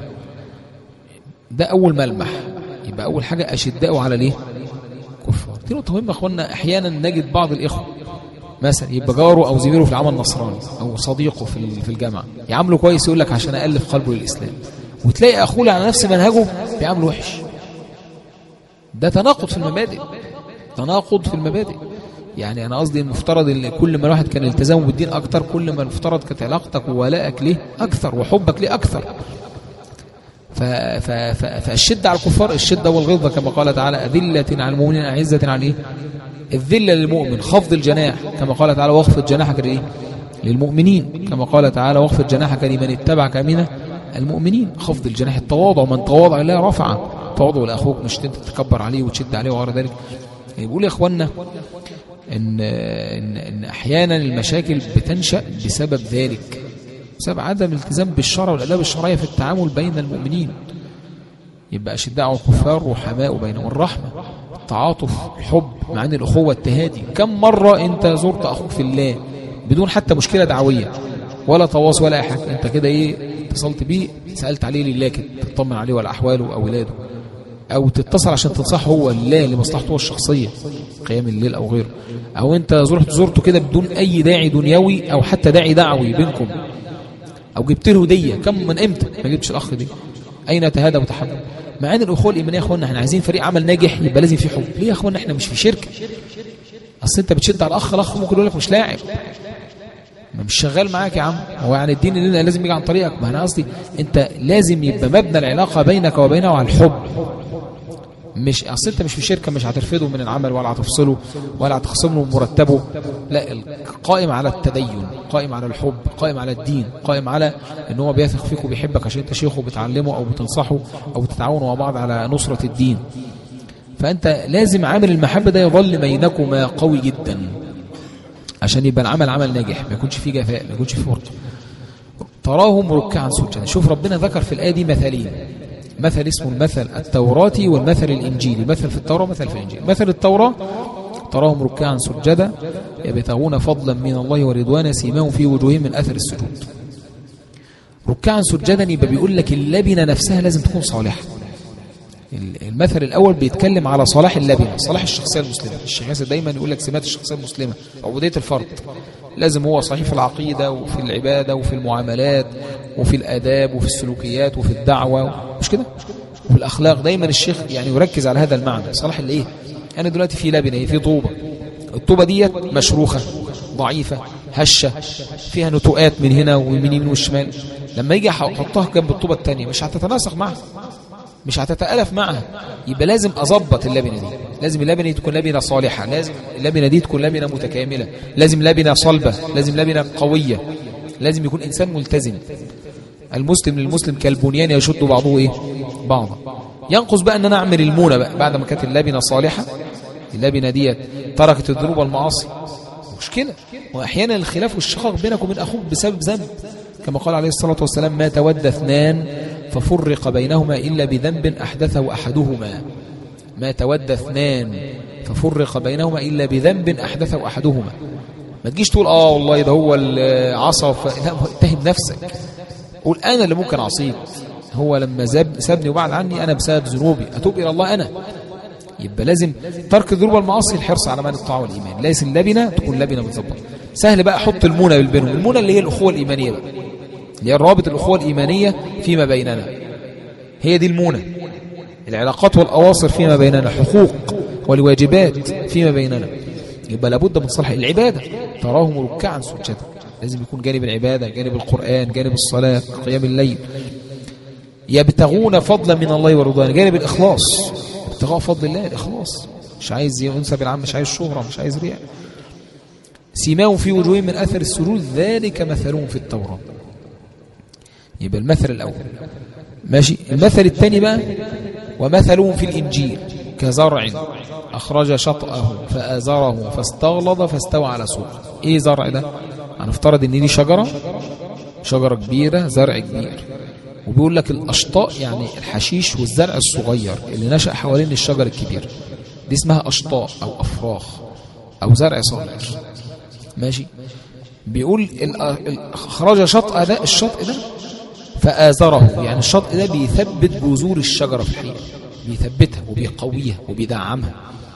ده أول ملمح يبقى أول حاجة أشداء على ليه كفار دي نقطة مهمة أخوانا أحيانا نجد بعض الإخوة مثلا يبقى جاره او زميله في العمل النصراني او صديقه في في الجامعه يعامله كويس يقول لك عشان الف قلبه للاسلام وتلاقي اخوه على نفس منهجه بيعامله وحش ده تناقض في المبادئ تناقض في المبادئ يعني انا قصدي المفترض ان كل ما الواحد كان التزامه بالدين اكتر كل ما المفترض كانت علاقتك وولائك ليه اكثر وحبك ليه اكثر ف ف ف فالشده على الكفار الشده والغلظه كما قال تعالى اذله على المؤمنين اعزه على ايه الذله للمؤمن خفض الجناح كما قال تعالى واخفض جناحك لايه للمؤمنين كما قال تعالى واخفض جناحك لمن اتبعك من المؤمنين خفض الجناح التواضع من تواضع الله رفع تواضع لاخوك مش انت تتكبر عليه وتشد عليه وغير ذلك يعني بيقول يا اخوانا ان ان ان احيانا المشاكل بتنشا بسبب ذلك بسبب عدم الالتزام بالشرع والاداب الشرعيه في التعامل بين المؤمنين يبقى اشداء على الكفار وحماء بينهم الرحمه التعاطف الحب مع ان الاخوه التهادي كم مره انت زرت اخوك في الله بدون حتى مشكله دعويه ولا تواصل ولا اي حاجه انت كده ايه اتصلت بيه سالت عليه لله كده تطمن عليه ولا احواله او ولاده او تتصل عشان تنصحه هو لله لمصلحته هو الشخصيه قيام الليل او غيره او انت زرت زرته كده بدون اي داعي دنيوي او حتى داعي دعوي بينكم او جبت له هديه كم من امتى ما جبتش الاخ دي اين تهادى وتحبب مع ان الاخوه الايمانيه يا اخوانا احنا عايزين فريق عمل ناجح يبقى لازم في حب ليه يا اخوانا احنا مش في شركه اصل انت بتشد على الاخ الاخ ممكن يقول لك مش لاعب ما مش شغال معاك يا عم هو يعني الدين اللي لازم يجي عن طريقك ما انا قصدي انت لازم يبقى مبنى العلاقه بينك وبينه على الحب مش اصل انت مش في شركه مش هترفضه من العمل ولا هتفصله ولا هتخصم له مرتبه لا قائم على التدين قائم على الحب قائم على الدين قائم على ان هو بيثق فيك وبيحبك عشان انت شيخه بتعلمه او بتنصحه او بتتعاونوا مع بعض على نصره الدين فانت لازم عامل المحبه ده يظل بينكما قوي جدا عشان يبقى العمل عمل ناجح ما يكونش فيه جفاء ما يكونش فيه فرق تراهم ركعا سجدا شوف ربنا ذكر في الايه دي مثالين مثل اسمه المثل التوراتي والمثل الإنجيلي مثل في التوراة ومثل في الإنجيل مثل التوراة تراهم ركعا سجدا يبتغون فضلا من الله ورضوانا سيماهم في وجوههم من أثر السجود ركعا سجدا يبقى بيقول لك اللبنة نفسها لازم تكون صالحة المثل الأول بيتكلم على صلاح اللبنة صلاح الشخصية المسلمة الشيخ ياسر دايما يقول لك سمات الشخصية المسلمة عبودية الفرد لازم هو صحيح في العقيدة وفي العبادة وفي المعاملات وفي الآداب وفي السلوكيات وفي الدعوة مش كده وفي الأخلاق دايما الشيخ يعني يركز على هذا المعنى صلاح الإيه أنا دلوقتي في لبنة في طوبة الطوبة ديت مشروخة ضعيفة هشة فيها نتوءات من هنا ومن يمين والشمال لما يجي احطها جنب الطوبة الثانية مش هتتناسق معها مش هتتألف معها يبقى لازم أظبط اللبنة دي لازم اللبنة دي تكون لبنة صالحة لازم اللبنة دي تكون لبنة متكاملة لازم لبنة صلبة لازم لبنة قوية لازم يكون إنسان ملتزم المسلم للمسلم كالبنيان يشد بعضه إيه بعضا ينقص بقى أن أنا أعمل المونة بقى بعد ما كانت اللبنة صالحة اللبنة ديت تركت الذنوب والمعاصي مشكلة وأحيانا الخلاف والشقاق بينك وبين أخوك بسبب ذنب كما قال عليه الصلاة والسلام ما تود اثنان ففرق بينهما إلا بذنب أحدثه أحدهما ما تود اثنان ففرق بينهما إلا بذنب أحدثه أحدهما ما تجيش تقول آه والله ده هو العصا ف... لا اتهم نفسك قول أنا اللي ممكن أعصيك هو لما زب... سابني وبعد عني أنا بسبب ذنوبي أتوب إلى الله أنا يبقى لازم ترك الذنوب والمعاصي الحرص على مان الطاعة والإيمان لازم اللبنة تكون لبنة متظبطة سهل بقى أحط المونة بينهم المونة اللي هي الأخوة الإيمانية بقى اللي هي الرابط الأخوة الإيمانية فيما بيننا هي دي المونة العلاقات والأواصر فيما بيننا حقوق والواجبات فيما بيننا يبقى لابد من صلح العبادة تراهم ركعا سجدا لازم يكون جانب العبادة جانب القرآن جانب الصلاة قيام الليل يبتغون فضلا من الله ورضوانه جانب الإخلاص ابتغاء فضل الله الإخلاص مش عايز ينسب العام مش عايز شهرة مش عايز رياء سيماهم في وجوههم من أثر السرور ذلك مثلهم في التوراة يبقى المثل الأول ماشي المثل الثاني بقى ومثلهم في الإنجيل كزرع أخرج شطأه فآزره فاستغلظ فاستوى على سوق إيه زرع ده هنفترض إن دي شجرة شجرة كبيرة زرع كبير وبيقول لك الأشطاء يعني الحشيش والزرع الصغير اللي نشأ حوالين الشجر الكبير دي اسمها أشطاء أو أفراخ أو زرع صغير ماشي بيقول خرج شطأ ده الشطء ده فآزره يعني الشطء ده بيثبت بذور الشجرة في الحقيقة بيثبتها وبيقويها وبيدعمها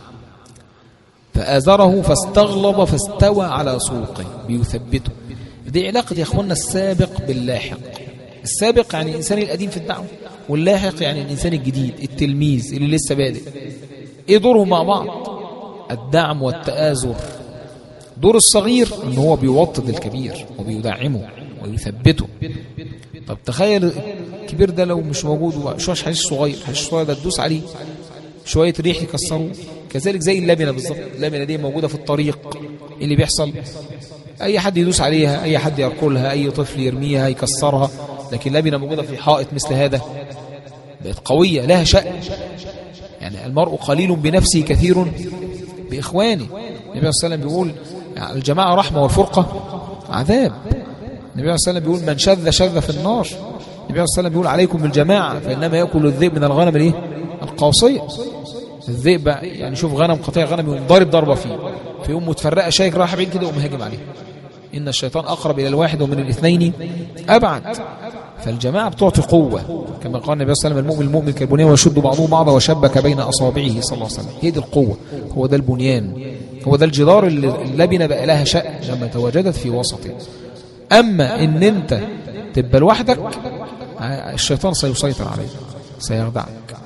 فآزره فاستغلظ فاستوى على سوقه بيثبته دي علاقة يا أخوانا السابق باللاحق السابق يعني الإنسان القديم في الدعوة واللاحق يعني الإنسان الجديد التلميذ اللي لسه بادئ إيه دورهم مع بعض الدعم والتآزر دور الصغير ان هو بيوطد الكبير وبيدعمه ويثبته طب تخيل الكبير ده لو مش موجود شوش حشيش صغير حشيش صغير ده تدوس عليه شوية ريح يكسروه كذلك زي اللبنة بالظبط اللبنة دي موجودة في الطريق اللي بيحصل أي حد يدوس عليها أي حد يأكلها أي طفل يرميها يكسرها لكن اللبنة موجودة في حائط مثل هذا بقت قوية لها شأن يعني المرء قليل بنفسه كثير بإخوانه النبي صلى الله عليه وسلم بيقول الجماعة رحمة والفرقة عذاب النبي صلى الله عليه وسلم بيقول من شذ شذ في النار النبي صلى الله عليه وسلم بيقول عليكم بالجماعة فإنما يأكل الذئب من الغنم الايه القاصية الذئب يعني شوف غنم قطيع غنم يقوم ضارب ضربة فيه فيقوم متفرقة شايك راح بعيد كده ويقوم هاجم عليه إن الشيطان أقرب إلى الواحد ومن الاثنين أبعد فالجماعة بتعطي قوة كما قال النبي صلى الله عليه وسلم المؤمن المؤمن كالبنيان ويشد بعضه بعضا وشبك بين أصابعه صلى الله عليه وسلم هي دي القوة هو ده البنيان هو ده الجدار اللي اللبنة بقى لها شأن لما تواجدت في وسطه أما إن أنت تبقى لوحدك الشيطان سيسيطر عليك سيخدعك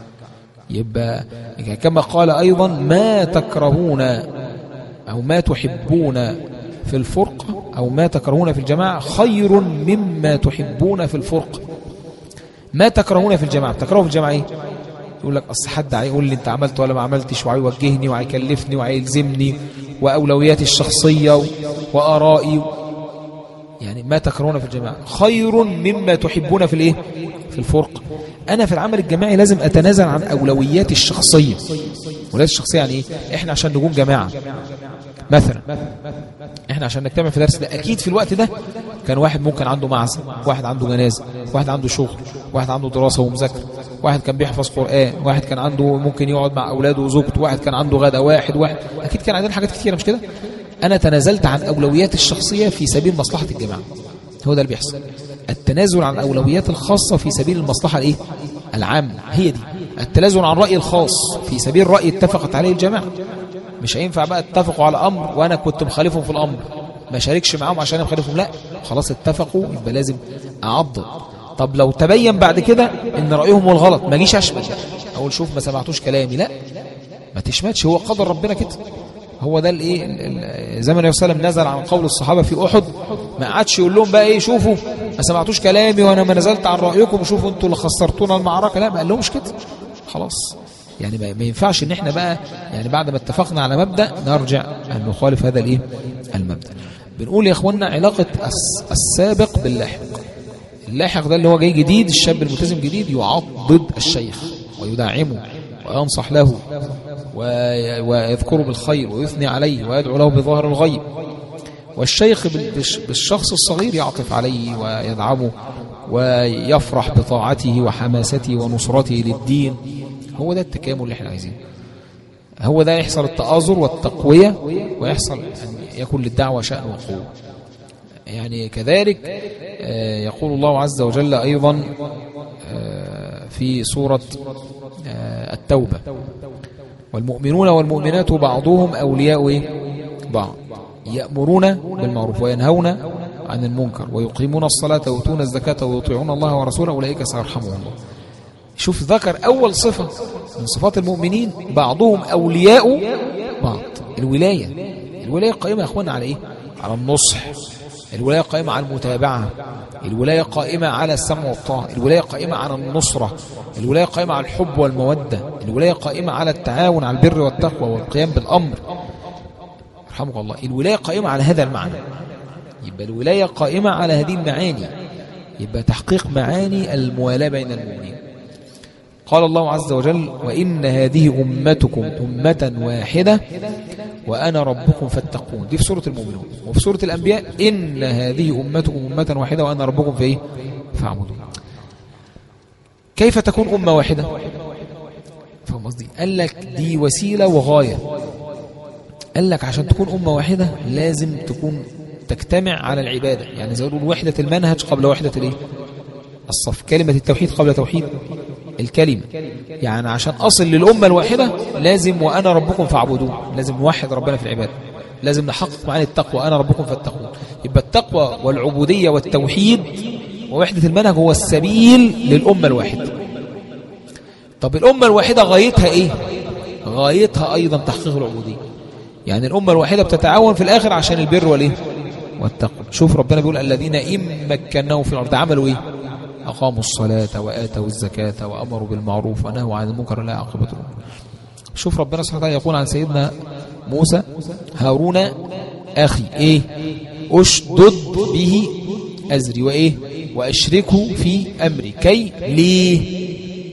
يبقى كما قال أيضا ما تكرهون أو ما تحبون في الفرقة أو ما تكرهون في الجماعة خير مما تحبون في الفرقة ما تكرهون في الجماعة تكرهوا في الجماعة إيه؟ يقول لك أصل حد هيقول لي أنت عملت ولا ما عملتش وهيوجهني وهيكلفني وهيلزمني وأولوياتي الشخصية وآرائي يعني ما تكرهون في الجماعة خير مما تحبون في الإيه؟ في الفرقة أنا في العمل الجماعي لازم أتنازل عن أولوياتي الشخصية ولاد الشخصية يعني إيه؟ إحنا عشان نقوم جماعة مثلا احنا عشان نجتمع في درس ده اكيد في الوقت ده كان واحد ممكن عنده معزة واحد عنده جنازة واحد عنده شغل واحد عنده دراسة ومذاكرة واحد كان بيحفظ قرآن واحد كان عنده ممكن يقعد مع أولاده وزوجته واحد كان عنده غدا واحد واحد أكيد كان عندنا حاجات كتيرة مش كده أنا تنازلت عن أولوياتي الشخصية في سبيل مصلحة الجماعة هو ده اللي بيحصل التنازل عن أولويات الخاصة في سبيل المصلحة الإيه؟ العامة هي دي التنازل عن رأي الخاص في سبيل رأي اتفقت عليه الجماعة مش هينفع بقى اتفقوا على أمر وأنا كنت مخالفهم في الأمر ما شاركش معاهم عشان أنا مخالفهم لا خلاص اتفقوا يبقى لازم أعضد طب لو تبين بعد كده ان رأيهم هو الغلط ما جيش اشمت اقول شوف ما سمعتوش كلامي لا ما تشمتش هو قدر ربنا كده هو ده الايه زي ما النبي صلى الله عليه وسلم نزل عن قول الصحابه في احد ما قعدش يقول لهم بقى ايه شوفوا ما سمعتوش كلامي وانا ما نزلت عن رايكم وشوفوا انتوا اللي خسرتونا المعركه لا ما قال لهمش كده خلاص يعني ما ينفعش ان احنا بقى يعني بعد ما اتفقنا على مبدا نرجع ان نخالف هذا الايه المبدا بنقول يا اخوانا علاقه السابق باللاحق اللاحق ده اللي هو جاي جديد الشاب الملتزم جديد يعضد الشيخ ويدعمه وينصح له ويذكره بالخير ويثني عليه ويدعو له بظاهر الغيب والشيخ بالشخص الصغير يعطف عليه ويدعمه ويفرح بطاعته وحماسته ونصرته للدين هو ده التكامل اللي احنا عايزينه هو ده يحصل التآزر والتقوية ويحصل أن يكون للدعوة شأن وقوة يعني كذلك يقول الله عز وجل أيضا في سورة التوبة والمؤمنون والمؤمنات بعضهم أولياء بعض يأمرون بالمعروف وينهون عن المنكر ويقيمون الصلاة ويؤتون الزكاة ويطيعون الله ورسوله أولئك سيرحمهم الله شوف ذكر أول صفة من صفات المؤمنين بعضهم أولياء بعض الولاية الولاية قائمة يا أخوانا على إيه؟ على النصح الولاية قائمة على المتابعة الولاية قائمة على السمع والطاعة الولاية قائمة على النصرة الولاية قائمة على الحب والمودة الولاية قائمة على التعاون على البر والتقوى والقيام بالأمر رحمك الله الولاية قائمة على هذا المعنى يبقى الولاية قائمة على هذه المعاني يبقى تحقيق معاني الموالاة بين المؤمنين قال الله عز وجل وإن هذه أمتكم أمة واحدة وأنا ربكم فاتقون دي في سورة المؤمنون وفي سورة الأنبياء إن هذه أمتكم أمة واحدة وأنا ربكم في إيه فاعبدون كيف تكون أمة واحدة فهم قصدي قال لك دي وسيلة وغاية قال لك عشان تكون أمة واحدة لازم تكون تجتمع على العبادة يعني زي يقولون وحدة المنهج قبل وحدة الايه الصف كلمة التوحيد قبل توحيد الكلمة يعني عشان أصل للأمة الواحدة لازم وأنا ربكم فاعبدون لازم نوحد ربنا في العبادة لازم نحقق معاني التقوى أنا ربكم فاتقون يبقى التقوى والعبودية والتوحيد ووحدة المنهج هو السبيل للأمة الواحدة طب الأمة الواحدة غايتها إيه غايتها أيضا تحقيق العبودية يعني الأمة الواحدة بتتعاون في الآخر عشان البر والإيه والتقوى شوف ربنا بيقول الذين إن مكناهم في الأرض عملوا إيه أقاموا الصلاة وآتوا الزكاة وأمروا بالمعروف ونهوا عن المنكر لا عاقبة لهم شوف ربنا سبحانه وتعالى يقول عن سيدنا موسى هارون أخي إيه أشدد به أزري وإيه وأشركه في أمري كي ليه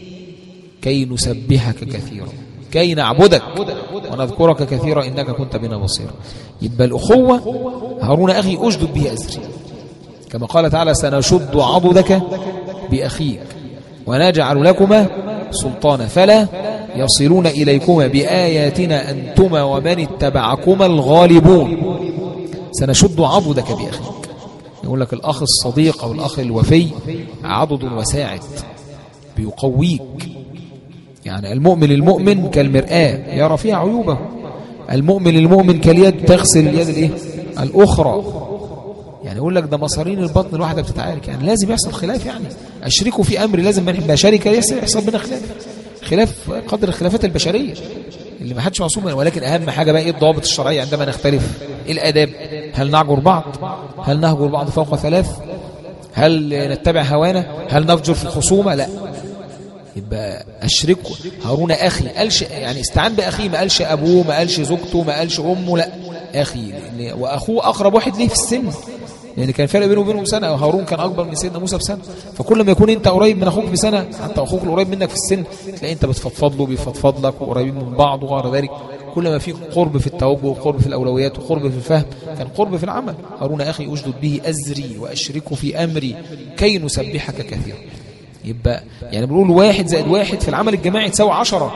كي نسبحك كثيرا كي نعبدك ونذكرك كثيرا إنك كنت بنا بصيرا يبقى الأخوة هارون أخي أشدد به أزري كما قال تعالى سنشد عضدك بأخيك ونجعل لكما سلطانا فلا يصلون إليكما بآياتنا أنتما ومن اتبعكما الغالبون سنشد عضدك بأخيك يقول لك الأخ الصديق أو الأخ الوفي عضد وساعد بيقويك يعني المؤمن المؤمن كالمرآة يرى فيها عيوبه المؤمن المؤمن كاليد تغسل اليد الايه الأخرى يعني يقول لك ده مصارين البطن الواحدة بتتعارك يعني لازم يحصل خلاف يعني أشركوا في أمري لازم ما شركة يحصل, يحصل بينا خلاف خلاف قدر الخلافات البشرية اللي ما حدش معصوم ولكن أهم حاجة بقى إيه الضوابط الشرعية عندما نختلف إيه الآداب هل نعجر بعض هل نهجر بعض فوق ثلاث هل نتبع هوانا هل نفجر في الخصومة لا يبقى أشركه هارون أخي قالش يعني استعان بأخيه ما قالش أبوه ما قالش زوجته ما قالش أمه لا أخي وأخوه أقرب واحد ليه في السن لأن كان فرق بينه وبينهم سنة وهارون كان أكبر من سيدنا موسى بسنة فكل ما يكون أنت قريب من أخوك بسنة حتى أخوك القريب منك في السن تلاقي أنت بتفضفض له بيفضفض لك وقريبين من بعض وغير ذلك كل ما في قرب في التوجه وقرب في الأولويات وقرب في الفهم كان قرب في العمل هارون أخي أجدد به أزري وأشركه في أمري كي نسبحك كثيرا يبقى يعني بنقول واحد زائد واحد في العمل الجماعي تساوي عشرة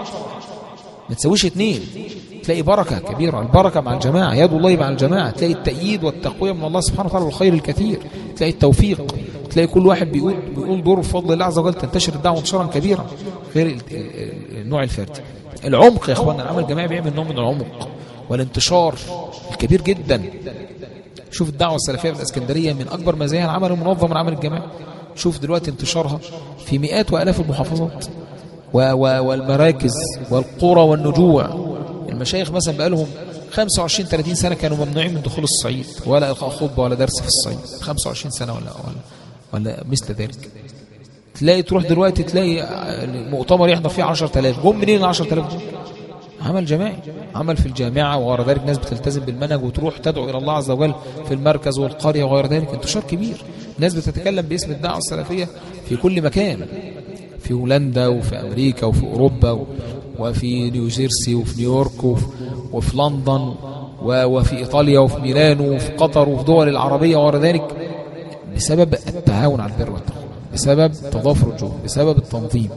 ما تساويش اتنين تلاقي بركة كبيرة البركة مع الجماعة يد الله مع الجماعة تلاقي التأييد والتقوية من الله سبحانه وتعالى والخير الكثير تلاقي التوفيق تلاقي كل واحد بيقول بيقول دوره بفضل الله عز وجل تنتشر الدعوة انتشارا كبيرا غير ال- ال- النوع الفردي العمق يا اخوانا العمل الجماعي بيعمل نوع من العمق والانتشار الكبير جدا شوف الدعوة السلفية في الاسكندرية من أكبر مزايا العمل المنظم العمل الجماعي شوف دلوقتي انتشارها في مئات وآلاف المحافظات و و والمراكز والقرى والنجوع المشايخ مثلا بقالهم 25 30 سنة كانوا ممنوعين من دخول الصعيد ولا إلقاء خطبة ولا درس في الصعيد 25 سنة ولا ولا ولا مثل ذلك تلاقي تروح دلوقتي تلاقي مؤتمر يحضر فيه 10000 جم منين ال 10000 دول؟ عمل جماعي عمل في الجامعة وغير ذلك ناس بتلتزم بالمنهج وتروح تدعو إلى الله عز وجل في المركز والقرية وغير ذلك انتشار كبير ناس بتتكلم باسم الدعوة السلفية في كل مكان في هولندا وفي أمريكا وفي أوروبا و- وفي نيوجيرسي وفي نيويورك وفي, وفي لندن و- وفي إيطاليا وفي ميلانو وفي قطر وفي دول العربية وغير ذلك بسبب التعاون على البر والتقوى بسبب تضافر الجهود بسبب التنظيم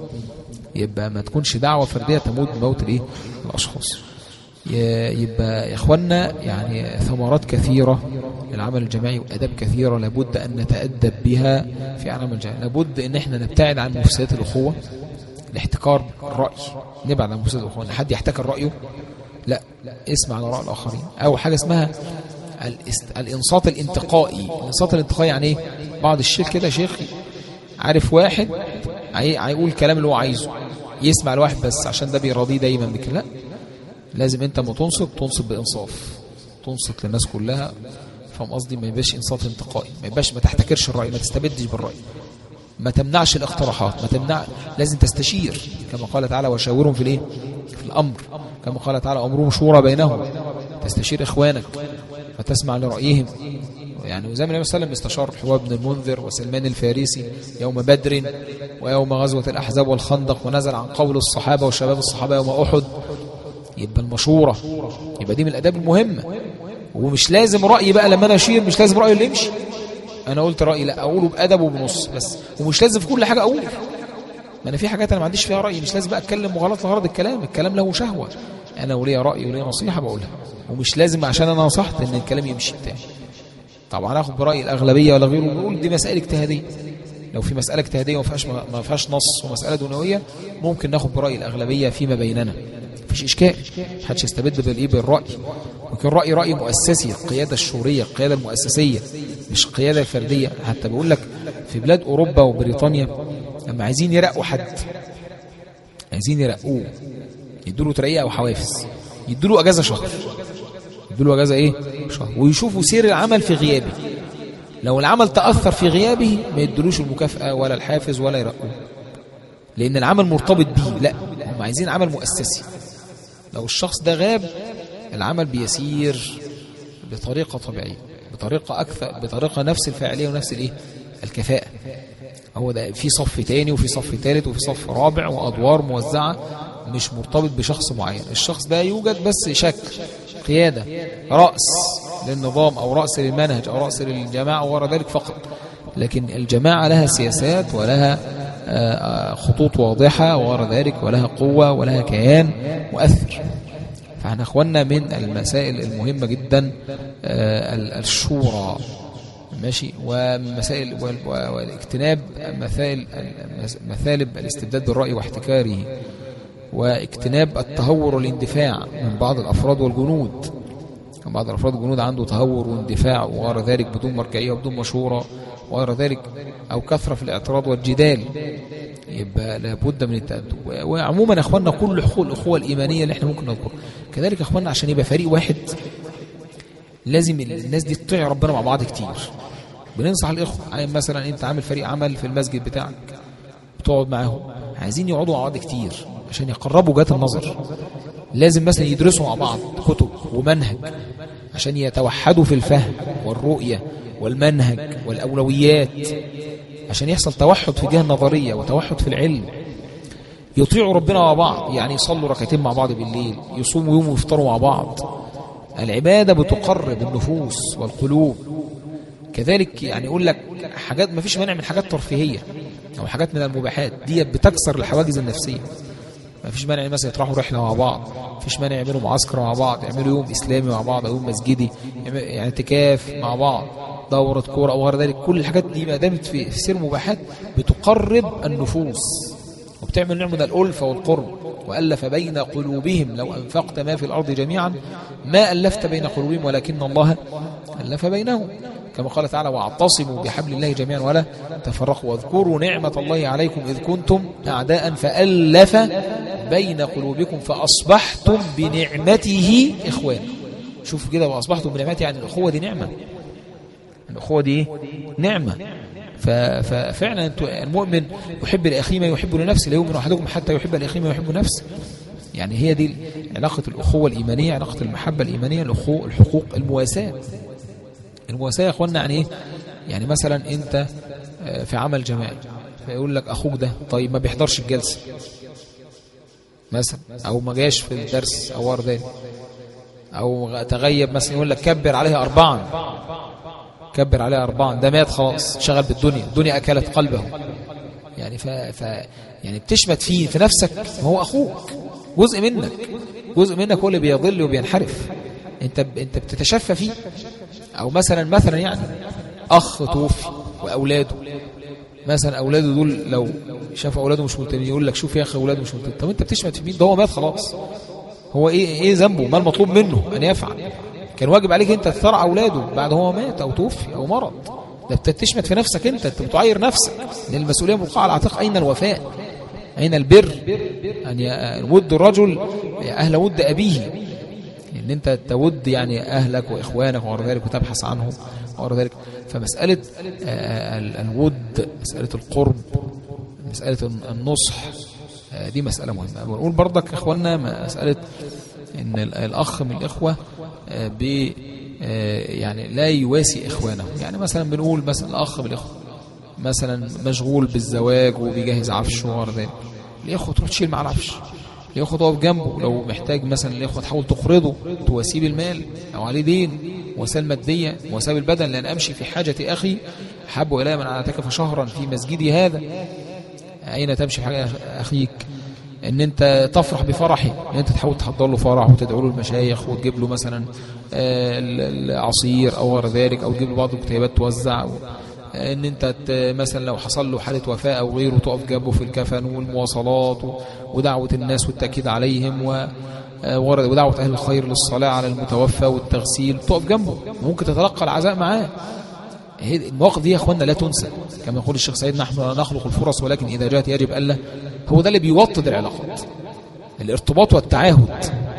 يبقى ما تكونش دعوة فردية تموت بموت الايه الأشخاص ي- يبقى يا إخوانا يعني ثمرات كثيرة للعمل الجماعي وأداب كثيرة لابد أن نتأدب بها في عمل الجماعي لابد أن احنا نبتعد عن مفسدات الأخوة الاحتكار الرأي نبعد عن مفسدات الأخوة أن حد يحتكر رأيه لا اسمع على رأي الآخرين أو حاجة اسمها الاست... الإنصات الانتقائي الإنصات الانتقائي يعني ايه بعض الشيخ كده شيخ عارف واحد هي- هيقول الكلام اللي هو عايزه يسمع الواحد بس عشان ده بيراضيه دايما بك لا لازم انت ما تنصت تنصت بانصاف تنصت للناس كلها فاهم قصدي ما يبقاش انصات انتقائي ما يبقاش ما تحتكرش الراي ما تستبدش بالراي ما تمنعش الاقتراحات ما تمنع لازم تستشير كما قال تعالى وشاورهم في الايه في الامر كما قال تعالى امرهم شورى بينهم تستشير اخوانك فتسمع لرايهم يعني وزي ما النبي صلى الله عليه وسلم استشار حباب بن المنذر وسلمان الفارسي يوم بدر ويوم غزوة الأحزاب والخندق ونزل عن قول الصحابة وشباب الصحابة يوم أحد يبقى المشورة يبقى دي من الأداب المهمة ومش لازم رأيي بقى لما أنا أشير مش لازم رأيي اللي يمشي أنا قلت رأيي لا أقوله بأدب وبنص بس ومش لازم في كل حاجة أقول ما أنا في حاجات أنا ما عنديش فيها رأي مش لازم بقى أتكلم وغلط لغرض الكلام الكلام له شهوة أنا وليا رأي وليا نصيحة بقولها ومش لازم عشان أنا نصحت إن الكلام يمشي بتاعي طبعا اخد براي الاغلبيه ولا غيره بنقول دي مسائل اجتهاديه لو في مساله اجتهاديه وما فيهاش ما فيهاش نص ومساله دنيويه ممكن ناخد براي الاغلبيه فيما بيننا مفيش اشكال محدش يستبد بالايه بالراي ممكن راي راي مؤسسي القياده الشوريه القياده المؤسسيه مش القياده الفرديه حتى بيقول لك في بلاد اوروبا وبريطانيا لما عايزين يرقوا حد عايزين يرقوه يدوا له ترقيه او حوافز يدوا له اجازه شهر يدوا له اجازه ايه شهر ويشوفوا سير العمل في غيابه لو العمل تاثر في غيابه ما يدلوش المكافاه ولا الحافز ولا يرقوه لان العمل مرتبط بيه لا هم عايزين عمل مؤسسي لو الشخص ده غاب العمل بيسير بطريقه طبيعيه بطريقه اكثر بطريقه نفس الفاعليه ونفس الايه الكفاءه هو ده في صف تاني وفي صف ثالث وفي صف رابع وادوار موزعه مش مرتبط بشخص معين الشخص ده يوجد بس شكل قيادة رأس للنظام أو رأس للمنهج أو رأس للجماعة وراء ذلك فقط لكن الجماعة لها سياسات ولها خطوط واضحة وراء ذلك ولها قوة ولها كيان مؤثر فاحنا اخوانا من المسائل المهمة جدا الشورى ماشي ومسائل والاجتناب مثائل مثالب الاستبداد بالرأي واحتكاره واجتناب التهور والاندفاع من بعض الأفراد والجنود من بعض الأفراد والجنود عنده تهور واندفاع وغير ذلك بدون مرجعية وبدون مشورة وغير ذلك أو كثرة في الاعتراض والجدال يبقى لابد من التأدب وعموما يا أخواننا كل حقوق الأخوة الإيمانية اللي احنا ممكن نذكرها كذلك يا أخواننا عشان يبقى فريق واحد لازم الناس دي تطيع ربنا مع بعض كتير بننصح الإخوة مثلا أنت عامل فريق عمل في المسجد بتاعك بتقعد معاهم عايزين يقعدوا مع بعض كتير عشان يقربوا وجهات النظر لازم مثلا يدرسوا مع بعض كتب ومنهج عشان يتوحدوا في الفهم والرؤية والمنهج والأولويات عشان يحصل توحد في الجهة النظرية وتوحد في العلم يطيعوا ربنا مع بعض يعني يصلوا ركعتين مع بعض بالليل يصوموا يوم ويفطروا مع بعض العبادة بتقرب النفوس والقلوب كذلك يعني يقول لك حاجات ما فيش مانع من حاجات ترفيهية أو حاجات من المباحات دي بتكسر الحواجز النفسية ما فيش مانع مثلا يطرحوا رحلة مع بعض ما فيش مانع يعملوا معسكر مع بعض يعملوا يوم إسلامي مع بعض أو يوم مسجدي يعمل- يعني اعتكاف مع بعض دورة كورة أو غير ذلك كل الحاجات دي ما دامت في في سير مباحات بتقرب النفوس وبتعمل نوع من الألفة والقرب وألف بين قلوبهم لو أنفقت ما في الأرض جميعا ما ألفت بين قلوبهم ولكن الله ألف بينهم كما قال تعالى واعتصموا بحبل الله جميعا ولا تفرقوا واذكروا نعمة الله عليكم إذ كنتم أعداء فألف بين قلوبكم فأصبحتم بنعمته إخوانا شوف كده وأصبحتم بنعمته يعني الأخوة دي نعمة الأخوة دي إيه؟ نعمة ف- ففعلا انتوا- المؤمن يحب لأخيه ما يحب لنفسه لا يؤمن أحدكم حتى يحب لأخيه ما يحب نفسه يعني هي دي علاقة الأخوة الإيمانية علاقة المحبة الإيمانية الأخو الحقوق المواساة المواساة يا أخوانا يعني إيه يعني مثلا أنت آه، في عمل جماعي فيقول لك أخوك ده طيب ما بيحضرش الجلسة مثلا أو ما جاش في الدرس أو غير ذلك أو غ- تغيب مثلا يقول لك كبر عليه أربعا كبر عليه أربعا ده مات خلاص شغل بالدنيا الدنيا أكلت قلبه يعني ف... ف... يعني بتشمت فيه في نفسك ما هو أخوك جزء منك جزء منك هو اللي بيضل وبينحرف انت ب... انت بتتشفى فيه او مثلا مثلا يعني اخ توفي واولاده مثلا اولاده دول لو شافوا اولاده مش ملتزمين يقول لك شوف يا اخي اولاده مش ملتزمين طب انت بتشمت في مين ده هو مات خلاص هو ايه ايه ذنبه ما المطلوب منه ان يفعل كان واجب عليك انت ترعى اولاده بعد هو مات او توفي او مرض ده بتشمت في نفسك انت انت بتعاير نفسك لان المسؤوليه ملقاه على عاتق اين الوفاء اين البر ان ي- ود الرجل اهل ود ابيه ان انت تود يعني اهلك واخوانك وغير ذلك وتبحث عنهم وغير ذلك فمساله آه، ال- الود مساله القرب مساله النصح آه، دي مساله مهمه بنقول برضك يا اخواننا مساله ان ال- الاخ من الاخوه آه، ب آه، يعني لا يواسي اخوانه يعني مثلا بنقول مثلا الاخ من الاخوه مثلا مشغول بالزواج وبيجهز عفشه وغير ذلك الاخوه تروح تشيل مع العفش الاخوه تقف جنبه لو محتاج مثلا الاخوه تحاول تقرضه تواسيه بالمال او عليه دين وسائل ماديه وسائل البدن لان امشي في حاجه اخي حب الي من اعتكف شهرا في مسجدي هذا أين تمشي في حاجة أخيك ان انت تفرح بفرحه ان انت تحاول تحضر له فرح وتدعو له المشايخ وتجيب له مثلا آه، ال- العصير او غير ذلك او تجيب له بعض الكتيبات توزع و- آه، ان انت ت- مثلا لو حصل له حاله وفاه او غيره تقف جنبه في الكفن والمواصلات و- ودعوه الناس والتاكيد عليهم و آه، ورد- ودعوه اهل الخير للصلاه على المتوفى والتغسيل تقف جنبه ممكن تتلقى العزاء معاه هي المواقف دي يا اخوانا لا تنسى كما يقول الشيخ سيد نحن نخلق الفرص ولكن اذا جاءت يجب الا هو ده اللي بيوطد العلاقات الارتباط والتعاهد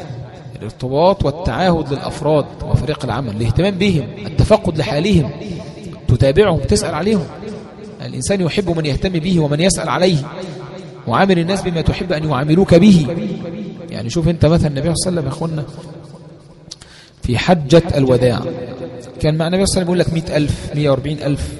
الارتباط والتعاهد للافراد وفريق العمل الاهتمام بهم التفقد لحالهم تتابعهم تسال عليهم الانسان يحب من يهتم به ومن يسال عليه وعامل الناس بما تحب ان يعاملوك به يعني شوف انت مثلا النبي صلى الله عليه وسلم يا اخوانا في حجة الوداع كان مع النبي صلى الله عليه وسلم يقول لك مئة ألف مئة واربعين ألف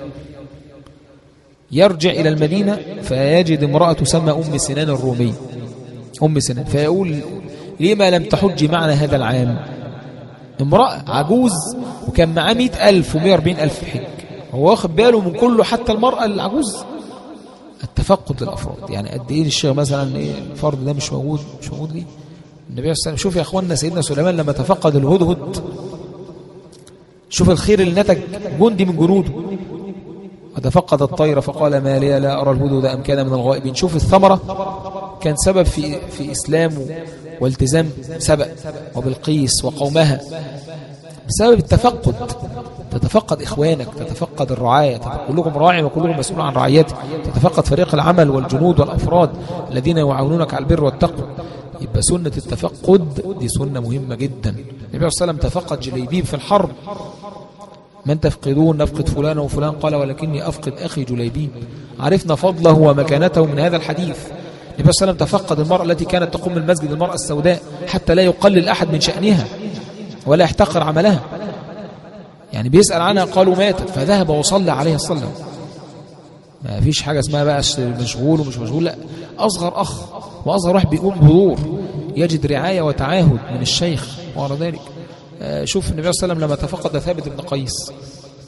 يرجع إلى المدينة فيجد امرأة تسمى أم سنان الرومي أم سنان فيقول لما لم تحجي معنا هذا العام امرأة عجوز وكان معاه مئة ألف ومئة واربعين ألف حج هو واخد باله من كله حتى المرأة العجوز التفقد للأفراد يعني قد إيه الشيخ مثلا إيه الفرد ده مش موجود مش موجود ليه النبي صلى الله عليه وسلم شوف يا أخوانا سيدنا سليمان لما تفقد الهدهد شوف الخير اللي نتج جندي من جنوده وتفقد الطير فقال ما لي لا أرى الهدهد أم كان من الغائبين شوف الثمرة كان سبب في في إسلام والتزام سبأ وبالقيس وقومها بسبب التفقد تتفقد إخوانك تتفقد الرعاية تت- كلكم راعي وكلكم مسؤول عن رعيته تتفقد فريق العمل والجنود والأفراد الذين يعاونونك على البر والتقوى يبقى سنة التفقد دي سنة مهمة جدا النبي صلى الله عليه وسلم تفقد جليبيب في الحرب من تفقدون نفقد فلان وفلان قال ولكني أفقد أخي جليبيب عرفنا فضله ومكانته من هذا الحديث النبي صلى الله عليه وسلم تفقد المرأة التي كانت تقوم المسجد المرأة السوداء حتى لا يقلل أحد من شأنها ولا يحتقر عملها يعني بيسأل عنها قالوا ماتت فذهب وصلى عليها الصلاة ما فيش حاجة اسمها بقى مشغول ومش مشغول لا أصغر أخ وأصغر واحد بيقوم بحضور يجد رعاية وتعاهد من الشيخ وغير ذلك آه، شوف النبي صلى الله عليه وسلم لما تفقد ثابت بن قيس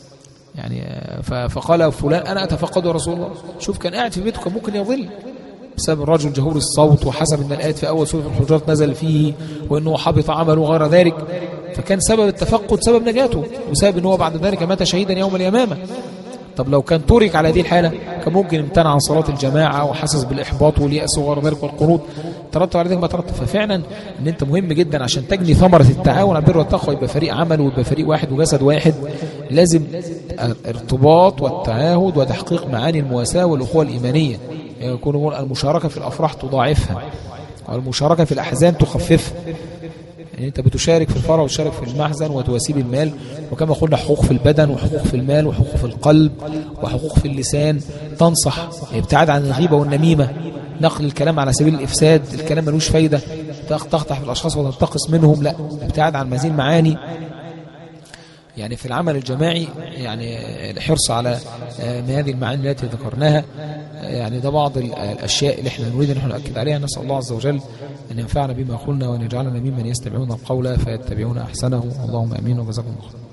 يعني فقال فلان أنا أتفقد يا رسول الله شوف كان قاعد في بيته كان ممكن يضل بسبب الرجل جهور الصوت وحسب ان الآيات في أول سورة الحجرات نزل فيه وأنه حبط عمله وغير ذلك فكان سبب التفقد سبب نجاته وسبب أنه بعد ذلك مات شهيدا يوم اليمامة طب لو كان ترك على هذه الحالة كان ممكن امتنع عن صلاة الجماعة وحسس بالإحباط واليأس وغير ذلك والقنوط ترتب على ذلك ما ترتب ففعلا ان انت مهم جدا عشان تجني ثمرة التعاون على البر والتقوى يبقى فريق عمل ويبقى فريق واحد وجسد واحد لازم الارتباط والتعاهد وتحقيق معاني المواساة والأخوة الإيمانية يكون المشاركة في الأفراح تضاعفها والمشاركة في الأحزان تخففها يعني انت بتشارك في الفرح وتشارك في المحزن وتواسي بالمال وكما قلنا حقوق في البدن وحقوق في المال وحقوق في القلب وحقوق في اللسان تنصح ابتعاد عن الغيبة والنميمة نقل الكلام على سبيل الإفساد الكلام ملوش فايدة تقطع في الأشخاص وتنتقص منهم لا ابتعاد عن مزيد معاني يعني في العمل الجماعي يعني الحرص على هذه المعاني التي ذكرناها يعني ده بعض الأشياء اللي احنا نريد أن احنا نؤكد عليها نسأل الله عز وجل أن ينفعنا بما قلنا وأن يجعلنا ممن يستمعون القول فيتبعون أحسنه اللهم أمين وجزاكم الله خيرا